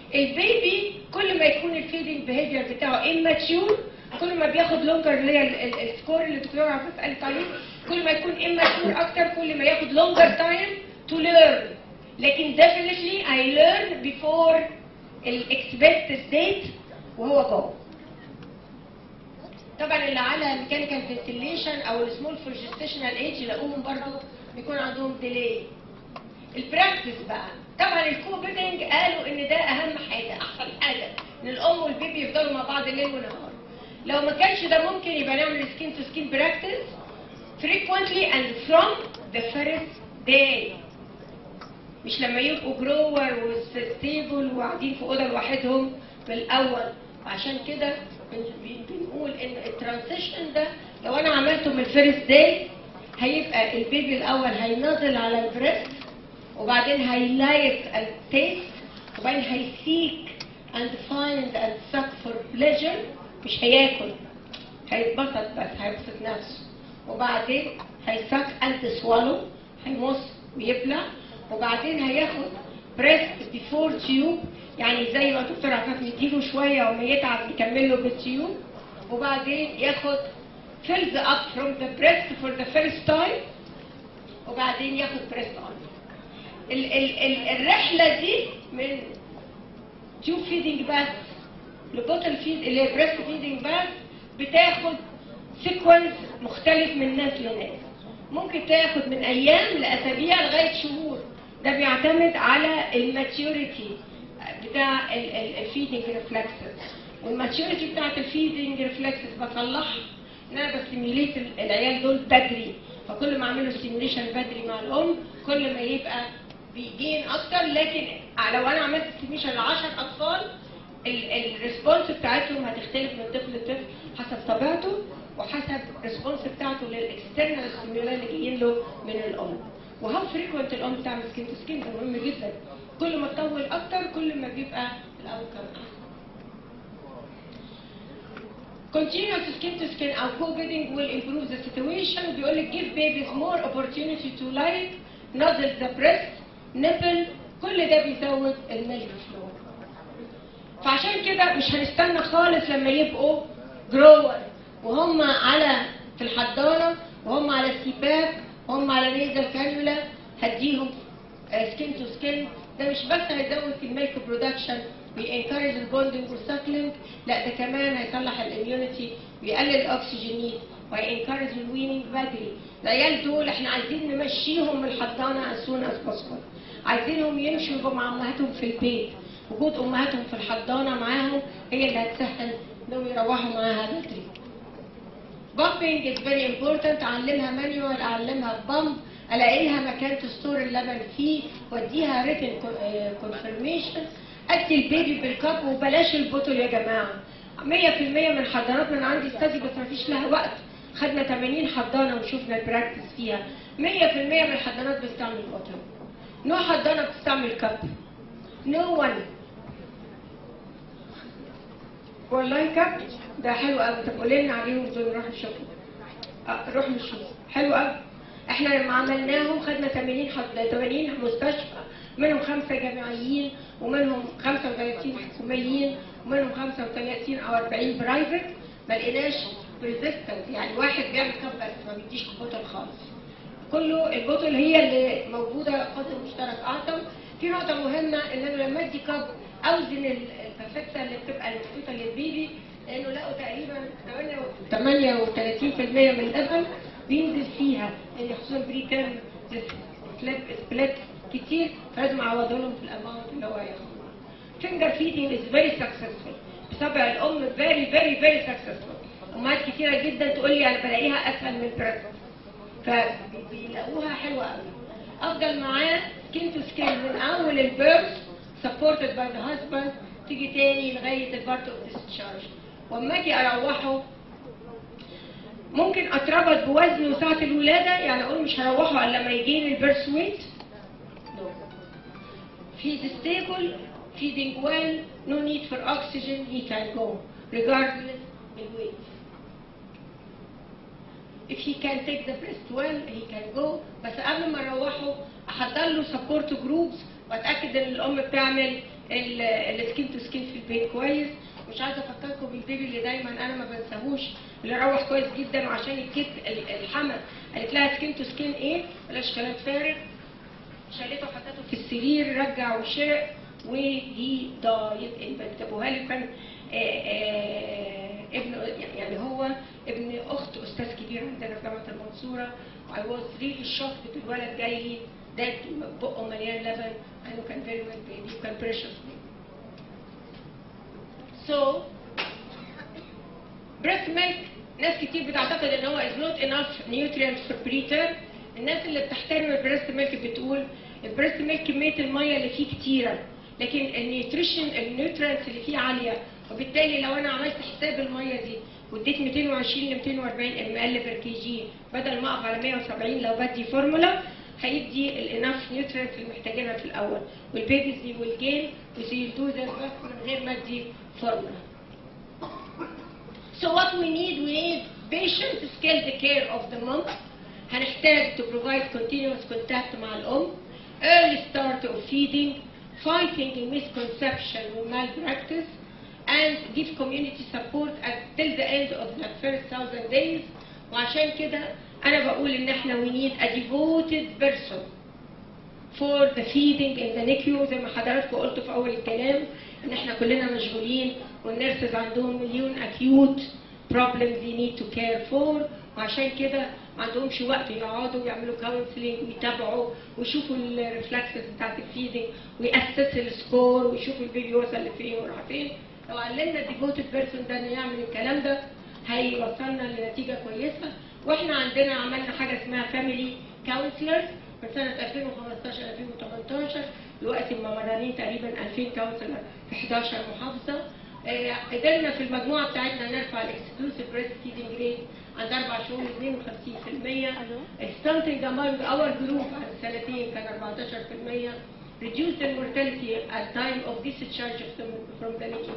Speaker 7: البيبي كل ما يكون الفيدنج بيهيفير بتاعه immature كل ما بياخد لونجر اللي هي السكور اللي الدكتور عفاف قالت عليه كل ما يكون immature اكتر كل ما ياخد لونجر تايم تو ليرن لكن definitely I learn before الاكسبكتد date وهو جوه طبعا اللي على ميكانيكال فنتيليشن او السمول فورجستيشنال ايج يلاقوهم برضو بيكون عندهم ديلي البراكتس بقى طبعا الكوبيدنج قالوا ان ده اهم حاجه احسن حاجه ان الام والبيبي يفضلوا مع بعض الليل ونهار لو ما كانش ده ممكن يبقى نعمل سكين تو سكين براكتس frequently and from the first day مش لما يبقوا جروور وستيبل وقاعدين في اوضه لوحدهم من الاول عشان كده بن- بنقول ان الترانزيشن ده لو انا عملته من الفيرست داي هيبقى البيبي الاول هينزل على البريست وبعدين هيلايك التيست وبعدين هيسيك and find and suck for pleasure مش هياكل هيتبسط بس هيبسط نفسه وبعدين هيسك and swallow هيمص ويبلع وبعدين هياخد بريست بيفور تيوب يعني زي ما الدكتور عفاف مديله شويه وما يتعب يكمل له بالتيوب وبعدين ياخد fills up from the breast for the first time وبعدين ياخد بريست on ال ال ال الرحله دي من تيوب فيدنج بس لبوتل فيد اللي هي بريست فيدنج بس بتاخد سيكونس مختلف من ناس لناس ممكن تاخد من ايام لاسابيع لغايه شهور ده بيعتمد على الماتيوريتي بتاع الفيدنج ريفلكسز والماتيوريتي بتاعت الفيدنج ريفلكسز بصلحها ان انا بستيميوليت العيال دول بدري فكل ما اعمله ستيميوليشن بدري مع الام كل ما يبقى بيجين اكتر لكن لو انا عملت ستيميوليشن ل 10 اطفال الريسبونس بتاعتهم هتختلف من طفل لطفل حسب طبيعته وحسب الريسبونس بتاعته للاكسترنال ستيمولاي اللي جايين له من الام وهاو فريكوينت الام بتعمل سكين تو سكين ده مهم جدا كل ما تطول اكتر كل ما بيبقى الاوتكم احسن Continuous skin to skin او co-bedding will improve the situation بيقول لك give babies more opportunity to like nozzle the breast nipple كل ده بيزود الميلك فلو فعشان كده مش هنستنى خالص لما يبقوا جروور وهم على في الحضانه وهم على السيباب وهم على نيزل كانيولا هديهم سكين تو سكين ده مش بس هيزود في الميلك برودكشن وينكرج البوندنج والساكلينج لا ده كمان هيصلح الاميونيتي ويقلل الاكسجين نيد وينكرج الويننج بدري العيال دول احنا عايزين نمشيهم من الحضانه as soon as possible عايزينهم يمشوا يبقوا مع امهاتهم في البيت وجود امهاتهم في الحضانه معاهم هي اللي هتسهل انهم يروحوا معاها بدري بامبنج از فيري امبورتنت اعلمها مانيوال اعلمها بامب الاقي لها مكان تستور اللبن فيه واديها ريتن كونفرميشن ادي البيبي بالكاب وبلاش البوتل يا جماعه 100% من حضاناتنا انا عندي استادي بس ما فيش لها وقت خدنا 80 حضانه وشفنا البراكتس فيها 100% من الحضانات بتستعمل بوتل نوع حضانه بتستعمل كاب نو ون والله كاب ده حلو قوي طب قولي لنا عليهم دول نروح نشوفهم آه نروح نشوف حلو قوي احنا لما عملناهم خدنا 80 حد 80 مستشفى منهم خمسه جامعيين ومنهم 35 حكوميين ومنهم 35 او 40 برايفت ما لقيناش ريزيستنس يعني واحد بيعمل كاب بس ما بيديش بوتل خالص كله البوتل هي اللي موجوده قدر مشترك اعظم في نقطه مهمه ان انا لما ادي كاب اوزن البرفكتا اللي بتبقى محطوطه للبيبي لانه لقوا تقريبا 38% من اللبن بينزل فيها يعني خصوصا بري تيرم سبليت سبليت كتير فلازم اعوضه لهم في الاماونت اللي هو ياخده. فينجر فيدنج از فيري سكسسفول بطبع الام فيري فيري فيري سكسسفول امهات كتيره جدا تقول لي انا بلاقيها اسهل من البريست فبيلاقوها حلوه قوي افضل معاه سكين تو سكين من اول البيرث supported by the husband تيجي تاني لغايه البارت اوف discharge واما اجي اروحه ممكن اتربط بوزنه ساعة الولادة يعني اقول مش هروحه الا لما يجيني البيرث ويت He's stable, feeding well, no need for oxygen, he can go regardless the weight. If he can take the breast well, he can go بس قبل ما اروحه احضر له سبورت جروبس واتاكد ان الام بتعمل السكين تو سكين في البيت كويس مش عايزه افكركم بالبيبي اللي دايما انا ما بنساهوش اللي روح كويس جدا وعشان الكيك الحمل قالت لها سكين تو سكين ايه بلاش كلام فارغ شالته وحطته في السرير رجع وشاء وهي دايت انتبهوا لي كان آه، آه، ابن يعني هو ابن اخت استاذ كبير عندنا في جامعه المنصوره I was really shocked الولد جاي لي ده بقه مليان لبن انه كان very well baby وكان precious baby. So breast milk ناس كتير بتعتقد ان هو is not enough nutrients for preterm الناس اللي بتحترم البريست ميلك بتقول البريست ميلك كميه الميه اللي فيه كتيره لكن النيوتريشن النيوترينتس اللي فيه عاليه وبالتالي لو انا عملت حساب الميه دي واديت 220 ل 240 ام ال بير كي جي بدل ما اقف على 170 لو بدي فورمولا هيدي الاناف نيوترينتس اللي محتاجينها في الاول والبيبيز دي والجين وسيلدو ده بس من غير ما ادي فورمولا So what we need, we need patient skilled care of the mom. هنحتاج to provide continuous contact مع الأم, early start of feeding, fighting misconception و malpractice, and give community support until the end of the first thousand days. وعشان كده أنا بقول إن إحنا we need a devoted person for the feeding in the NICU زي ما حضراتكم قلتوا في أول الكلام إن إحنا كلنا مشغولين والنيرسز عندهم مليون acute problems they need to care for وعشان كده ما عندهمش وقت يقعدوا ويعملوا كونسلنج ويتابعوا ويشوفوا الريفلكسز بتاعت الفيدنج ويأسسوا السكور ويشوفوا البيبي وصل لفين وراح فين لو علمنا الديفوتد بيرسون ده انه يعمل الكلام ده هيوصلنا لنتيجه كويسه واحنا عندنا عملنا حاجه اسمها فاميلي كونسلرز من سنه 2015 2018 دلوقتي ممررين تقريبا 2000 كونسلر في 11 محافظه آه، قدرنا في المجموعه بتاعتنا نرفع الاكسكلوسيف بريست فيدنج ريت عند اربع شهور 52% الستانتنج امونج اور جروب بعد سنتين كان 14% reduce the mortality at time of discharge from, from the NICU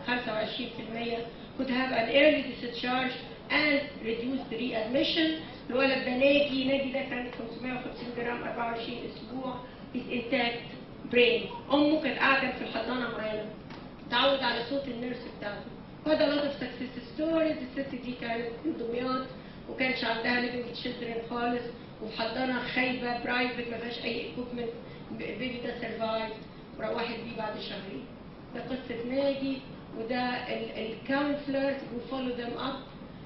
Speaker 7: 25% could have an early discharge and reduce the readmission الولد ده ناجي ناجي ده كان 550 جرام 24 اسبوع with intact brain امه كانت قاعده في الحضانه معانا تعود على صوت النيرس بتاعته وهذا لوت اوف سكسس ستوريز الست دي كانت من دمياط وكانش عندها ليفنج تشيلدرن خالص وفي حضانه خايبه برايفت ما فيهاش اي ايكوبمنت البيبي ده سرفايف وروحت بيه بعد شهرين ده قصه ناجي وده الكونسلرز وفولو ذم اب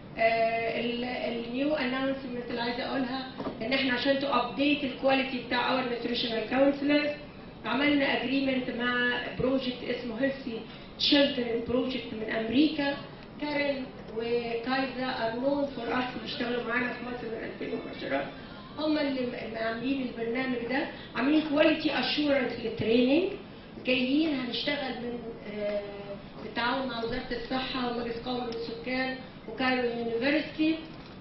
Speaker 7: النيو اناونسمنت اللي عايزه اقولها ان احنا عشان تو ابديت الكواليتي بتاع اور نيوتريشنال كونسلرز عملنا اجريمنت مع بروجكت اسمه هيلثي تشيلدرن بروجكت من امريكا كارين وكايزا ار نون فور اس بيشتغلوا معانا في مصر من 2010 هم اللي م- عاملين البرنامج ده عاملين كواليتي اشورنس للتريننج جايين هنشتغل من آه، بالتعاون مع وزاره الصحه ومجلس قومي للسكان وكايرو يونيفرستي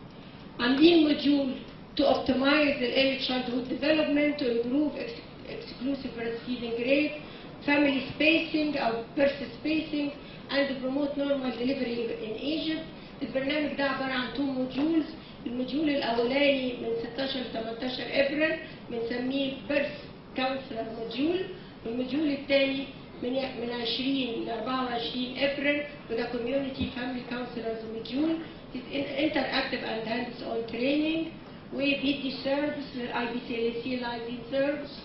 Speaker 7: عاملين موديول to optimize the early childhood development to improve ex- exclusive breastfeeding rate, family spacing أو birth spacing and promote normal delivery in Egypt. البرنامج ده عبارة عن two modules. الموديول الأولاني من 16 ل 18 أبريل بنسميه birth counselor module والموديول الثاني من من 20 ل 24 ابريل وده community family counselors module interactive and hands on training وبيدي سيرفيس للاي بي سي ال سي لايزين سيرفيس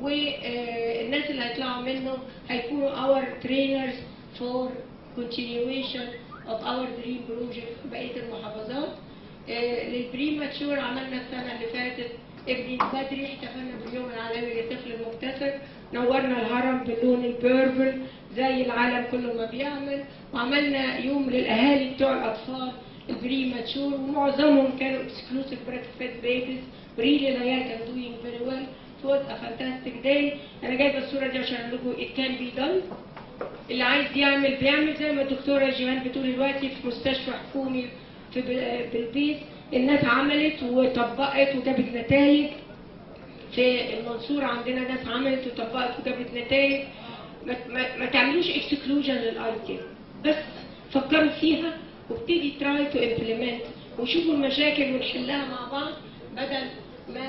Speaker 7: والناس اللي هيطلعوا منه هيكونوا اور ترينرز فور continuation of our dream project في بقيه المحافظات آه، للبريماتشور عملنا السنه اللي فاتت ابني بدري احتفلنا باليوم العالمي للطفل المبتكر نورنا الهرم باللون البيربل زي العالم كله ما بيعمل وعملنا يوم للاهالي بتوع الاطفال البريماتشور ومعظمهم كانوا اكسكلوسيف breastfed babies really العيال كانوا doing very well it was a fantastic day انا جايبه الصوره دي عشان اقول لكم it can be done اللي عايز يعمل بيعمل زي ما الدكتوره جيهان بتقول دلوقتي في مستشفى حكومي في بل- بلبيس الناس عملت وطبقت وجابت نتائج في المنصورة عندنا ناس عملت وطبقت وجابت نتائج ما, ما, ما تعملوش اكسكلوجن للاي كير بس فكروا فيها وابتدي تراي تو امبلمنت وشوفوا المشاكل ونحلها مع بعض بدل ما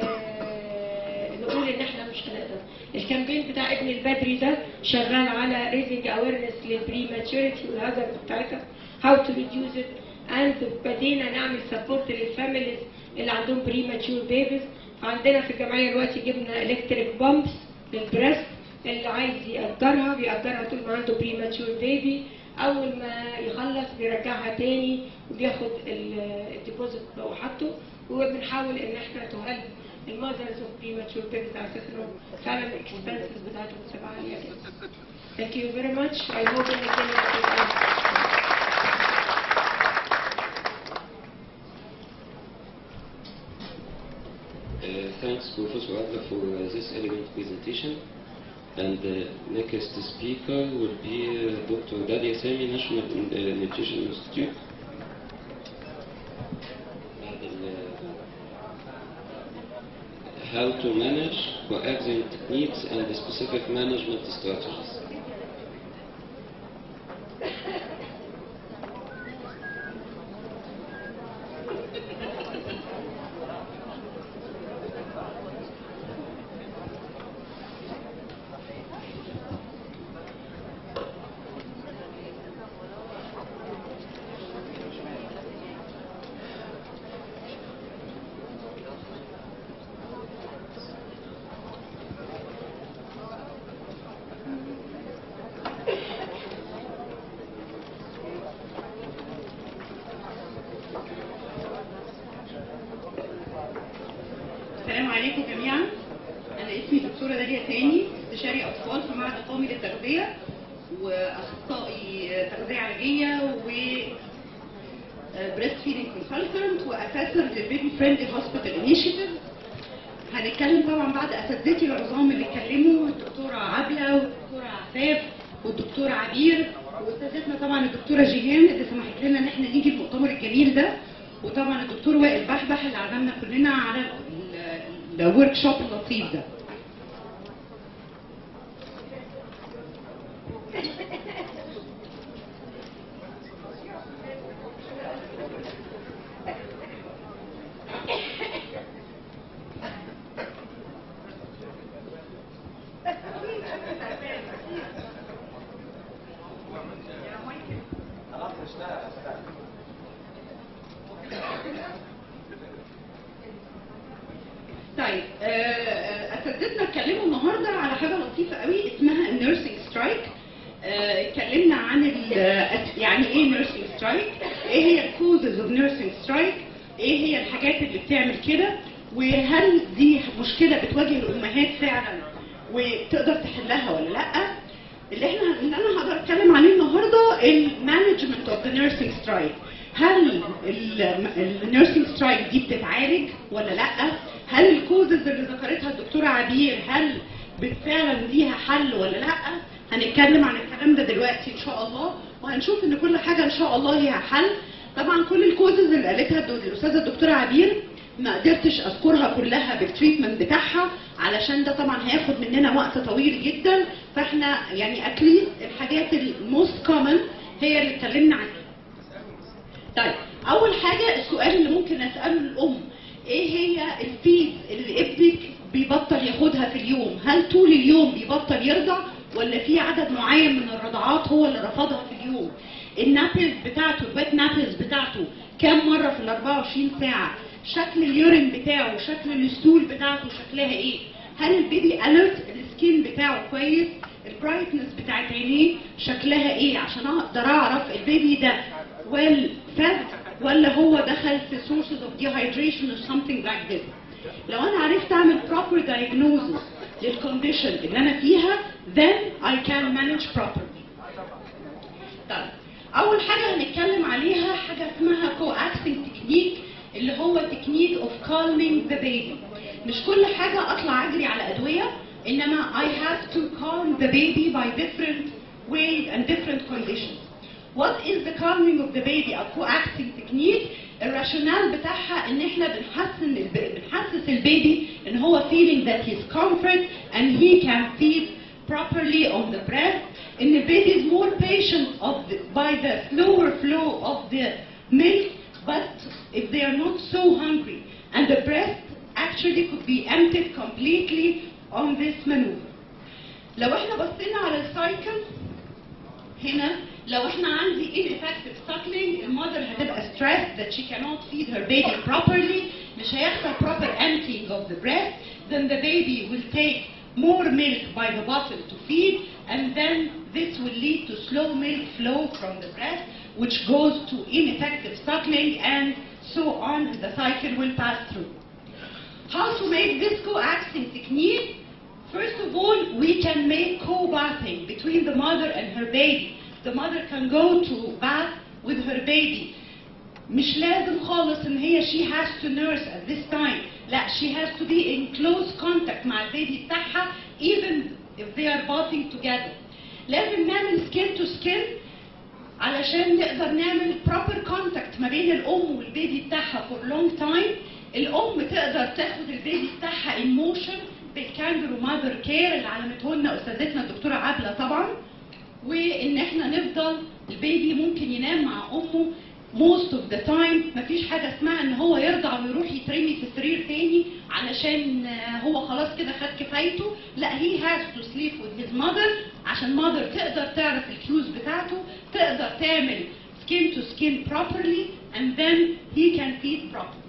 Speaker 7: آه نقول ان احنا مش هنقدر الكامبين بتاع ابن البدري ده شغال على ريزنج اويرنس للبري ماتشوريتي والهازارد بتاعتها هاو تو ريديوز ات اند بدينا نعمل سبورت للفاميليز اللي عندهم بري ماتشور بيبيز عندنا في الجمعيه دلوقتي جبنا الكتريك بامبس للبريست اللي عايز يأجرها بيأجرها طول ما عنده بري ماتشور بيبي اول ما يخلص بيرجعها تاني وبياخد الديبوزيت لو حطه وبنحاول ان احنا تهلب المذرز اوف بري ماتشور بيبيز على اساس انهم فعلا الاكسبنسز بتاعتهم بتبقى عاليه جدا. Thank you very much. I hope ان الدنيا هتبقى
Speaker 5: Uh, thanks Professor Adler for uh, this elegant presentation. And the next speaker will be uh, Dr. Dalia Sami, National uh, Nutrition Institute. بعد ال- How to manage coaxial techniques and the specific management strategies.
Speaker 8: السلام عليكم جميعا انا اسمي دكتوره داليا تاني استشاري اطفال في معهد قومي للتغذيه واخصائي تغذيه علاجيه و بريست فيدنج كونسلتنت واساسر للبيبي فريندلي هوسبيتال انيشيتيف هنتكلم طبعا بعد اساتذتي العظام اللي اتكلموا الدكتوره عبله والدكتوره عفاف والدكتوره عبير واستاذتنا طبعا الدكتوره جيهان اللي سمحت لنا ان احنا نيجي المؤتمر الجميل ده وطبعا الدكتور وائل بحبح اللي عزمنا كلنا على الورك شوب اللطيف ده طيب آه، آه، اساتذتنا اتكلموا النهارده على حاجه لطيفه قوي اسمها النيرسينج سترايك اتكلمنا عن ال- آه، يعني ايه نيرسينج سترايك ايه هي الكوزز اوف نيرسينج سترايك ايه هي الحاجات اللي بتعمل كده وهل دي مشكله بتواجه الامهات فعلا وتقدر تحلها ولا لا اللي احنا اللي انا هقدر اتكلم عليه النهارده المانجمنت اوف ذا نيرسينج سترايك هل النيرسينج سترايك دي بتتعالج ولا لا هل الكوزز اللي ذكرتها الدكتوره عبير هل فعلا ليها حل ولا لا هنتكلم عن الكلام ده دلوقتي ان شاء الله وهنشوف ان كل حاجه ان شاء الله ليها حل طبعا كل الكوزز اللي قالتها الدو- الاستاذه الدكتوره عبير ما قدرتش اذكرها كلها بالتريتمنت بتاعها علشان ده طبعا هياخد مننا وقت طويل جدا فاحنا يعني اتليست الحاجات الموست كومن هي اللي اتكلمنا عنها طيب اول حاجه السؤال اللي ممكن اساله الام ايه هي الفيز اللي ابنك بيبطل ياخدها في اليوم هل طول اليوم بيبطل يرضع ولا في عدد معين من الرضعات هو اللي رفضها في اليوم النابلز بتاعته الويت نابلز بتاعته كام مره في ال 24 ساعه شكل اليورين بتاعه شكل الستول بتاعته شكلها ايه هل البيبي اليرت السكين بتاعه كويس البرايتنس بتاعت عينيه شكلها ايه عشان اقدر اعرف البيبي ده well fed ولا هو دخل في sources of dehydration or something like this لو انا عرفت اعمل proper diagnosis للكونديشن اللي انا فيها then I can manage properly طيب اول حاجه هنتكلم عليها حاجه اسمها coaxing technique اللي هو technique of calming the baby مش كل حاجه اطلع اجري على ادويه انما I have to calm the baby by different ways and different conditions What is the calming of the baby او coaxing technique الراشونال بتاعها ان احنا بنحسن الب... بنحسس البيبي ان هو feeling that he's comfort and he can feed properly on the breast and the baby is more patient of the, by the slower flow of the milk but if they are not so hungry and the breast actually could be emptied completely on this maneuver لو احنا بصينا على السايكل هنا لو احنا عندي ineffective suckling المother هتبقى stressed that she cannot feed her baby properly مش هيحصل proper emptying of the breast then the baby will take more milk by the bottle to feed and then this will lead to slow milk flow from the breast which goes to ineffective suckling and so on and the cycle will pass through. How to make this coaxing technique? First of all, we can make co-bathing between the mother and her baby. The mother can go to bath with her baby. مش لازم خالص ان هي she has to nurse at this time. لا she has to be in close contact مع البيبي بتاعها even if they are bathing together. لازم نعمل skin to skin علشان نقدر نعمل proper contact ما بين الام والبيبي بتاعها for long time الام تقدر تاخد البيبي بتاعها in motion بالكانجرو ماذر كير اللي علمته لنا استاذتنا الدكتوره عبله طبعا وان احنا نفضل البيبي ممكن ينام مع امه most of the time مفيش حاجه اسمها ان هو يرضع ويروح يترمي في السرير تاني علشان آه، هو خلاص كده خد كفايته لا he has to sleep with his mother عشان mother تقدر تعرف الكيوز بتاعته تقدر تعمل skin to skin properly and then he can feed properly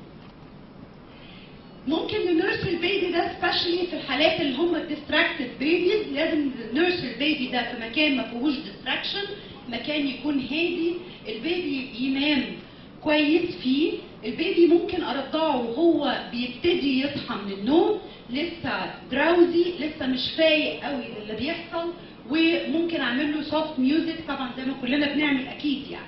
Speaker 8: ممكن ننرس البيبي ده سبيشالي في الحالات اللي هم الديستراكتد بيبيز لازم ننرس البيبي ده في مكان ما فيهوش ديستراكشن مكان يكون هادي البيبي ينام كويس فيه البيبي ممكن ارضعه وهو بيبتدي يصحى من النوم لسه دراوزي لسه مش فايق قوي للي بيحصل وممكن اعمل له سوفت ميوزك طبعا زي ما كلنا بنعمل اكيد يعني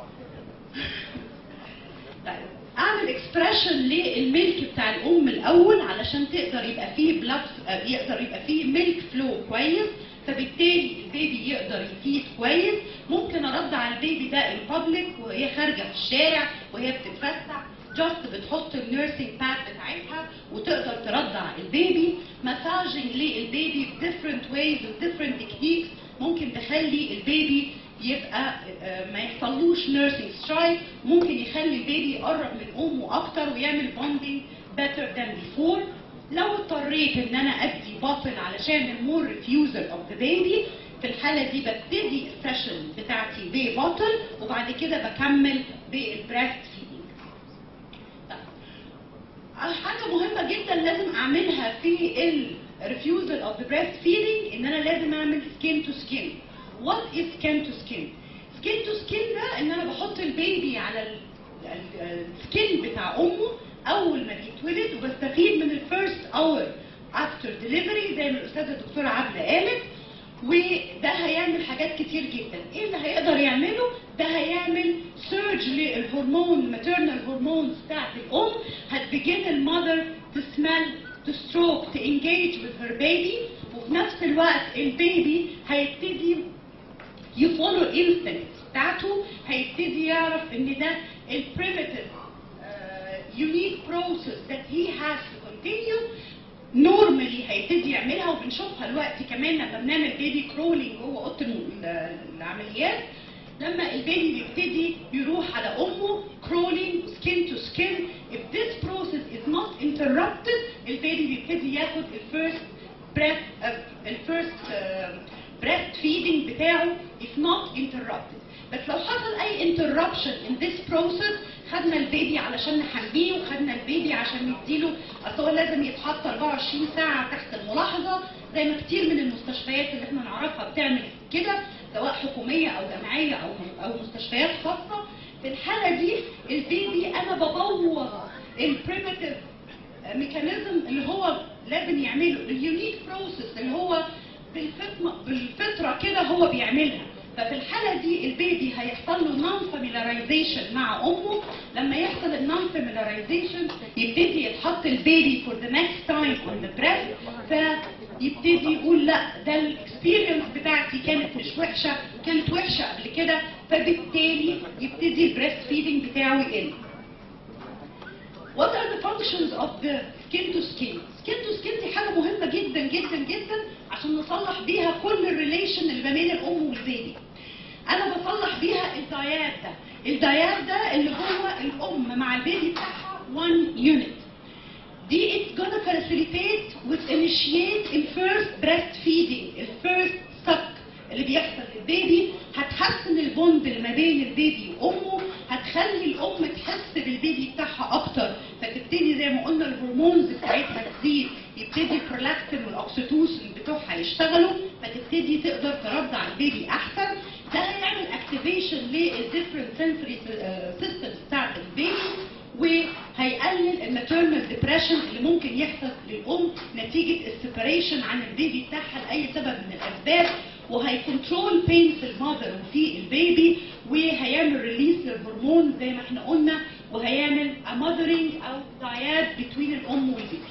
Speaker 8: طيب اعمل اكسبريشن للميلك بتاع الام الاول علشان تقدر يبقى فيه بلاد يقدر يبقى فيه ميلك فلو كويس فبالتالي البيبي يقدر يفيد كويس ممكن ارضع البيبي ده ان بابليك وهي خارجه في الشارع وهي بتتفسح جاست بتحط النيرسينج باد بتاعتها وتقدر ترضع البيبي مساجنج للبيبي بديفرنت ويز وديفرنت تكنيكس ممكن تخلي البيبي يبقى آه، ما يحصلوش نيرسينج سترايك ممكن يخلي البيبي يقرب من امه اكتر ويعمل بوندنج better than before لو اضطريت ان انا ادي بطل علشان المور ريفيوزل اوف ذا بيبي في الحالة دي ببتدي السيشن بتاعتي ببطل وبعد كده بكمل بالبريست فيدنج. حاجة مهمة جدا لازم اعملها في الريفيوزل اوف ذا بريست فيدنج ان انا لازم اعمل سكين تو سكين. وات از سكين تو سكين؟ سكين تو سكين ده ان انا بحط البيبي على السكين بتاع امه اول ما بيتولد وبستفيد من الفيرست اور افتر ديليفري زي ما الاستاذه الدكتوره عبله قالت وده هيعمل حاجات كتير جدا ايه اللي هيقدر يعمله ده هيعمل سيرج للهرمون ماتيرنال هرمونز بتاعت الام هتبجن المذر تسمل تستروك تانجيج with her baby وفي نفس الوقت البيبي هيبتدي يفولو الانستنكت بتاعته هيبتدي يعرف ان ده البريمتيف unique process that he has to continue نورمالي هيبتدي يعملها وبنشوفها دلوقتي كمان لما بنعمل بيبي كرولينج جوه اوضه ال- العمليات لما البيبي بيبتدي يروح على امه كرولينج سكين تو سكين if this process is not interrupted البيبي بيبتدي ياخد الفيرست breath الفيرست breast feeding بتاعه if not interrupted بس لو حصل اي interruption in this process خدنا البيبي علشان نحميه وخدنا البيبي عشان نديله اصل هو لازم يتحط 24 ساعه تحت الملاحظه زي ما كتير من المستشفيات اللي احنا نعرفها بتعمل كده سواء حكوميه او جامعيه او او مستشفيات خاصه في الحاله دي البيبي انا ببوظ البريمتيف ميكانيزم اللي هو لازم يعمله اليونيك بروسيس اللي هو بالفترة, بالفترة كده هو بيعملها ففي الحالة دي البيبي هيحصل له نون فاميلارايزيشن مع أمه لما يحصل النون فاميلارايزيشن يبتدي يتحط البيبي فور ذا نيكست تايم اون ذا بريست فيبتدي يقول لا ده الاكسبيرينس بتاعتي كانت مش وحشة كانت وحشة قبل كده فبالتالي يبتدي البريست فيدنج بتاعه يقل What are the functions of the skin to skin? Skin to skin دي حاجة مهمة جدا جدا جدا عشان نصلح بيها كل الريليشن اللي ما بين الأم والبيبي. أنا بصلح بيها الدايات ده. الدايات ده اللي هو الأم مع البيبي بتاعها one unit. دي it's gonna facilitate with initiate in first breastfeeding, ال first suck اللي بيحصل للبيبي هتحسن البوند اللي ما بين البيبي وامه هتخلي الام تحس بالبيبي بتاعها اكتر فتبتدي زي ما قلنا الهرمونز بتاعتها تزيد يبتدي البرولاكتين والاكسيتوسين بتوعها يشتغلوا فتبتدي تقدر ترضع البيبي احسن ده هيعمل اكتيفيشن للديفرنت سنسوري سيستمز بتاعت البيبي وهيقلل الماتيرنال ديبريشن اللي ممكن يحصل للام نتيجه السيبريشن عن البيبي بتاعها لاي سبب من الاسباب وهيكنترول بين في المذر وفي البيبي وهيعمل ريليس للهرمون زي ما احنا قلنا وهيعمل ماذرنج او دايات بين الام والبيبي.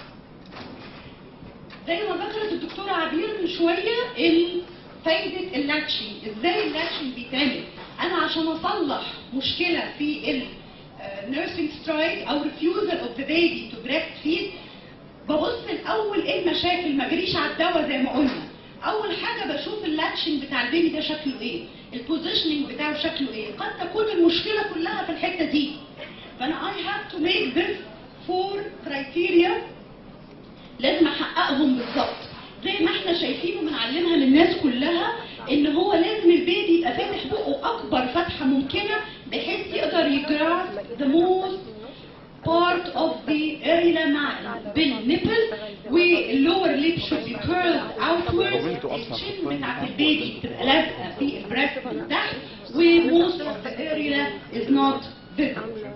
Speaker 8: زي ما ذكرت الدكتوره عبير من شويه ال- فايده اللاتشنج ازاي اللاتشنج بيتعمل انا عشان اصلح مشكله في ال nursing strike او refusal of the baby to breastfeed ببص الاول ايه المشاكل ما اجريش على الدواء زي ما قلنا اول حاجه بشوف اللاتشنج بتاع البيبي ده شكله ايه البوزيشننج بتاعه شكله ايه قد تكون المشكله كلها في الحته دي فانا I have to make this four criteria لازم احققهم بالظبط زي ما احنا شايفين وبنعلمها للناس كلها ان هو لازم البيبي يبقى فاتح بقه اكبر فتحه ممكنه بحيث يقدر يجراس the most part of the area مع بالنبل واللور ليب should be curled outward الشن بتاعت البيبي بتبقى لازقه في البريست من تحت و most of the area is not visible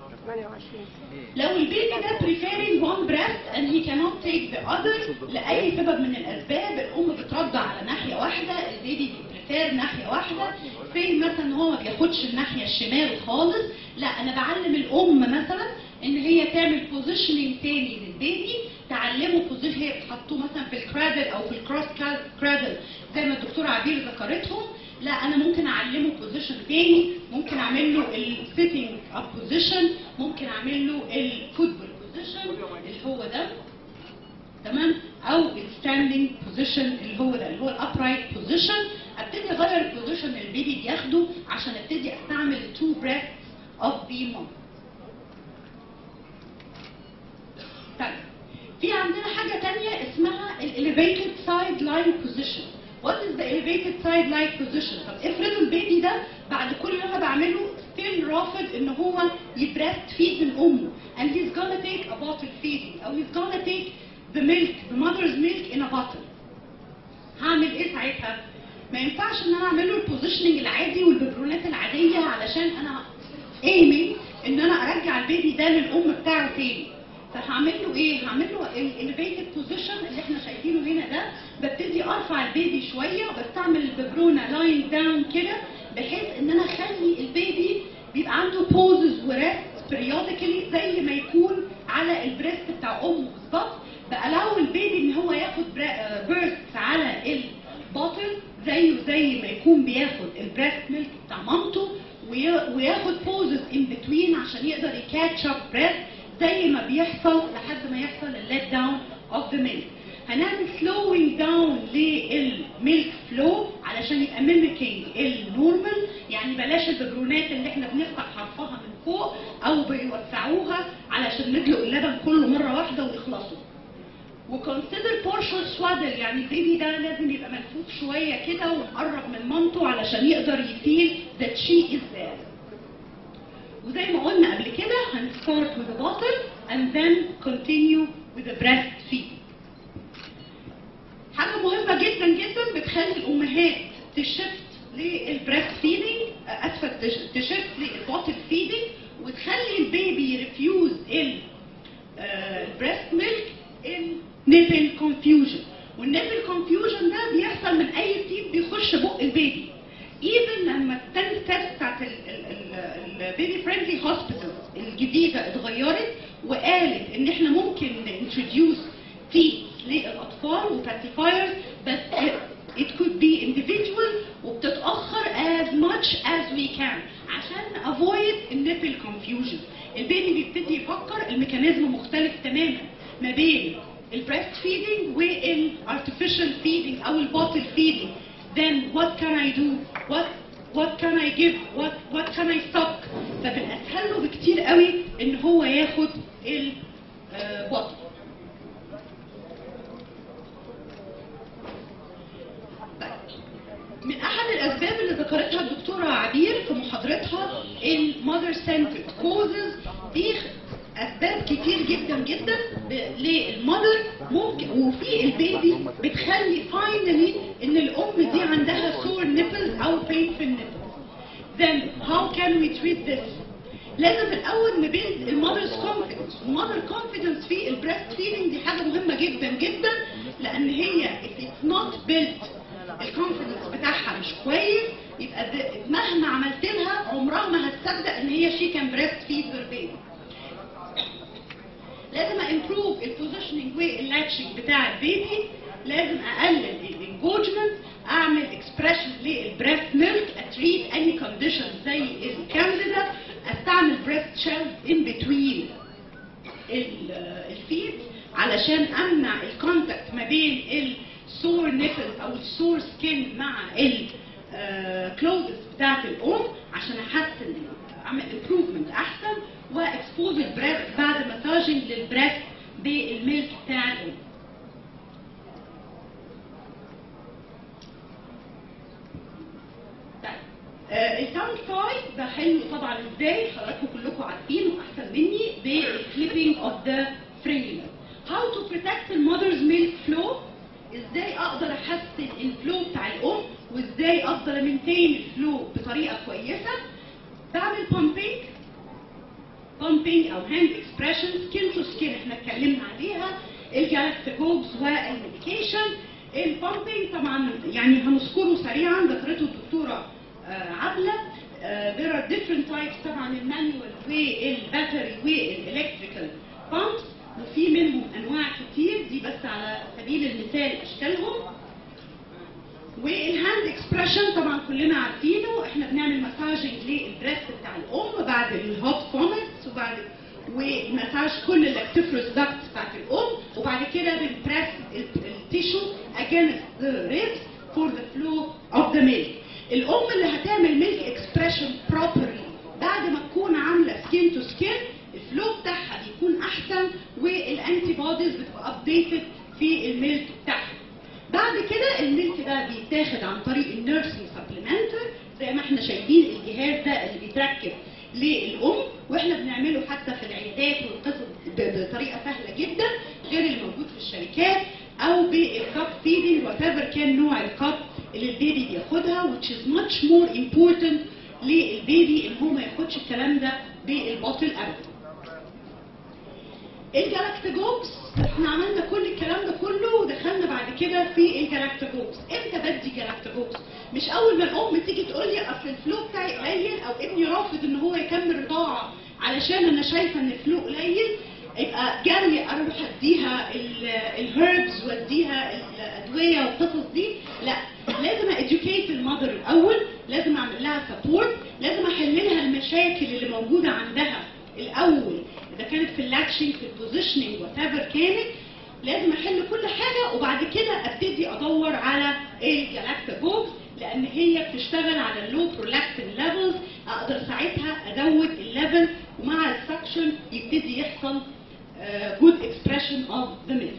Speaker 8: لو البيبي ده preferring one breast and he cannot take the other لأي سبب من الأسباب الأم بترضع على ناحية واحدة البيبي بيبريفير ناحية واحدة في مثلا هو ما بياخدش الناحية الشمال خالص لا أنا بعلم الأم مثلا إن هي تعمل بوزيشننج تاني للبيبي تعلمه بوزيشن هي بتحطوه مثلا في الكرادل أو في الكروس كرادل زي ما الدكتورة عبير ذكرتهم لا انا ممكن اعلمه بوزيشن تاني ممكن اعمل له السيتنج اب بوزيشن ممكن اعمل له الفوتبول بوزيشن اللي هو ده تمام او الستاندنج بوزيشن اللي هو ده اللي هو الابرايت بوزيشن ابتدي اغير البوزيشن اللي البيبي بياخده عشان ابتدي استعمل تو بريث اوف ذا مام طيب في عندنا حاجه تانية اسمها الاليفيتد سايد لاين بوزيشن وات از ذا elevated side line position طب افرضوا البيبي ده بعد كل اللي انا بعمله ستيل رافض ان هو يبريست فيد من امه and he's gonna take a bottle feeding او he's gonna take the milk the mother's milk in a bottle هعمل ايه ساعتها؟ ما ينفعش ان انا اعمل له البوزيشننج العادي والببرونات العاديه علشان انا ايمنج ان انا ارجع البيبي ده للام بتاعه تاني فهعمل له ايه؟ هعمل له الاليفيتد بوزيشن اللي احنا شايفينه هنا ده ببتدي ارفع البيبي شويه وبستعمل الببرونه لاين داون كده بحيث ان انا اخلي البيبي بيبقى عنده بوزز وريست periodically زي ما يكون على البريست بتاع امه بالظبط بألاو البيبي ان هو ياخد بيرست على الباطل زيه زي ما يكون بياخد البريست ميلك بتاع مامته وي- وياخد بوزز ان بتوين عشان يقدر يكاتش اب بريست زي ما بيحصل لحد ما يحصل الليت داون اوف ذا ميلك هنعمل slowing داون للميلك فلو علشان يبقى ميميكينج النورمال يعني بلاش الببرونات اللي احنا بنفتح حرفها من فوق او بيوسعوها علشان ندلق اللبن كله مره واحده ويخلصوا وكونسيدر بورشن سوادل يعني البيبي ده لازم يبقى ملفوف شويه كده ومقرب من مامته علشان يقدر يفيل that she is there وزي ما قلنا قبل كده هنستارت with a bottle and then continue with the breastfeeding حاجة مهمة جدا جدا بتخلي الأمهات تشفت للبريست فيدنج أسفة تش- تشفت للبوتل فيدنج وتخلي البيبي يرفيوز البريست ميلك النيبل كونفيوجن والنيبل كونفيوجن ده بيحصل من أي تيب بيخش بق البيبي ايفن لما التاني تيست بتاعت البيبي فريندلي هوسبيتال الجديده اتغيرت وقالت ان احنا ممكن انتروديوس فيدز للاطفال وباسيفايرز بس it could be individual وبتتاخر as much as we can عشان avoid النيبل confusion البيبي بيبتدي يفكر الميكانيزم مختلف تماما ما بين البريست فيدنج والارتفيشال فيدنج او البوتل فيدنج then what can I do what what can I give what what can I stop فبالاسهل له بكتير قوي ان هو ياخد البوتل من احد الاسباب اللي ذكرتها الدكتوره عبير في محاضرتها المother centered causes دي اسباب كتير جدا جدا ب- للمذر ممكن وفي البيبي بتخلي فاينلي ان الام دي عندها sore nipples او painful nipples then how can we treat this لازم الاول نبيلد المذرز كونفيدنس المذر كونفيدنس في البريست فيدنج دي حاجه مهمه جدا جدا لان هي if it's not built الكونفيدنس بتاعها مش كويس يبقى ده- مهما عملت لها عمرها ما هتصدق ان هي شي كان بريست فيد بيبي لازم امبروف البوزيشننج واللاتشنج بتاع البيبي لازم اقلل الانجوجمنت اعمل اكسبريشن للبريست ميلك اتريت اني كونديشن زي الكانديدا استعمل بريست شيلز ان بتوين الفيد علشان امنع الكونتاكت ما بين السور نيبل او السور سكين مع الكلوزز بتاعت الام عشان احسن اعمل امبروفمنت احسن واكسبوز البريست بعد مساجنج للبريست بالميلك بتاع الام طيب آه، التاونج تاي ده حلو طبعا ازاي حضراتكم كلكم عارفين واحسن مني بالكليبنج اوف ذا فريم هاو تو بروتكت المذرز ميلك فلو ازاي اقدر احسن الفلو بتاع الام وازاي افضل امنتين الفلو بطريقه كويسه بعمل بامبينج بامبينج او هاند اكسبريشن سكين تو سكين احنا اتكلمنا عليها الجالاكتيكوبس والميديكيشن البامبينج طبعا يعني هنذكره سريعا ذكرته الدكتوره آه، عبله آه، there are different types طبعا المانيوال والباتري والالكتريكال بامبس وفي منهم انواع كتير دي بس على سبيل المثال اشكالهم والهاند اكسبريشن طبعا كلنا عارفينه احنا بنعمل مساجنج للبريست بتاع الام بعد الهوت فوميتس وبعد ومساج كل الاكتيفروس داكت بتاعت الام وبعد كده بنبريس التيشو against the ribs for the flow of the milk الام اللي هتعمل ميلك اكسبريشن properly بعد ما تكون عامله سكين تو سكين الفلو بتاعها بيكون احسن والانتي بوديز بتبقى ابديتد في الميلك بتاعها بعد كده الميلك ده بيتاخد عن طريق النيرسينج سبلمنتر زي ما احنا شايفين الجهاز ده اللي بيتركب للام واحنا بنعمله حتى في العيادات والقصص ب- بطريقه سهله جدا غير اللي موجود في الشركات او بالكاب فيدنج وات كان نوع الكاب اللي البيبي بياخدها which is much more important للبيبي ان هو ما ياخدش الكلام ده بالباطل ابدا الجلاكتوجوبس احنا عملنا كل الكلام ده كله ودخلنا بعد كده في الجلاكتوجوبس امتى بدي جلاكتوجوبس مش اول ما الام تيجي تقول لي اصل الفلو بتاعي قليل او ابني رافض ان هو يكمل رضاعه علشان انا شايفه ان الفلو قليل يبقى جري اروح اديها الهيربز واديها الادويه والقصص دي لا لازم اديوكيت المذر الاول لازم اعمل لها سبورت لازم احل لها المشاكل اللي موجوده عندها الاول اذا كانت في اللاتشنج في البوزيشننج وات كانت لازم احل كل حاجه وبعد كده ابتدي ادور على الجلاكتوجوبس لان هي بتشتغل على اللو برولاكتين ليفلز اقدر ساعتها ازود الليفل ومع السكشن يبتدي يحصل جود اكسبريشن اوف ذا ميلك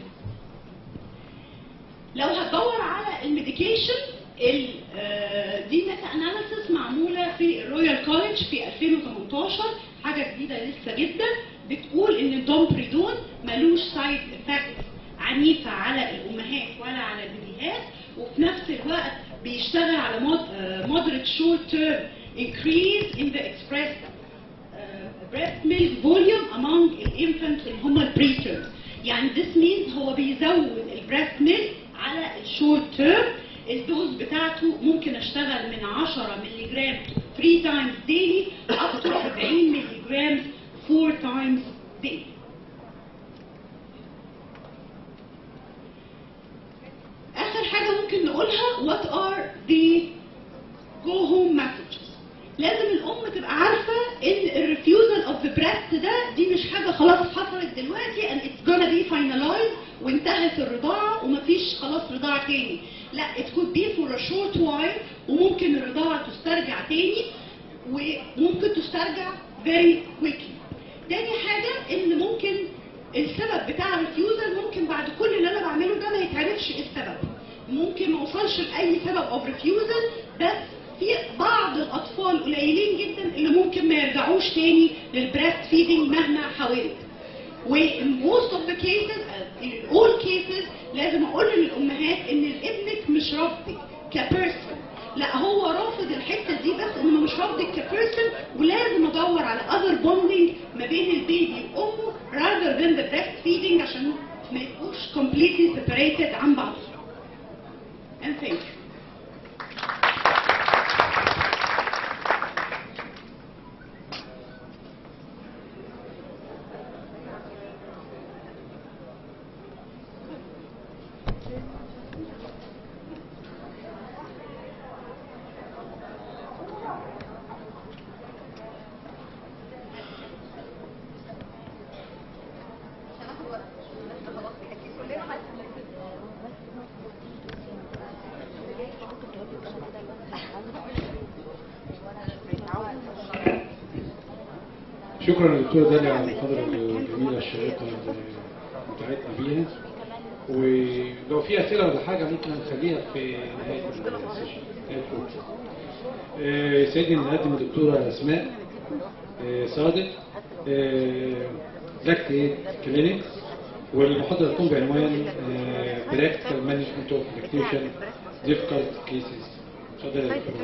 Speaker 8: لو هتدور على الميديكيشن دي ميتا اناليسيس معموله في الرويال كوليدج في 2018 حاجه جديده لسه جدا بتقول ان الدومبريدون ملوش سايد افكت عنيفه على الامهات ولا على البيبيهات وفي نفس الوقت بيشتغل على moderate short term increase in the expressed uh, breast milk volume among الانفانتس اللي هم البريترز يعني this means هو بيزود البريست ميلك على الشورت تيرم الدوز بتاعته ممكن اشتغل من 10 مللي جرام 3 times daily up to 40 مللي جرام 4 times daily اخر حاجه ممكن نقولها what are the go home messages لازم الام تبقى عارفه ان الريفيوزل اوف ذا بريست ده دي مش حاجه خلاص حصلت دلوقتي and it's gonna be finalized وانتهت الرضاعه ومفيش خلاص رضاعه تاني لا it could be for a short while وممكن الرضاعه تسترجع تاني وممكن تسترجع very quickly تاني حاجه ان ممكن السبب بتاع الريفيوزل ممكن بعد كل اللي انا بعمله ده ما يتعرفش ايه السبب ممكن ما اوصلش لاي سبب اوف ريفيوزل بس في بعض الاطفال قليلين جدا اللي ممكن ما يرجعوش تاني للبريست فيدنج مهما حاولت وان most of the cases in all cases لازم اقول للامهات ان ابنك مش رافضك كبيرسون لا هو رافض الحته دي بس انه مش رافضك كبيرسون ولازم ادور على other bonding ما بين البيبي وامه rather than the breastfeeding عشان ما يبقوش completely separated عن بعض. And thank you.
Speaker 1: شكرا للدكتورة داليا على المحاضرة الجميلة الشيقة اللي بتاعتنا بيها ولو في أسئلة ولا حاجة ممكن نخليها في نهاية السيشن نهاية الكورس. آه، يسعدني إن نقدم الدكتورة أسماء آه، صادق لاكتي كلينكس والمحاضرة تكون بعنوان براكتيكال مانجمنت اوف لاكتيشن ديفيكالت كيسز اتفضل يا دكتورة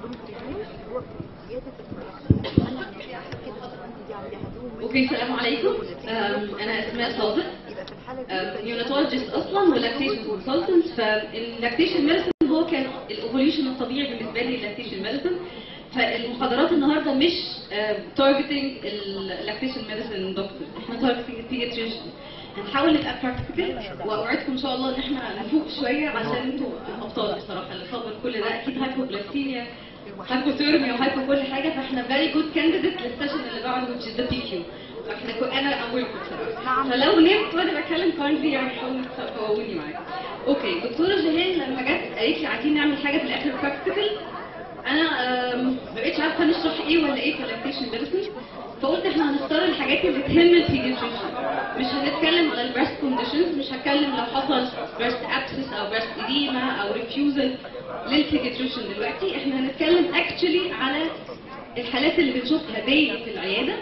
Speaker 9: اوكي السلام عليكم أم، انا اسماء صادق نيوناتولوجيست اصلا ولاكتيشن كونسلتنت فاللاكتيشن ميديسن هو كان الايفوليوشن الطبيعي بالنسبه لي اللاكتيشن ميديسن فالمحاضرات النهارده مش تارجتنج اللاكتيشن ميديسن دكتور احنا تارجتنج البيدياتريشن هنحاول نبقى براكتيكال واوعدكم ان شاء الله ان احنا نفوق شويه عشان انتوا ابطال بصراحه اللي صابر كل ده اكيد هايبوغلايسيميا هايبوثيرميا وهايبو كل حاجه فاحنا فيري جود كانديديت للسيشن اللي بعده which is the PQ فاحنا كو- انا اولكم بصراحه فلو نمت وانا بتكلم كايندلي يعني حاولوا تفوقوني معايا اوكي دكتوره جيهان لما جت قالت لي عايزين نعمل حاجه في الاخر براكتيكال انا آم، ما بقتش عارفه نشرح ايه ولا ايه في اللاكتيشن ميديسن فقلت احنا هنختار الحاجات اللي تهم البيدياتريشن مش هنتكلم على البريست كونديشنز مش هتكلم لو حصل بريست ابسس او بريست اديما او ريفيوزل للبيدياتريشن دلوقتي احنا هنتكلم اكشلي على الحالات اللي بنشوفها دايلي في العياده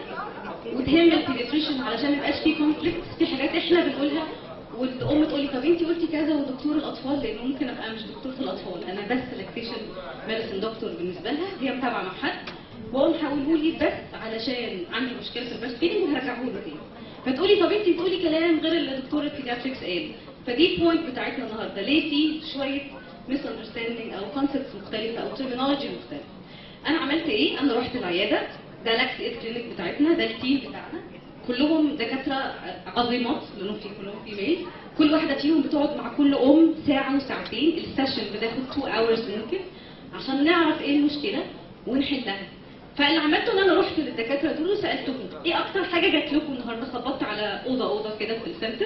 Speaker 9: وتهم البيدياتريشن علشان ما يبقاش في كونفليكت في حاجات احنا بنقولها والام تقول لي طب انت قلتي كذا ودكتور الاطفال لان ممكن ابقى مش دكتور في الاطفال انا بس لاكتيشن ميديسن دكتور بالنسبه لها هي متابعه مع حد واقوم حاولوا لي بس علشان عندي مشكله في البريست فيدنج وهرجعه له تاني فتقولي طب انت بتقولي كلام غير اللي دكتور البيدياتريكس قال فدي بوينت بتاعتنا النهارده ليه في شويه ميس اندرستاندينج او كونسبتس مختلفه او ترمينولوجي مختلفه انا عملت ايه انا رحت العياده ده لاكس ايد كلينيك بتاعتنا ده التيم بتاعنا كلهم دكاتره عظيمات لانهم في كلهم فيميل كل واحده فيهم بتقعد مع كل ام ساعه وساعتين السيشن بتاخد 2 اورز ممكن عشان نعرف ايه المشكله ونحلها فاللي عملته ان انا رحت للدكاتره دول وسالتهم ايه اكتر حاجه جات لكم النهارده خبطت على اوضه اوضه كده في السنتر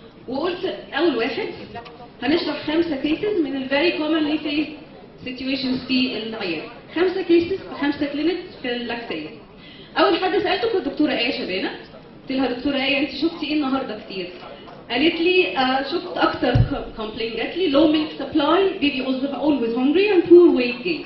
Speaker 9: وقلت اول واحد هنشرح خمسه كيسز من الفيري كومنلي في سيتويشنز في العيادة خمسه كيسز في خمسه كلينكس في اللاكتيه اول حد سالته كانت الدكتوره ايه شبانه قلت لها دكتوره ايه انت شفتي ايه النهارده كتير قالت لي آه شفت اكتر كومبلين جات لي low milk supply baby always hungry and poor weight gain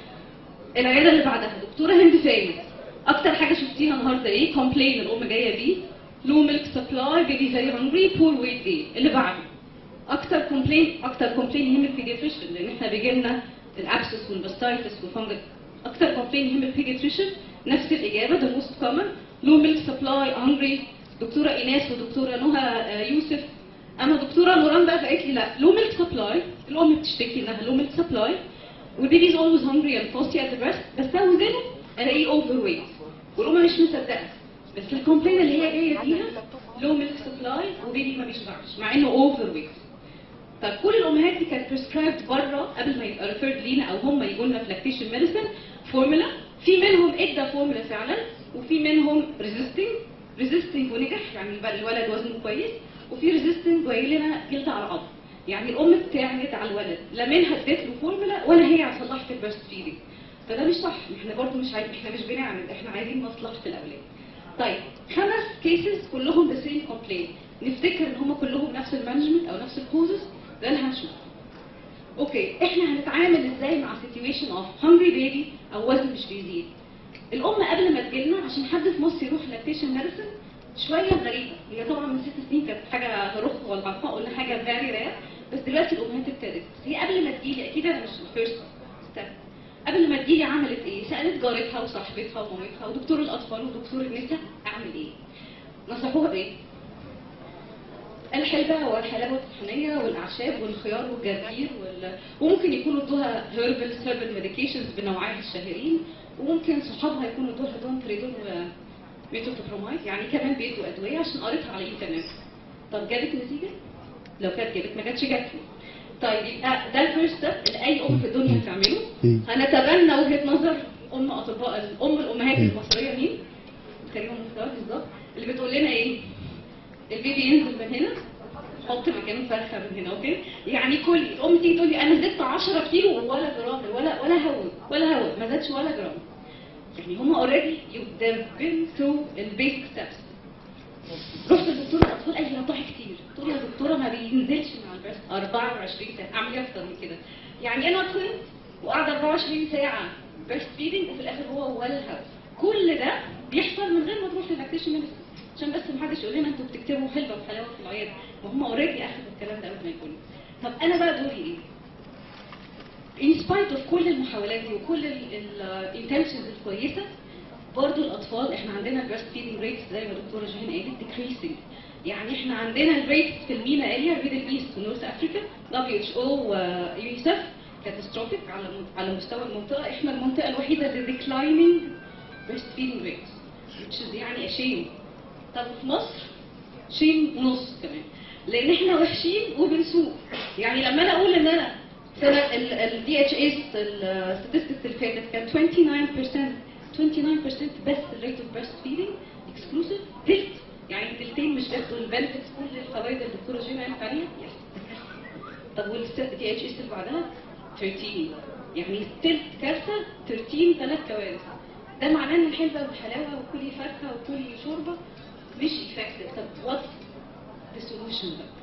Speaker 9: العياده اللي بعدها دكتوره هند فايز اكتر حاجه شفتيها النهارده ايه كومبلين الام جايه بيه لو ميلك سبلاي بيبي فيري هانجري بور ويت جين اللي بعده اكتر كومبلين اكتر كومبلين يهم البيدياتريشن لان احنا بيجي لنا الابسس والباستايتس والفنجل اكتر كومبلين يهم البيدياتريشن نفس الاجابه ده موست كومن لو ميلك سبلاي هانجري دكتوره ايناس ودكتوره نهى آه، يوسف اما دكتوره نوران بقى فقالت لي لا لو ميلك سبلاي الام بتشتكي انها لو ميلك سبلاي والبيبي از اولويز هانجري اند فاستي ات ذا بريست بس اوزنه الاقيه اوفر ويت والام مش مصدقه بس الكومبلين اللي هي جايه بيها لو ميلك سبلاي وبيبي ما بيشبعش مع انه اوفر ويت طب كل الامهات دي كانت بريسكرايبد بره قبل ما يبقى ريفيرد لينا او هم يجوا لنا في لاكتيشن ميديسن فورمولا في منهم ادى فورمولا فعلا وفي منهم ريزيستنج ريزيستنج ونجح يعني الب- الولد وزنه كويس وفي ريزيستنج جاي لنا جلد على عظم يعني الام بتعند على الولد لا منها ادت له فورمولا ولا هي صلحت البرست فيدنج فده مش صح احنا برضو مش عايز احنا مش بنعمل احنا عايزين مصلحه الاولاد طيب خمس كيسز كلهم ذا سيم كومبلين نفتكر ان هم كلهم نفس المانجمنت او نفس الكوزز ده اللي هنشوف اوكي احنا هنتعامل ازاي مع سيتويشن اوف هانجري بيبي او وزن مش بيزيد الام قبل ما تجيلنا عشان حد في مصر يروح لاكتيشن ميديسن شويه غريبه هي طبعا من ست سنين كانت حاجه رخ والعطاء قلنا حاجه فيري رير بس دلوقتي الامهات ابتدت بس هي قبل ما تجيلي اكيد انا مش الفيرست ستيب قبل ما تجيلي عملت ايه؟ سالت جارتها وصاحبتها ومامتها ودكتور الاطفال ودكتور النساء اعمل ايه؟ نصحوها بايه؟ الحلبة والحلاوة الطحينية والأعشاب والخيار والجرجير وال... وممكن يكونوا ادوها هيربل هيربل ميديكيشنز بنوعيها الشهيرين وممكن صحابها يكونوا ادوها دون تريدون وميتوتوبرومايد يعني كمان بيدوا أدوية عشان قريتها على الإنترنت طب جابت نتيجة؟ لو كانت جابت ما كانتش جات لي طيب يبقى ده الفيرست ستيب اللي أي أم في الدنيا هتعمله هنتبنى وجهة نظر أم أطباء الأم الأمهات المصرية مين؟ كريمة مختار بالظبط اللي بتقول لنا إيه؟ البيبي ينزل من هنا حط مكانه فرخه من هنا اوكي يعني كل الام تيجي تقول لي انا زدت 10 كيلو ولا جرام ولا ولا هول ولا هول ما زادش ولا جرام يعني هم اوريدي they've been through البيسك ستيبس رحت لدكتور الاطفال قال لي نطاحي كتير قلت له يا دكتوره ما بينزلش مع البريست 24 ساعه اعمل ايه اكتر من كده يعني انا اتخنت وقاعده 24 ساعه بريست فيدنج وفي الاخر هو ولا هوا كل ده بيحصل من غير ما تروح للاكتيشن ميديسن عشان بس محدش يقول لنا انتوا بتكتبوا حلبه وحلاوه في العياده ما هم اوريدي اخدوا الكلام ده قبل ما يكونوا طب انا بقى دوري ايه؟ in spite of كل المحاولات دي وكل الانتنشنز الكويسه برضه الاطفال احنا عندنا بريست فيدنج ريتس زي ما الدكتوره جيهان قالت decreasing يعني احنا عندنا الريتس في المينا اريا ميدل ايست ونورث افريكا دبليو اتش او ويونيسف كاتاستروفيك على على مستوى المنطقه احنا المنطقه الوحيده اللي declining breastfeeding rates which is يعني a shame طب في مصر شين ونص كمان لان احنا وحشين وبنسوق يعني لما انا اقول ان انا سنه الدي اتش اس الستاتستكس اللي فاتت كان 29% 29% بس الريت اوف بريست فيدنج اكسكلوسيف تلت يعني تلتين مش بياخدوا البنفيتس كل الفوائد اللي الدكتوره جينا قالت عليها يس ده كارثه طب والدي اتش اس اللي بعدها 13 يعني تلت كارثه 13 ثلاث كوارث ده معناه ان الحلبه والحلاوه وكلي فاكهه وكلي شوربه مش افكتيف طب وات ذا سولوشن بقى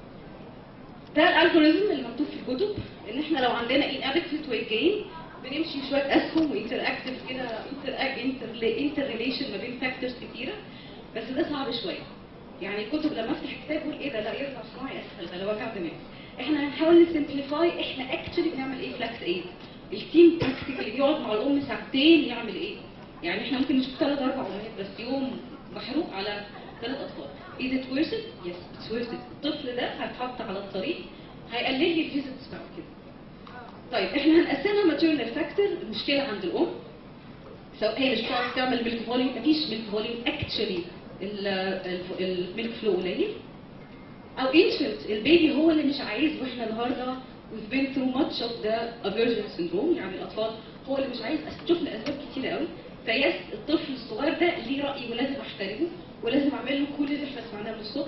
Speaker 9: ده الالجوريزم اللي مكتوب في الكتب ان احنا لو عندنا inadequate weight gain بنمشي شويه اسهم وانتراكتيف كده انتر انتر انتر ريليشن ما بين فاكتورز كتيره بس ده صعب شويه يعني الكتب لما افتح كتاب اقول ايه ده لا يرجع صناعي اسهل ده لو وجع دماغ احنا هنحاول نسمبليفاي احنا اكشلي بنعمل ايه فلاكس ايد التيم براكتيكالي بيقعد مع الام ساعتين يعمل ايه يعني احنا ممكن نشوف ثلاث اربع امهات بس يوم محروق على ثلاث اطفال is it worth it yes it's worth it الطفل ده هيتحط على الطريق هيقلل لي الفيزيتس بعد كده طيب احنا هنقسمها ماتيريال فاكتور المشكله عند الام سواء هي مش بتعرف تعمل ميلك فوليوم مفيش ميلك فوليوم اكشلي الميلك فلو قليل او انفنت البيبي هو اللي مش عايز واحنا النهارده we've been through much of the aversion syndrome يعني الاطفال هو اللي مش عايز شفنا اسباب كتيره قوي فيس الطفل الصغير ده ليه راي ولازم احترمه ولازم اعمل له كل اللي احنا سمعناه من الصبح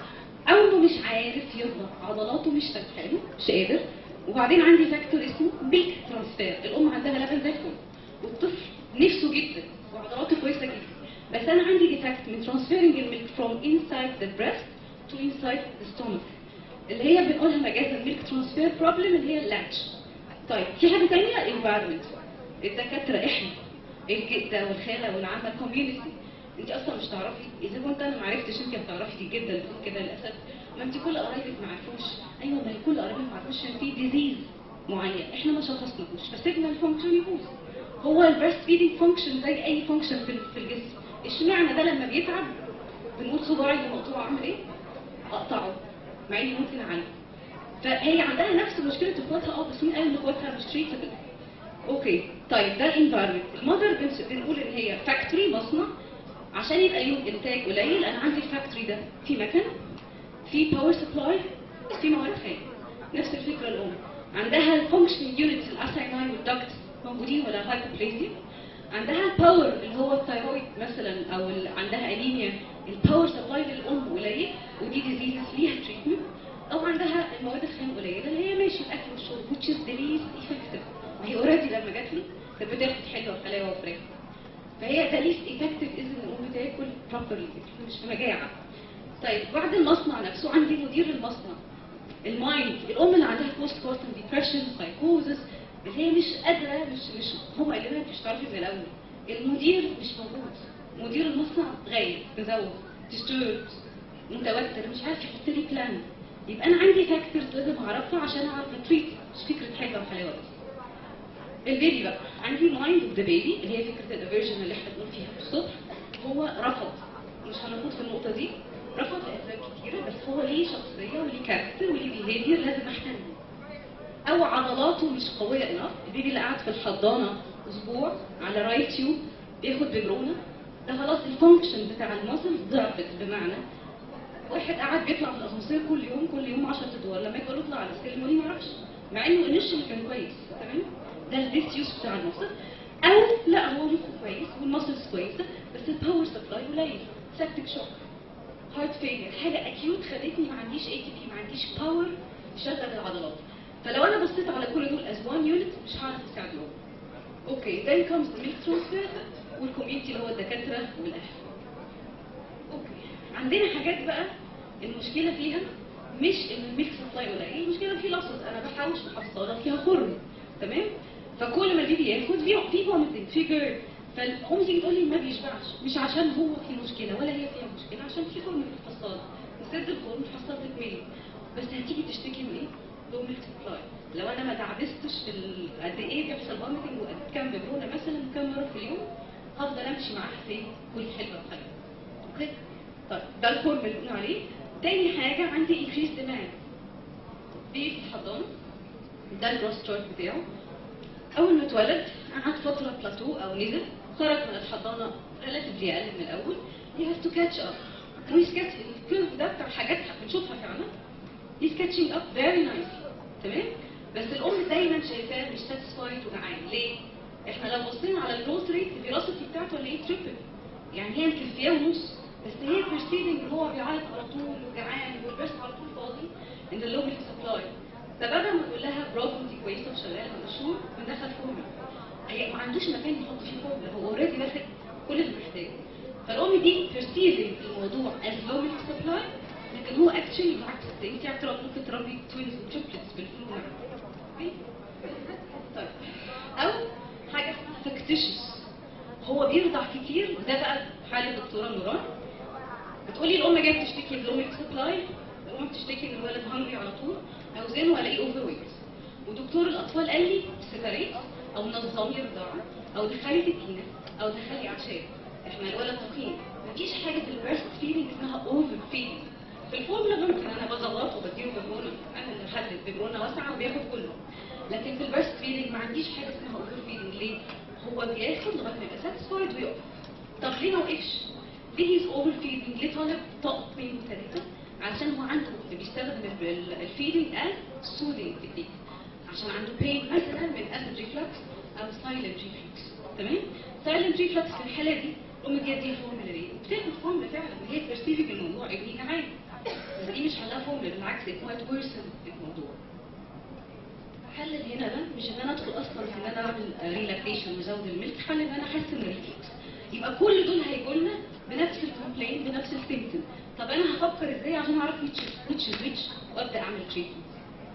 Speaker 9: او انه مش عارف يرضع عضلاته مش سامحه له مش قادر وبعدين عندي فاكتور اسمه بيك ترانسفير الام عندها لبن زي الفل والطفل نفسه جدا وعضلاته كويسه جدا بس انا عندي ديفكت من ترانسفيرنج الميلك فروم inside the breast to inside the stomach اللي هي بنقولها مجازا ميلك ترانسفير بروبلم اللي هي اللاتش طيب في حاجه ثانيه environment الدكاتره احنا الجده والخاله والعامه الكوميونتي انت اصلا مش تعرفي اذا كنت انا ما عرفتش انت هتعرفي دي جدا بتقول كده للاسف ما انت كل قرايبك ما عرفوش ايوه ما هي كل قرايبك ما عرفوش عشان في ديزيز معين احنا ما شخصناهوش فسيبنا الفانكشن يبوظ هو البريست فيدنج فانكشن زي اي فانكشن في في الجسم اشمعنى ده لما بيتعب بنقول صباعي مقطوع اعمل ايه؟ اقطعه مع اني ممكن اعالجه فهي عندها نفس مشكله اخواتها اه بس مين قال ان اخواتها مش تريتبل اوكي طيب ده الانفايرمنت المذر بنقول ان هي فاكتوري مصنع عشان يبقى ليهم انتاج قليل انا عندي الفاكتوري ده في مكن في باور سبلاي في مواد خام نفس الفكره الام عندها الفانكشن يونتس الاسايناي والدكت موجودين ولا هايبوبليزيا عندها الباور اللي هو الثايرويد مثلا او ال- عندها انيميا الباور سبلاي للام قليل ودي ديزيز ليها تريتمنت او عندها المواد الخام قليله اللي هي ماشي الاكل والشرب which is the least effective ما هي اوريدي لما جات لي كانت بتاخد حلوه وحلاوه وفراخ فهي ده ليست افكتيف اذا الام بتاكل بروبرلي مش في مجاعه طيب بعد المصنع نفسه عندي مدير المصنع المايند الام اللي عندها بوست بارتم ديبرشن سايكوزس اللي هي مش قادره مش مش هم قالوا لها مش تعرفي زي الاول المدير مش موجود مدير المصنع غايب مزوج ديستورد متوتر مش عارف يحط لي بلان يبقى انا عندي فاكتورز لازم اعرفها عشان اعرف اتريت مش فكره حاجه وحلاوه بس البيبي بقى عندي مايند اوف ذا بيبي اللي هي فكره الافيرجن اللي احنا بنقول فيها الصبح هو رفض مش هنخوض في النقطه دي رفض لاسباب كتيره بس هو ليه شخصيه وليه كاركتر وليه بيهيفير لازم احترمه او عضلاته مش قويه انف البيبي اللي قاعد في الحضانه اسبوع على رايت تيوب بياخد ببرونه ده خلاص الفانكشن بتاع المصل ضعفت بمعنى واحد قاعد بيطلع في الاسانسير كل يوم كل يوم 10 ادوار لما يجي يطلع على السلم وليه ما يعرفش مع انه انيشال كان كويس تمام ده الديسيوس بتاع المصل او لا هو مخه كويس والمصلز كويسه بس الباور سبلاي قليل سبتك شوك هارت فيلير حاجه اكيوت خلتني ما عنديش اي تي بي ما عنديش باور يشغل العضلات فلو انا بصيت على كل دول از وان يونت مش هعرف اساعدهم اوكي then comes the milk transfer والكوميونتي اللي هو الدكاتره والاهل اوكي عندنا حاجات بقى المشكله فيها مش ان الميلك سبلاي قليل المشكله في لصص انا بحوش محصله فيها خرم تمام فكل ما البيبي ياخد في في فوميتنج في جيرد فالام تيجي تقول لي ما بيشبعش مش عشان هو في مشكله ولا هي فيها مشكله عشان في خرم في الحصاله وسد الخرم الحصاله تتملي بس هتيجي تشتكي من ايه؟ لو ميلك سبلاي لو انا ما دعبستش في ال- قد ايه بيحصل فوميتنج وقد كام ببرونه مثلا كام مره في اليوم هفضل امشي معاها في كل حلوه وحلوه اوكي طيب ده الفورم اللي قلنا عليه تاني حاجه عندي انكريز ديماند بيبي في الحضانه ده الجروس تشارت بتاعه اول ما اتولد قعد فتره بلاتو او نزل خرج من الحضانه ريلاتيفلي اقل من الاول you have to catch up هو سكتش الكيرف ده بتاع حاجات بنشوفها فعلا دي سكتشنج اب فيري نايس تمام بس الام دايما شايفاه مش ساتسفايد وجعان ليه؟ احنا لو بصينا على الجروث ريت الفيلوسيتي بتاعته اللي هي تريبل يعني هي مكفيه ونص بس هي perceiving ان هو بيعيط على طول وجعان والبرس على طول فاضي ان اللو ميلك سبلاي فبدل ما نقول لها برافو انت كويسه وشغاله مشهور بندخل فورمولا هي ما عندوش مكان يحط فيه فورمولا هو اوريدي واخد كل اللي محتاجه فالام دي perceiving الموضوع as low milk supply لكن هو اكشلي بالعكس انت اعتراف ممكن تربي توينز وتريبلتس بالفلو طيب او حاجه اسمها فاكتيشس هو بيرضع كتير وده بقى حاله الدكتوره نوران بتقولي الام جايه بتشتكي بلو ميلك سبلاي الام بتشتكي ان الولد هنجري على طول اوزانه الاقيه اوفر ويت ودكتور الاطفال قال لي سيباريت او نظامي رضاعه او دخلي تكينه او دخلي عشاء احنا الولد تقييم مفيش حاجه في البريست فيدنج اسمها اوفر فيدنج في الفورمولا ممكن انا بظبطه وبديله ببرونه انا اللي بحدد ببرونه واسعه وبياخد كله لكن في البريست فيدنج ما عنديش حاجه اسمها اوفر فيدنج ليه؟ هو بياخد لغايه ما يبقى ساتسفايد ويقف طب ليه ما وقفش؟ ليه هيز اوفر فيدنج؟ ليه طالب طاقتين وثلاثه؟ علشان هو عنده بيستخدم الفيدنج از سودنج تكنيك عشان عنده بين مثلا من اسيد ريفلكس او سايلنت ريفلكس تمام؟ سايلنت ريفلكس في الحاله دي الام دي دي فورمولا ليه؟ وبتاخد فورمولا فعلا هي بيرسيفنج الموضوع ابني جعان بس دي مش حلها فورمولا بالعكس ات ورسن الموضوع حل هنا ده مش ان انا ادخل اصلا في ان انا اعمل ريلاكسيشن وازود الملك حل ان انا احسن الريفلكس يبقى كل دول هيجوا لنا بنفس الكومبلين بنفس السيمتوم طب انا هفكر ازاي عشان اعرف ويتش ويتش ويتش وابدا اعمل تريتمنت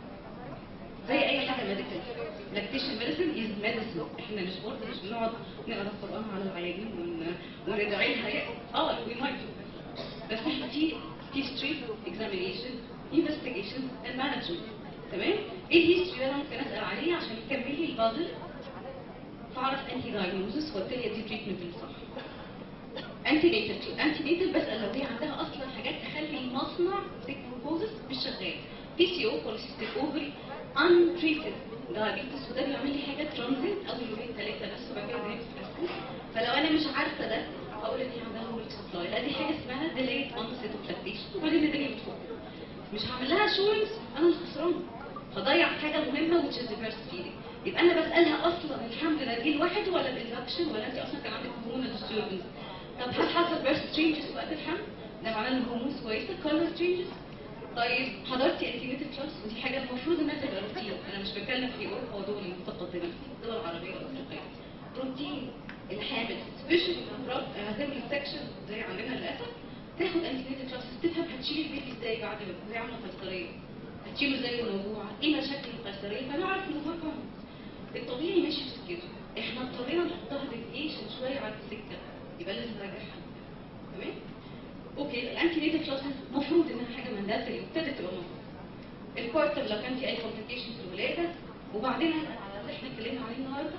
Speaker 9: زي اي حاجه ميديكال لاكتيشن ميديسن از ميديسن احنا مش برضه مش بنقعد نقرا القران على العيانين ون- وندعي لها اه وي مايت بس احنا في في ستريت اكزامينيشن انفستيجيشن اند مانجمنت تمام ايه الهيستوري اللي انا ممكن اسال عليه عشان يكمل لي البازل فاعرف انهي دايجنوزس وابتدي ادي تريتمنت الصح انتي نيتال انتي نيتال بسال لو هي عندها اصلا حاجات تخلي المصنع ديكمبوزس مش شغال بي سي او بوليسيستيك اوفري ان تريتد دايابيتس وده بيعمل لي حاجه ترانزيت اول يومين ثلاثه بس وبعد كده بيتحسن فلو انا مش عارفه ده هقول ان هي عندها مولك سبلاي لا دي حاجه اسمها ديليت اونست اوف لاكتيشن وبعدين الدنيا بتفك مش هعمل لها اشورنس انا اللي خسرانه هضيع حاجه مهمه which is the feeding يبقى انا بسالها اصلا الحمل ده جه لوحده ولا بالانفكشن ولا انت اصلا كان عندك هرمون ديستربنس طب هل حصل بيرث تشينجز وقت الحمل ده معناه ان الهرمونز كويسه كولر تشينجز طيب حضرتي انتيميتد تراست ودي حاجه المفروض انها تبقى روتين انا مش بتكلم في اوروبا ودول متقدمه في الدول العربيه والافريقيه روتين الحامل سبيشال امراض هتعمل سكشن زي عندنا للاسف تاخد انتيميتد تراست تفهم هتشيل البيبي ازاي بعد ما وهي عامله قيصريه هتشيله ازاي الموضوع ايه مشاكل القيصريه فنعرف الموضوع كامل الطبيعي ماشي في سكته احنا اضطرينا نحطها ديفيشن شويه على السكه يبقى لازم نراجعها تمام اوكي الانتي نيتال كلاسز المفروض انها حاجه مانداتري وابتدت تبقى موجوده الكوارتر لو كان في اي كومبليكيشن في الولاده وبعدين هنسال على اللي احنا اتكلمنا عليه النهارده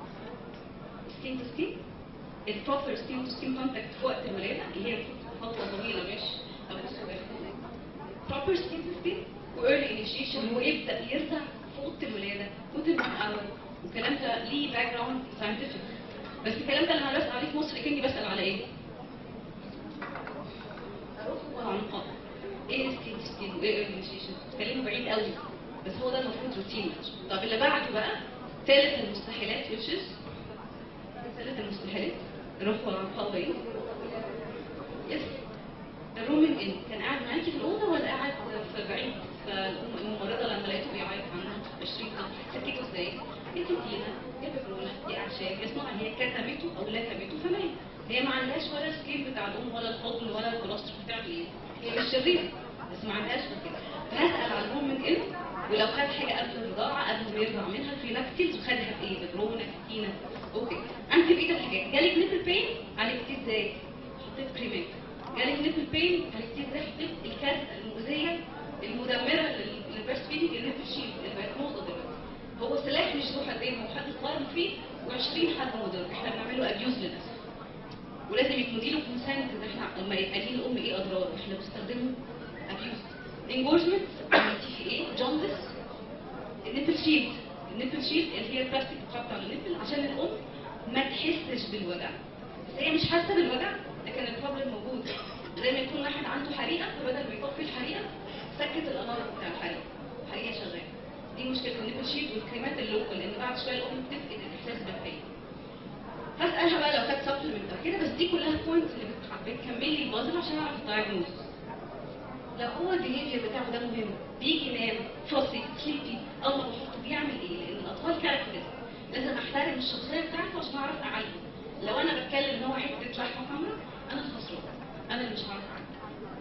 Speaker 9: سكين تو سكين البروبر سكين تو سكين كونتاكت في وقت الولاده اللي هي فتره طويله مش بروبر سكين تو سكين وايرلي انيشيشن ويبدا يرجع في اوضه الولاده وتبقى اول والكلام ده ليه باك جراوند ساينتفك بس الكلام ده اللي انا بسال عليه في مصر كاني بسال على ايه؟ وعنقاء ايه السكين سكين وايه الانيشيشن كلامه بعيد قوي بس هو ده المفروض روتين طب اللي بعده بقى ثالث المستحيلات which is ثالث المستحيلات رفع عنقاء باين يس الرومن ان كان قاعد معاكي في الاوضه ولا قاعد في بعيد فالممرضه لما لقيته بيعيط عنها 20 طن سكته ازاي؟ يا تيتينا يا ببرونه يا اعشاب يا صنع هي كتمته او لكمته فمات هي ما عندهاش ولا سكين بتاع الام ولا الحضن ولا الكولostrum بتاعت ايه هي مش شريره بس ما عندهاش غير كده فهسال على الرومن ان ولو خد حاجه قبل الرضاعه قبل ما يرضع منها في لاكتيز وخدها بايه؟ ببرونه كتينه اوكي انت بقيه الحاجات جالك نيبل بين عالجتيه ازاي؟ حطيت كريمات جالك نيبل بين عالجتيه ازاي؟ حطيت الكارثه المؤذيه المدمره للبرست فيدنج النيبل شيل اللي بقت موضه دلوقتي هو سلاح مش ذو حدين هو حد صغير فيه و20 حد مضر احنا بنعمله ابيوز للاسف ولازم يكون له كونسنت ان احنا لما يبقى ليه الام ايه اضرار احنا بنستخدمه ابيوز انجورجمنت تي في ايه جوندس النيبل شيلد النيبل شيلد اللي هي البلاستيك بتتحط على النيبل عشان الام ما تحسش بالوجع بس هي مش حاسه بالوجع لكن البروبلم موجود زي ما يكون واحد عنده حريقه فبدل ما يطفي الحريقه سكت الاناره بتاع الحريقه الحريقه شغاله دي مشكله النيبل شيت والكريمات اللوكال لان بعد شويه الام بتفقد الاحساس بالبين هسالها بقى لو كانت سبلمنت او كده بس دي كلها بوينتس اللي بتح- بتكمل لي البازل عشان اعرف الدايجنوستس لو هو البيهيفير بتاعه ده مهم بيجي ينام فاصي سليبي الله بحطه بيعمل ايه لان الاطفال كاركترز لازم احترم الشخصيه بتاعته عشان اعرف اعالجه لو انا بتكلم ان هو حته لحمه حمراء انا الخسران انا اللي مش هعرف اعالجه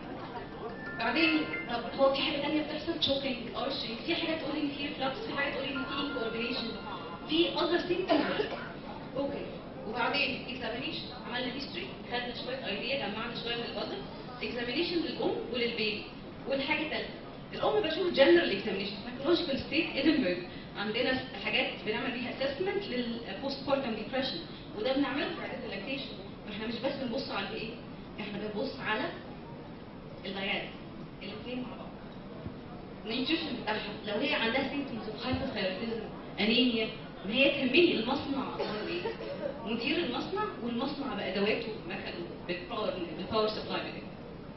Speaker 9: بعدين طب هو في حاجه ثانيه بتحصل تشوكينج ارشنج في حاجه تقول ان في فلكس في حاجه تقول ان في انكوربريشن في اذر سيمبتومز اوكي وبعدين اكزامينيشن عملنا هيستوري خدنا شويه ايديا جمعنا شويه من البازل اكزامينيشن للام وللبيبي والحاجه الثالثه الام بشوف جنرال اكزامينيشن سايكولوجيكال ستيت ادنبرج عندنا حاجات بنعمل بيها اسسمنت للبوست بارتم ديبريشن وده بنعمله في عيادات اللاكتيشن احنا مش بس بنبص على ايه احنا بنبص على البيان الاثنين مع بعض النيوتريشن بتاعها لو هي عندها سيمتومز اوف هايبوثايرويدزم انيميا ما هي تهمني المصنع اخباره ايه مدير المصنع والمصنع بادواته مكنه بالباور بالباور سبلاي بتاعه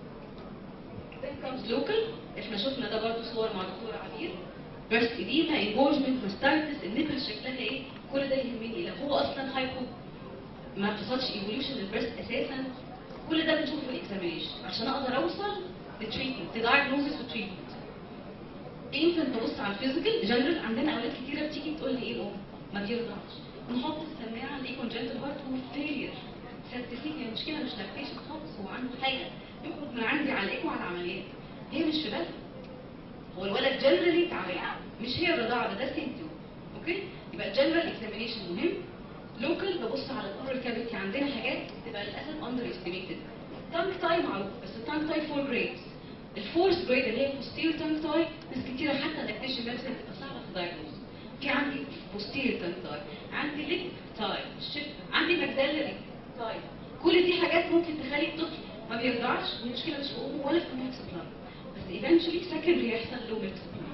Speaker 9: then comes local احنا شفنا ده برضه صور مع دكتور عبير بس اديما انجورجمنت ماستايتس النبل شكلها ايه كل ده يهمني لو هو اصلا هايبو ما حصلش ايفوليوشن للبريست اساسا كل ده بنشوفه في الاكزامينيشن عشان اقدر اوصل للتريتمنت لدايجنوزس وتريتمنت يمكن تبص على الفيزيكال جنرال عندنا اولاد كتيره بتيجي تقول لي ايه ام ما بيرضعش نحط السماعه نلاقيه كونجنتال هارت وفيلير سيرتسيك هي المشكله مش لاكتيشن خالص هو عنده حاجه يخرج من عندي على الايكو على العمليات هي مش في بالها هو الولد جنرالي تعبان مش هي الرضاعه ده ده سيمتوم اوكي يبقى الجنرال اكزامينيشن مهم لوكال ببص على الاورال كافيتي عندنا حاجات بتبقى للاسف اندر استيميتد تانك تاي معروف بس التانك تاي فور جريدز الفورث جريد اللي هي بوستير تانك تاي ناس كتيره حتى الاكتيشن ميديسن بتبقى صعبه في الدايجنوز في عندي بوستير تانك تاي عندي ليب تاي شيب عندي ماكسيلري تاي كل دي حاجات ممكن تخلي الطفل ما بيرضعش والمشكله مش في امه ولا في الميلك سبلاي بس ايفنشولي سكندري يحصل له ميلك سبلاي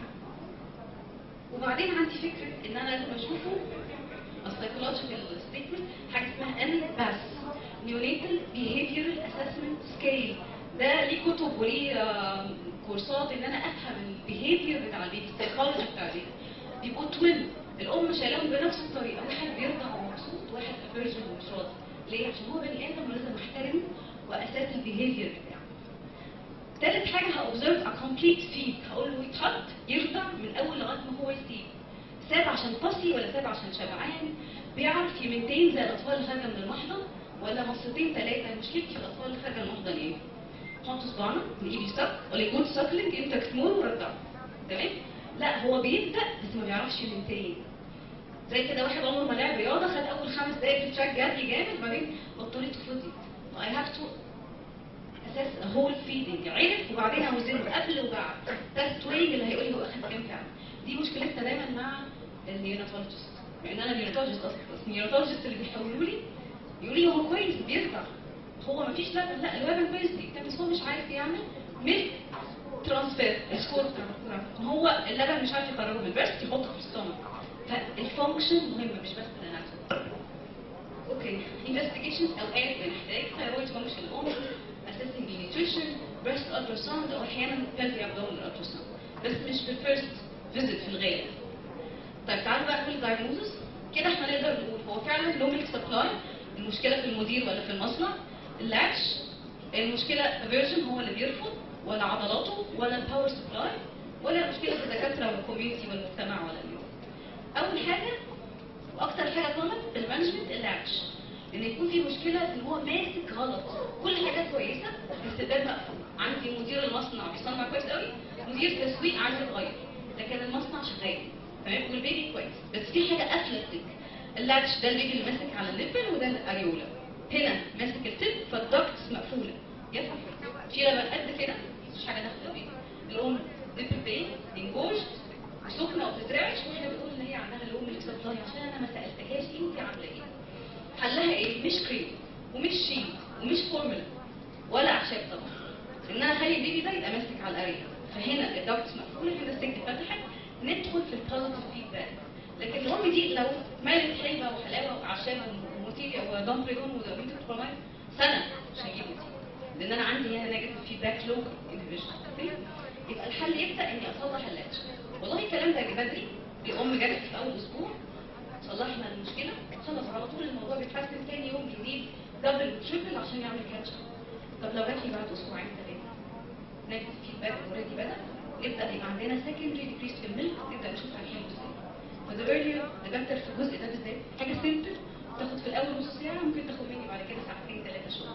Speaker 9: وبعدين عندي فكره ان انا لازم اشوفه السايكولوجيكال ستيتمنت حاجه اسمها ان باس نيونيتال بيهيفيرال اسسمنت سكيل ده ليه كتب وليه آه، كورسات ان انا افهم البيهيفير بتاع البيبي السايكولوجي بتاع البيبي بيبقوا توين الام شايلاهم بنفس الطريقه واحد بيرضع ومبسوط واحد افيرجن ومش راضي ليه عشان هو بني ادم ولازم احترمه واساس البيهيفير بتاعه تالت حاجه هاوبزرف ا كومبليت فيد هقول له يتحط يرضع من اول لغايه ما هو يسيب ساب عشان طسي ولا ساب عشان شبعان بيعرف يمنتين زي الاطفال اللي خارجه من المحضن ولا مصتين ثلاثه مشكلتي في الاطفال اللي خارجه من المحضن ايه؟ حط صباعنا نلاقيه بيسك ولا جود ساكلينج انت كتمون ورضعه تمام؟ لا هو بيبدا بس ما بيعرفش يمنتين زي كده واحد عمره ما لعب رياضه خد اول خمس دقايق في التراك جري جامد بعدين بطلت فضيت اي هاف تو اساس هول فيدنج عرف وبعدين اوزنه قبل وبعد ده التوينج اللي هيقول لي هو اخد كام فعلا دي مشكلتنا دايما مع النيوناتولوجيست لان انا نيوناتولوجيست اصلا بس النيوناتولوجيست اللي بيحولوا لي يقولوا لي هو كويس بيرضع هو ما فيش لبن لا اللبن كويس بيكتب بس هو مش عارف يعمل ميلك ترانسفير السكور بتاع الدكتور عبد. هو اللبن مش عارف يخرجه من البريست يحطه في الستومك فالفانكشن مهمه مش بس الاناتومي اوكي انفستيجيشنز اوقات بنحتاج ثايرويد فانكشن الام اسيسنج النيوتريشن بريست الترا ساوند او احيانا بلفي ابدومينال الترا ساوند بس مش في الفيرست فيزيت في الغالب طيب تعالوا بقى كل دايجنوزس كده احنا نقدر نقول هو فعلا لو ميلك سبلاي المشكله في المدير ولا في المصنع اللاتش المشكله افيرجن هو اللي بيرفض ولا عضلاته ولا الباور سبلاي ولا المشكله في الدكاتره والكوميونتي والمجتمع ولا اليوم اول حاجه واكتر حاجه غلط المانجمنت اللاتش ان يكون في مشكله ان هو ماسك غلط كل حاجه كويسه الاستقبال مقفول عندي مدير المصنع بيصنع كويس قوي مدير تسويق عايز يتغير لكن المصنع شغال تمام والبيبي كويس بس في حاجه قافله السك اللاتش ده البيبي اللي ماسك على الليبل وده الاريولا هنا ماسك التب فالدكتس مقفوله يفتح في لبن قد كده مش حاجه داخله البيبي الام ليبل بين انجوجد وسخنه وما بتترعش واحنا بنقول ان هي عندها الام اللي سبلاي عشان انا ما سالتهاش انت عامله ايه حلها ايه مش كريم ومش شيل ومش فورمولا ولا اعشاب طبعا ان انا اخلي البيبي ده يبقى ماسك على الاريا فهنا الدكتس مقفوله هنا السكه فتحت ندخل في البوزيتيف فيدباك لكن الام دي لو مالت حلبه وحلاوه واعشاب وموتيليا ودومبريون ودوميتر سنه مش هجيب نتيجه لان انا عندي عندي هنا نيجاتيف فيدباك لوب انهبيشن يبقى الحل يبدا اني اصلح اللاتش والله الكلام ده بدري الام جابت في اول اسبوع صلحنا المشكله خلاص على طول الموضوع بيتحسن تاني يوم جديد دبل وتريبل عشان يعمل كاتش طب لو جات لي بعد اسبوعين ثلاثه نيجاتيف فيدباك اوريدي بدا يبدا يبقى عندنا سكندري ديكريس في الميلك نبدا نشوف هنحل ازاي فذا earlier the better في الجزء ده بالذات حاجه سيمبل تاخد في الاول نص ساعه ممكن تاخد مني بعد كده ساعتين ثلاثه شغل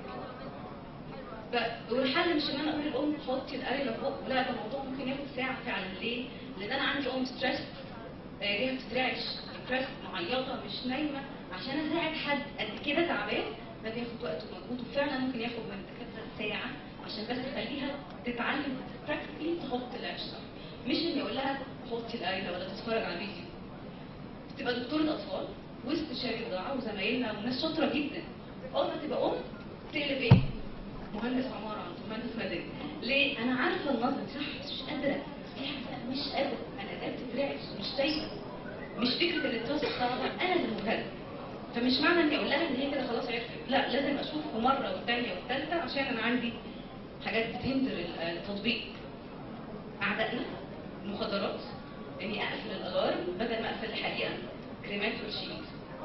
Speaker 9: ف- والحل مش ان انا اقول للام حطي القرية فوق لا ده الموضوع ممكن ياخد ساعه فعلا ليه؟ لان انا عندي ام ستريس جايه ما بتترعش ستريس معيطه مش نايمه عشان اساعد حد قد كده تعبان ده بياخد وقت ومجهود وفعلا ممكن ياخد من الدكاتره ساعه عشان بس اخليها تتعلم براكتيكلي تحط العيش صح مش اني اقول لها حطي القرية ولا تتفرج على فيديو تبقى دكتورة أطفال واستشاري رضاعة وزمايلنا وناس شاطرة جدا أول ما تبقى أم تقلب إيه؟ مهندس عمارة عنده مهندس مدني ليه؟ أنا عارفة النظر صح بس مش قادرة في حاجة مش قادرة أنا قادرة تترعش مش شايفة مش فكرة الاتراس الصعبة أنا اللي مهتم فمش معنى إني أقول لها إن هي كده خلاص عرفت لا لازم أشوف مرة والثانية والثالثة عشان أنا عندي حاجات بتهندر التطبيق أعدائنا المخدرات اني اقفل الالارم بدل ما اقفل الحقيقه كريمات والشيت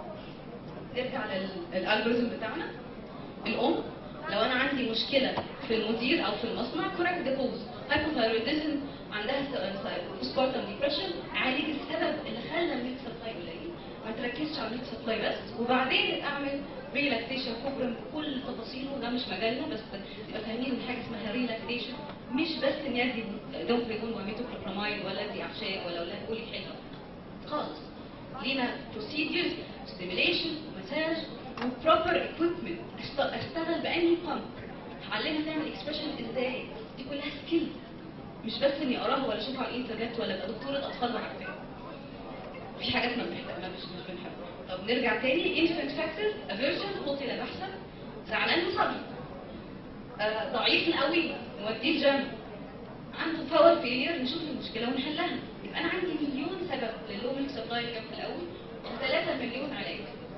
Speaker 9: نرجع للالجوريزم بتاعنا الام لو انا عندي مشكله في المدير او في المصنع كوركت ذا كوز هايبوثايرويدزم عندها سبارتم ديبريشن عالج السبب اللي خلى الميلك سبلاي قليل ما تركزش على الميلك سبلاي بس وبعدين اعمل ريلاكسيشن بروجرام بكل تفاصيله ده مش مجالنا بس تبقى فاهمين ان حاجه اسمها ريلاكسيشن مش بس اني ادي دوبليجون وميتوكلوبرامايد ولا ادي اعشاب ولا ولا قولي حلوه خالص لينا بروسيدجرز ستيميليشن ومساج وبروبر اكويبمنت اشتغل باني بامب هعلمها تعمل اكسبريشن ازاي دي كلها سكيل مش بس اني اقراها ولا اشوفها على الانترنت ولا ابقى دكتوره اطفال وعارفاها في حاجات ما بنحتاج ما مش مش بنحبها طب نرجع تاني انفنت فاكتور افيرجن قتل بحثا زعلان وصبي آه، ضعيف قوي نوديه الجيم عنده باور فيلير نشوف المشكله ونحلها يبقى انا عندي مليون سبب للو ميلك سبلاي اللي كان في الاول و3 مليون علاج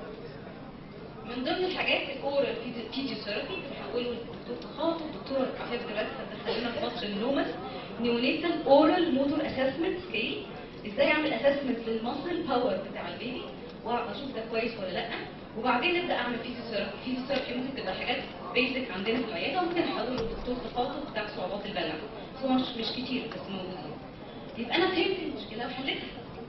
Speaker 9: من ضمن الحاجات الاورال فيزيوثيرابي بحوله للدكتور تخاطب دكتور عفاف دلوقتي هتدخلنا في فصل النومس نيونيتال اورال موتور اسسمنت سكيل ازاي اعمل اسسمنت للمصل باور بتاع البيبي واشوف ده كويس ولا لا وبعدين نبدا اعمل فيزيوثيرابي فيزيوثيرابي ممكن تبقى حاجات بيزك عندنا في العياده وممكن احوله للدكتور تخاطب بتاع صعوبات البلع بس هو مش مش كتير بس موجودين يبقى انا فهمت المشكله وحلتها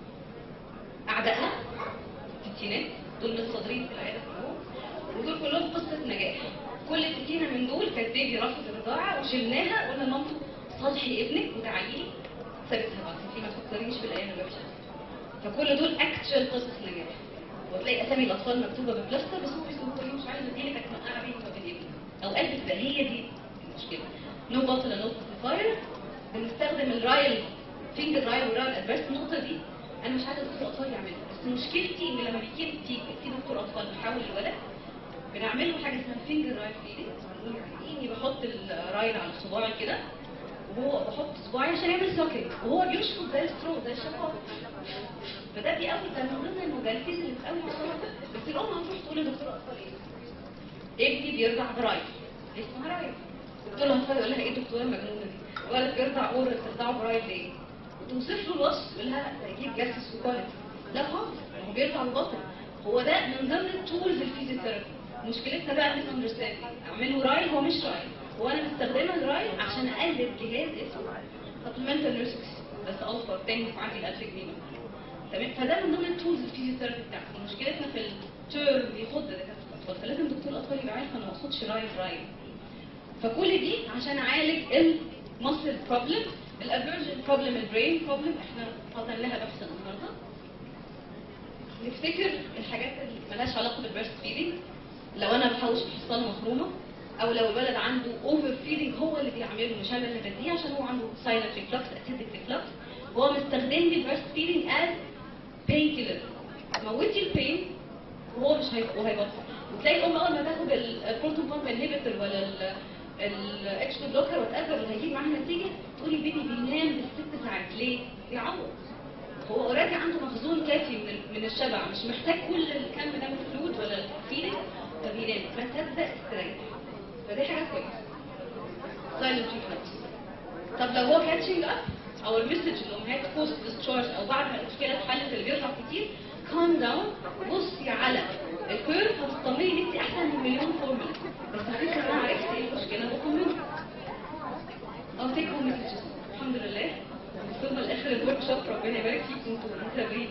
Speaker 9: اعدائنا الستينات دول متصدرين في العياده كلهم ودول كلهم قصه نجاح كل ستينه من دول كانت بيبي رفض الرضاعه وشلناها وقلنا لمامته صالحي ابنك وتعالي سابتها بقى انتي ما تفكريش في الايام الوحشه فكل دول اكتشوال قصص نجاح وتلاقي اسامي الاطفال مكتوبه ببلاستر بس هو بيقول مش عايزه اديلك هتوقع بيني وبين ابني اوقات بتبقى هي دي المشكله نو بطل نو باسيفاير بنستخدم الرايل فينجر رايل ورايل ادفيرس النقطه دي انا مش عايزه دكتور اطفال يعملها بس مشكلتي ان لما بيجي في في دكتور اطفال بيحاول الولد بنعمل له حاجه اسمها فينجر رايل فيدنج بنقول يعني اني بحط الرايل على صباعي كده وهو بحط صباعي عشان يعمل سوكينج وهو بيشفط زي السترو زي الشفاط فده بيقوي ده من ضمن المجالسيس اللي بتقوي الصوت بس الام هتروح تقول لدكتور اطفال ايه ابني بيرضع برايل اسمها رايل دكتور الاطفال يقول لها ايه الدكتوره المجنونه دي ولد بيرضع اور بترضعه برايل ليه وتوصف له الوصف يقول لها ده يجيب جاسس وكواليتي لا خالص هو بيرضع البطن هو ده من ضمن التولز الفيزيوثيرابي مشكلتنا بقى مش اندرستاندينج اعمله رايل هو مش رايل هو انا مستخدمه الرايل عشان اقلد جهاز اسمه سبلمنتال نيرسكس بس اوفر تاني وعندي ال 1000 جنيه تمام فده من ضمن التولز الفيزيوثيرابي بتاعتي مشكلتنا في التيرم بيخض دكاتره الاطفال فلازم دكتور الاطفال يبقى عارف انا ما اقصدش رايل رايل فكل دي عشان اعالج المصل بروبلم الافيرجن بروبلم البرين بروبلم احنا حاطين لها بحث النهارده نفتكر الحاجات اللي مالهاش علاقه بالبرست فيدنج لو انا بحوش بحصان مخرومه او لو الولد عنده اوفر فيدنج هو اللي بيعمله مش انا اللي بديه عشان هو عنده سايلنت ريفلكس اسيدك ريفلكس وهو مستخدم لي البرست فيدنج از بين كيلر موتي البين وهو مش هيبقى وهيبطل وتلاقي الام اول ما تاخد البروتون بامب انهبيتور ولا الاكشن بلوكر وات ايفر اللي هيجيب معاها نتيجه تقولي البيبي بينام بالست ساعات ليه؟ بيعوض هو اوريدي عنده مخزون كافي من ال- من الشبع مش محتاج كل الكم ده من الفلود ولا الفيلينج فبينام ما تصدق استريح فدي حاجه كويسه سايلنت تريتمنت طب لو هو كاتشنج اب او المسج الامهات بوست ديسشارج او بعد ما المشكله اتحلت اللي بيطلع كتير كام داون بصي على الكيرف هتطمني ان انت احسن من مليون فورمولا بس الفكره ان انا عرفت ايه المشكله بطمنك اه تيك هوم مسجز الحمد لله وصلنا لاخر الورك شوب ربنا يبارك فيكم انتوا متابعين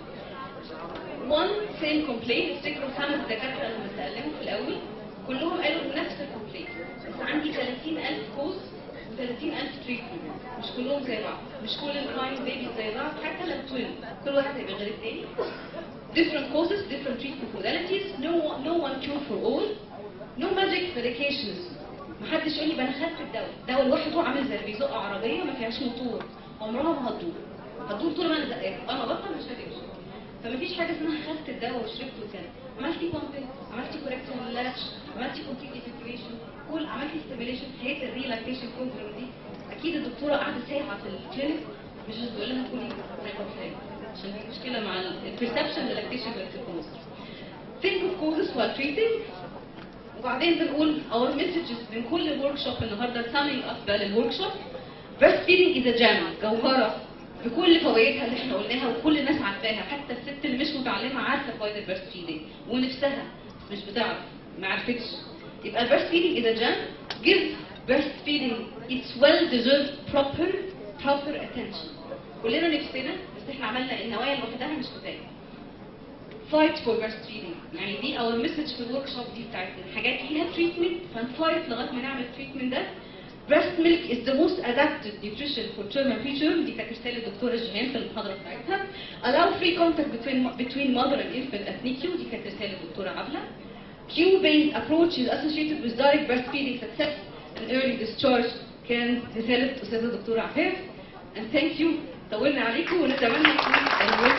Speaker 9: one same complaint افتكروا خمس دكاتره لما سالهم في الاول كلهم قالوا نفس الكومبلينت بس عندي 30000 كوز و30000 تريتمنت مش كلهم زي بعض مش كل الكلاين بيبي زي بعض حتى لو توين كل واحد هيبقى غير التاني different causes different treatment modalities no no one cure for all no magic medications محدش يقول لي انا خدت الدواء الدواء لوحده عامل زي اللي بيزق عربيه ما فيهاش موتور عمرها ما هتدور هتدور طول ما انا زقاها انا بطل مش هتمشي فمفيش حاجه اسمها خدت الدواء وشربته وكده عملتي بامبنج عملتي كوركشن لاتش عملتي كومبليت افكتيشن كل عملتي ستيميليشن حياه الريلاكسيشن كونترول دي اكيد الدكتوره قاعده ساعه في الكلينيك مش هتقول لها كلي زي ما عشان دي مشكله مع البرسبشن ريلاكسيشن في think of causes while treating وبعدين بنقول our messages من كل الورك شوب النهارده summing up بقى للورك شوب breastfeeding is a gem جوهره بكل فوائدها اللي احنا قلناها وكل الناس عارفاها حتى الست اللي مش متعلمه عارفه فوائد البريست فيدنج ونفسها مش بتعرف ما عرفتش يبقى البريست فيدنج is a gem give breastfeeding its well deserved proper proper attention كلنا نفسنا بس احنا عملنا النوايا لوحدها مش كفايه fight for breastfeeding يعني دي اور مسج في الورك شوب دي بتاعتنا حاجات ليها تريتمنت فنفايت لغايه ما نعمل التريتمنت ده breast milk is the most adapted nutrition for term and preterm دي كانت رساله الدكتوره جيهان في المحاضره بتاعتها allow free contact between between mother and infant at NICU دي كانت رساله الدكتوره عبله Q-based approach is associated with direct breastfeeding success and early discharge كان رساله الاستاذه الدكتوره عفاف and thank you طولنا عليكم ونتمنى يكون الورك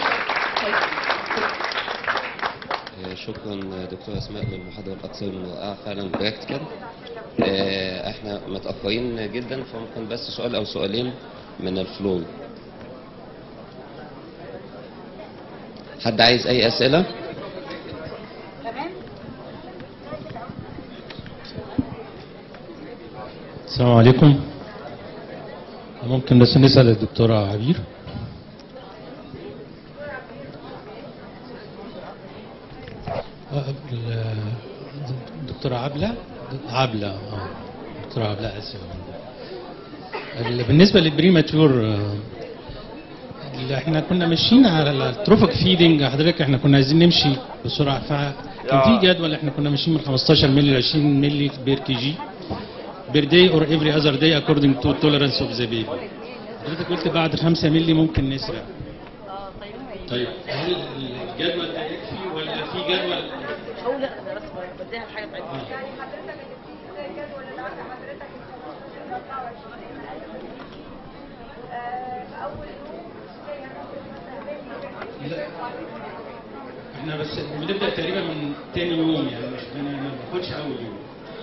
Speaker 9: شوب
Speaker 5: آه، شكرا دكتور اسماء للمحاضره الاكثر من رائعه فعلا براكتيكال احنا متاخرين جدا فممكن بس سؤال او سؤالين من الفلور حد عايز اي اسئله
Speaker 10: السلام عليكم ممكن بس نسأل الدكتورة عبير آه، ال- الدكتورة عبلة عبلة اه دكتورة عبلة آسف ال- بالنسبة للبريماتور اللي احنا كنا ماشيين على التروفيك فيدنج حضرتك احنا كنا عايزين نمشي بسرعة فكان في جدول احنا كنا ماشيين من 15 مللي ل 20 مللي بير كي جي بير داي اور افري اذر داي according to tolerance of the baby حضرتك قلت بعد 5 مللي ممكن نسرع طيب هل الجدول ده يكفي ولا في جدول
Speaker 11: هو لا انا بس بديها الحاجه بتاعتي
Speaker 10: لا احنا بس بنبدا تقريبا من تاني يوم يعني مش ما ما بناخدش اول يوم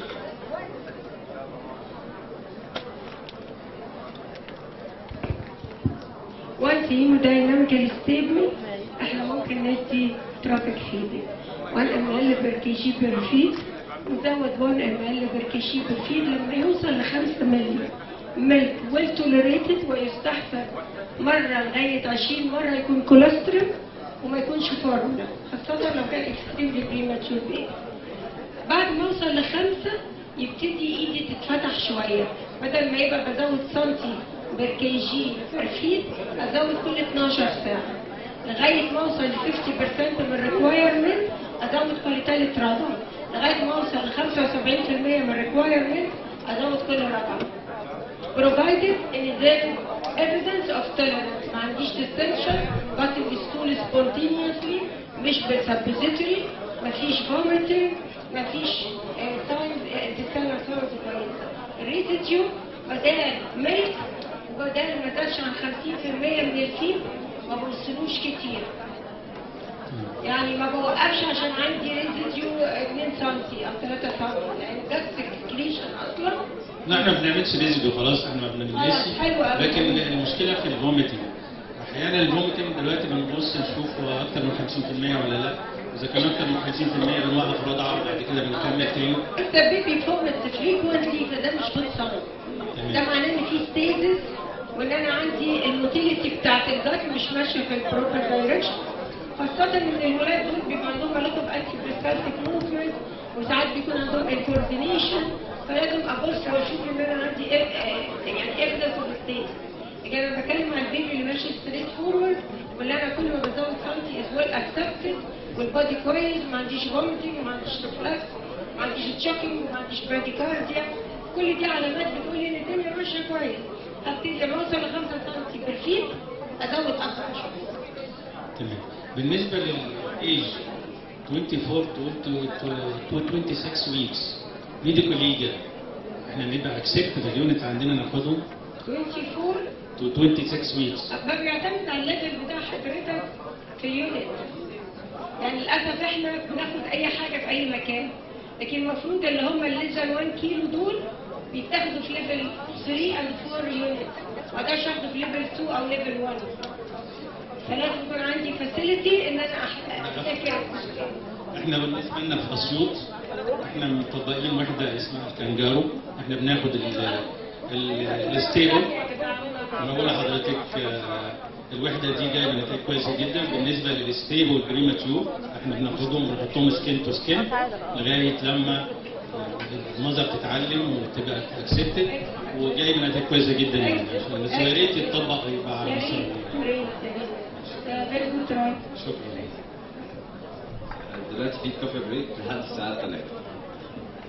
Speaker 7: وانس هيمودايناميكال ستيبل احنا ممكن ندي ترافيك فيدنج 1 ام ال بير كي جي بير فيد نزود 1 ام ال بير كي جي بير فيد لما يوصل ل 5 مللي ميلك ويل توليريتد ويستحسن مره لغايه 20 مره يكون كوليسترول وما يكونش فورمولا خاصه لو كان اكستريملي بريماتشور بيبي بعد ما اوصل لخمسه يبتدي ايدي تتفتح شويه بدل ما يبقى بزود سنتي بير كي جي بير فيت ازود كل 12 ساعه لغايه ما اوصل ل 50% من الريكوايرمنت ازود كل ثالث رابع لغايه ما اوصل ل 75% من الريكوايرمنت ازود كل رابع provided in there evidence of tolerance ما عنديش distinction but it is stool spontaneously مش بالسبوزيتوري ما فيش vomiting ما فيش signs intestinal signs كويسة الريزيديو بدال ميلك وبدال ما زادش عن 50% من الفيب ما بوصلوش كتير يعني ما بوقفش عشان عندي ريزيديو 2 سم او 3 سم لان ده سكريشن اصلا
Speaker 10: لا احنا ما بنعملش ريزيدو خلاص احنا ما بنعملش
Speaker 7: خلاص، حلو أوي.
Speaker 10: لكن المشكله في الفوميتنج احيانا الفوميتنج دلوقتي بنبص نشوف هو اكتر من 50% ولا لا اذا كان اكتر من 50% بنوقف رضعه وبعد كده بنكمل تاني
Speaker 7: ده بيبي فومت فريكونتلي فده مش بتصرف ده معناه ان في ستيجز وان انا عندي الموتيليتي بتاعت الجات مش ماشيه في البروبر دايركشن خاصة ان الولاد دول بيبقى عندهم علاقة بأنتي بريسبالتيك موفمنت وساعات بيكون عندهم الكوردينيشن فلازم ابص واشوف ان انا عندي إيه آه، يعني ايفيدنس اوف ستيج لكن انا بتكلم عن البيبي اللي ماشي ستريت فورورد واللي انا كل ما بزود سنتي از ويل اكسبتد والبادي كويس ما عنديش فومتنج وما عنديش ريفلكس ما عنديش تشوكينج وما عنديش براديكارديا كل دي علامات بتقول لي ان الدنيا ماشيه كويس ابتدي لما اوصل ل 5 سم بالفيت ازود 10 شويه
Speaker 10: تمام بالنسبه للايج 24 to, to, to 26 ويكس ميديكال ليجل احنا نبقى اكسبت في اليونت عندنا ناخدهم
Speaker 7: 24
Speaker 10: to 26 ويكس
Speaker 7: ما بيعتمد على الليفل بتاع حضرتك في اليونت يعني للاسف احنا بناخد اي حاجه في اي مكان لكن المفروض اللي هم الليزر 1 كيلو دول بيتاخدوا في ليفل 3 and 4 يونت ما اقدرش اخده في ليفل 2 او ليفل 1 فلازم يكون عندي فاسيلتي ان انا احتكر
Speaker 10: احنا بالنسبه لنا في اسيوط احنا مطبقين وحده اسمها الكنجارو احنا بناخد ال- ال- الستيبل انا بقول لحضرتك آه، الوحده دي جايه بنتائج كويسه جدا بالنسبه للستيبل بريماتيور احنا بناخدهم بنحطهم سكين تو سكين لغايه لما المذر تتعلم وتبقى اكسبتد وجاي بنتائج كويسه جدا يعني عشان بس يا ريت يتطبق يبقى على مستوى
Speaker 7: فيري جود تراي
Speaker 10: شكرا
Speaker 12: دلوقتي في كوفي بريك لحد الساعة 3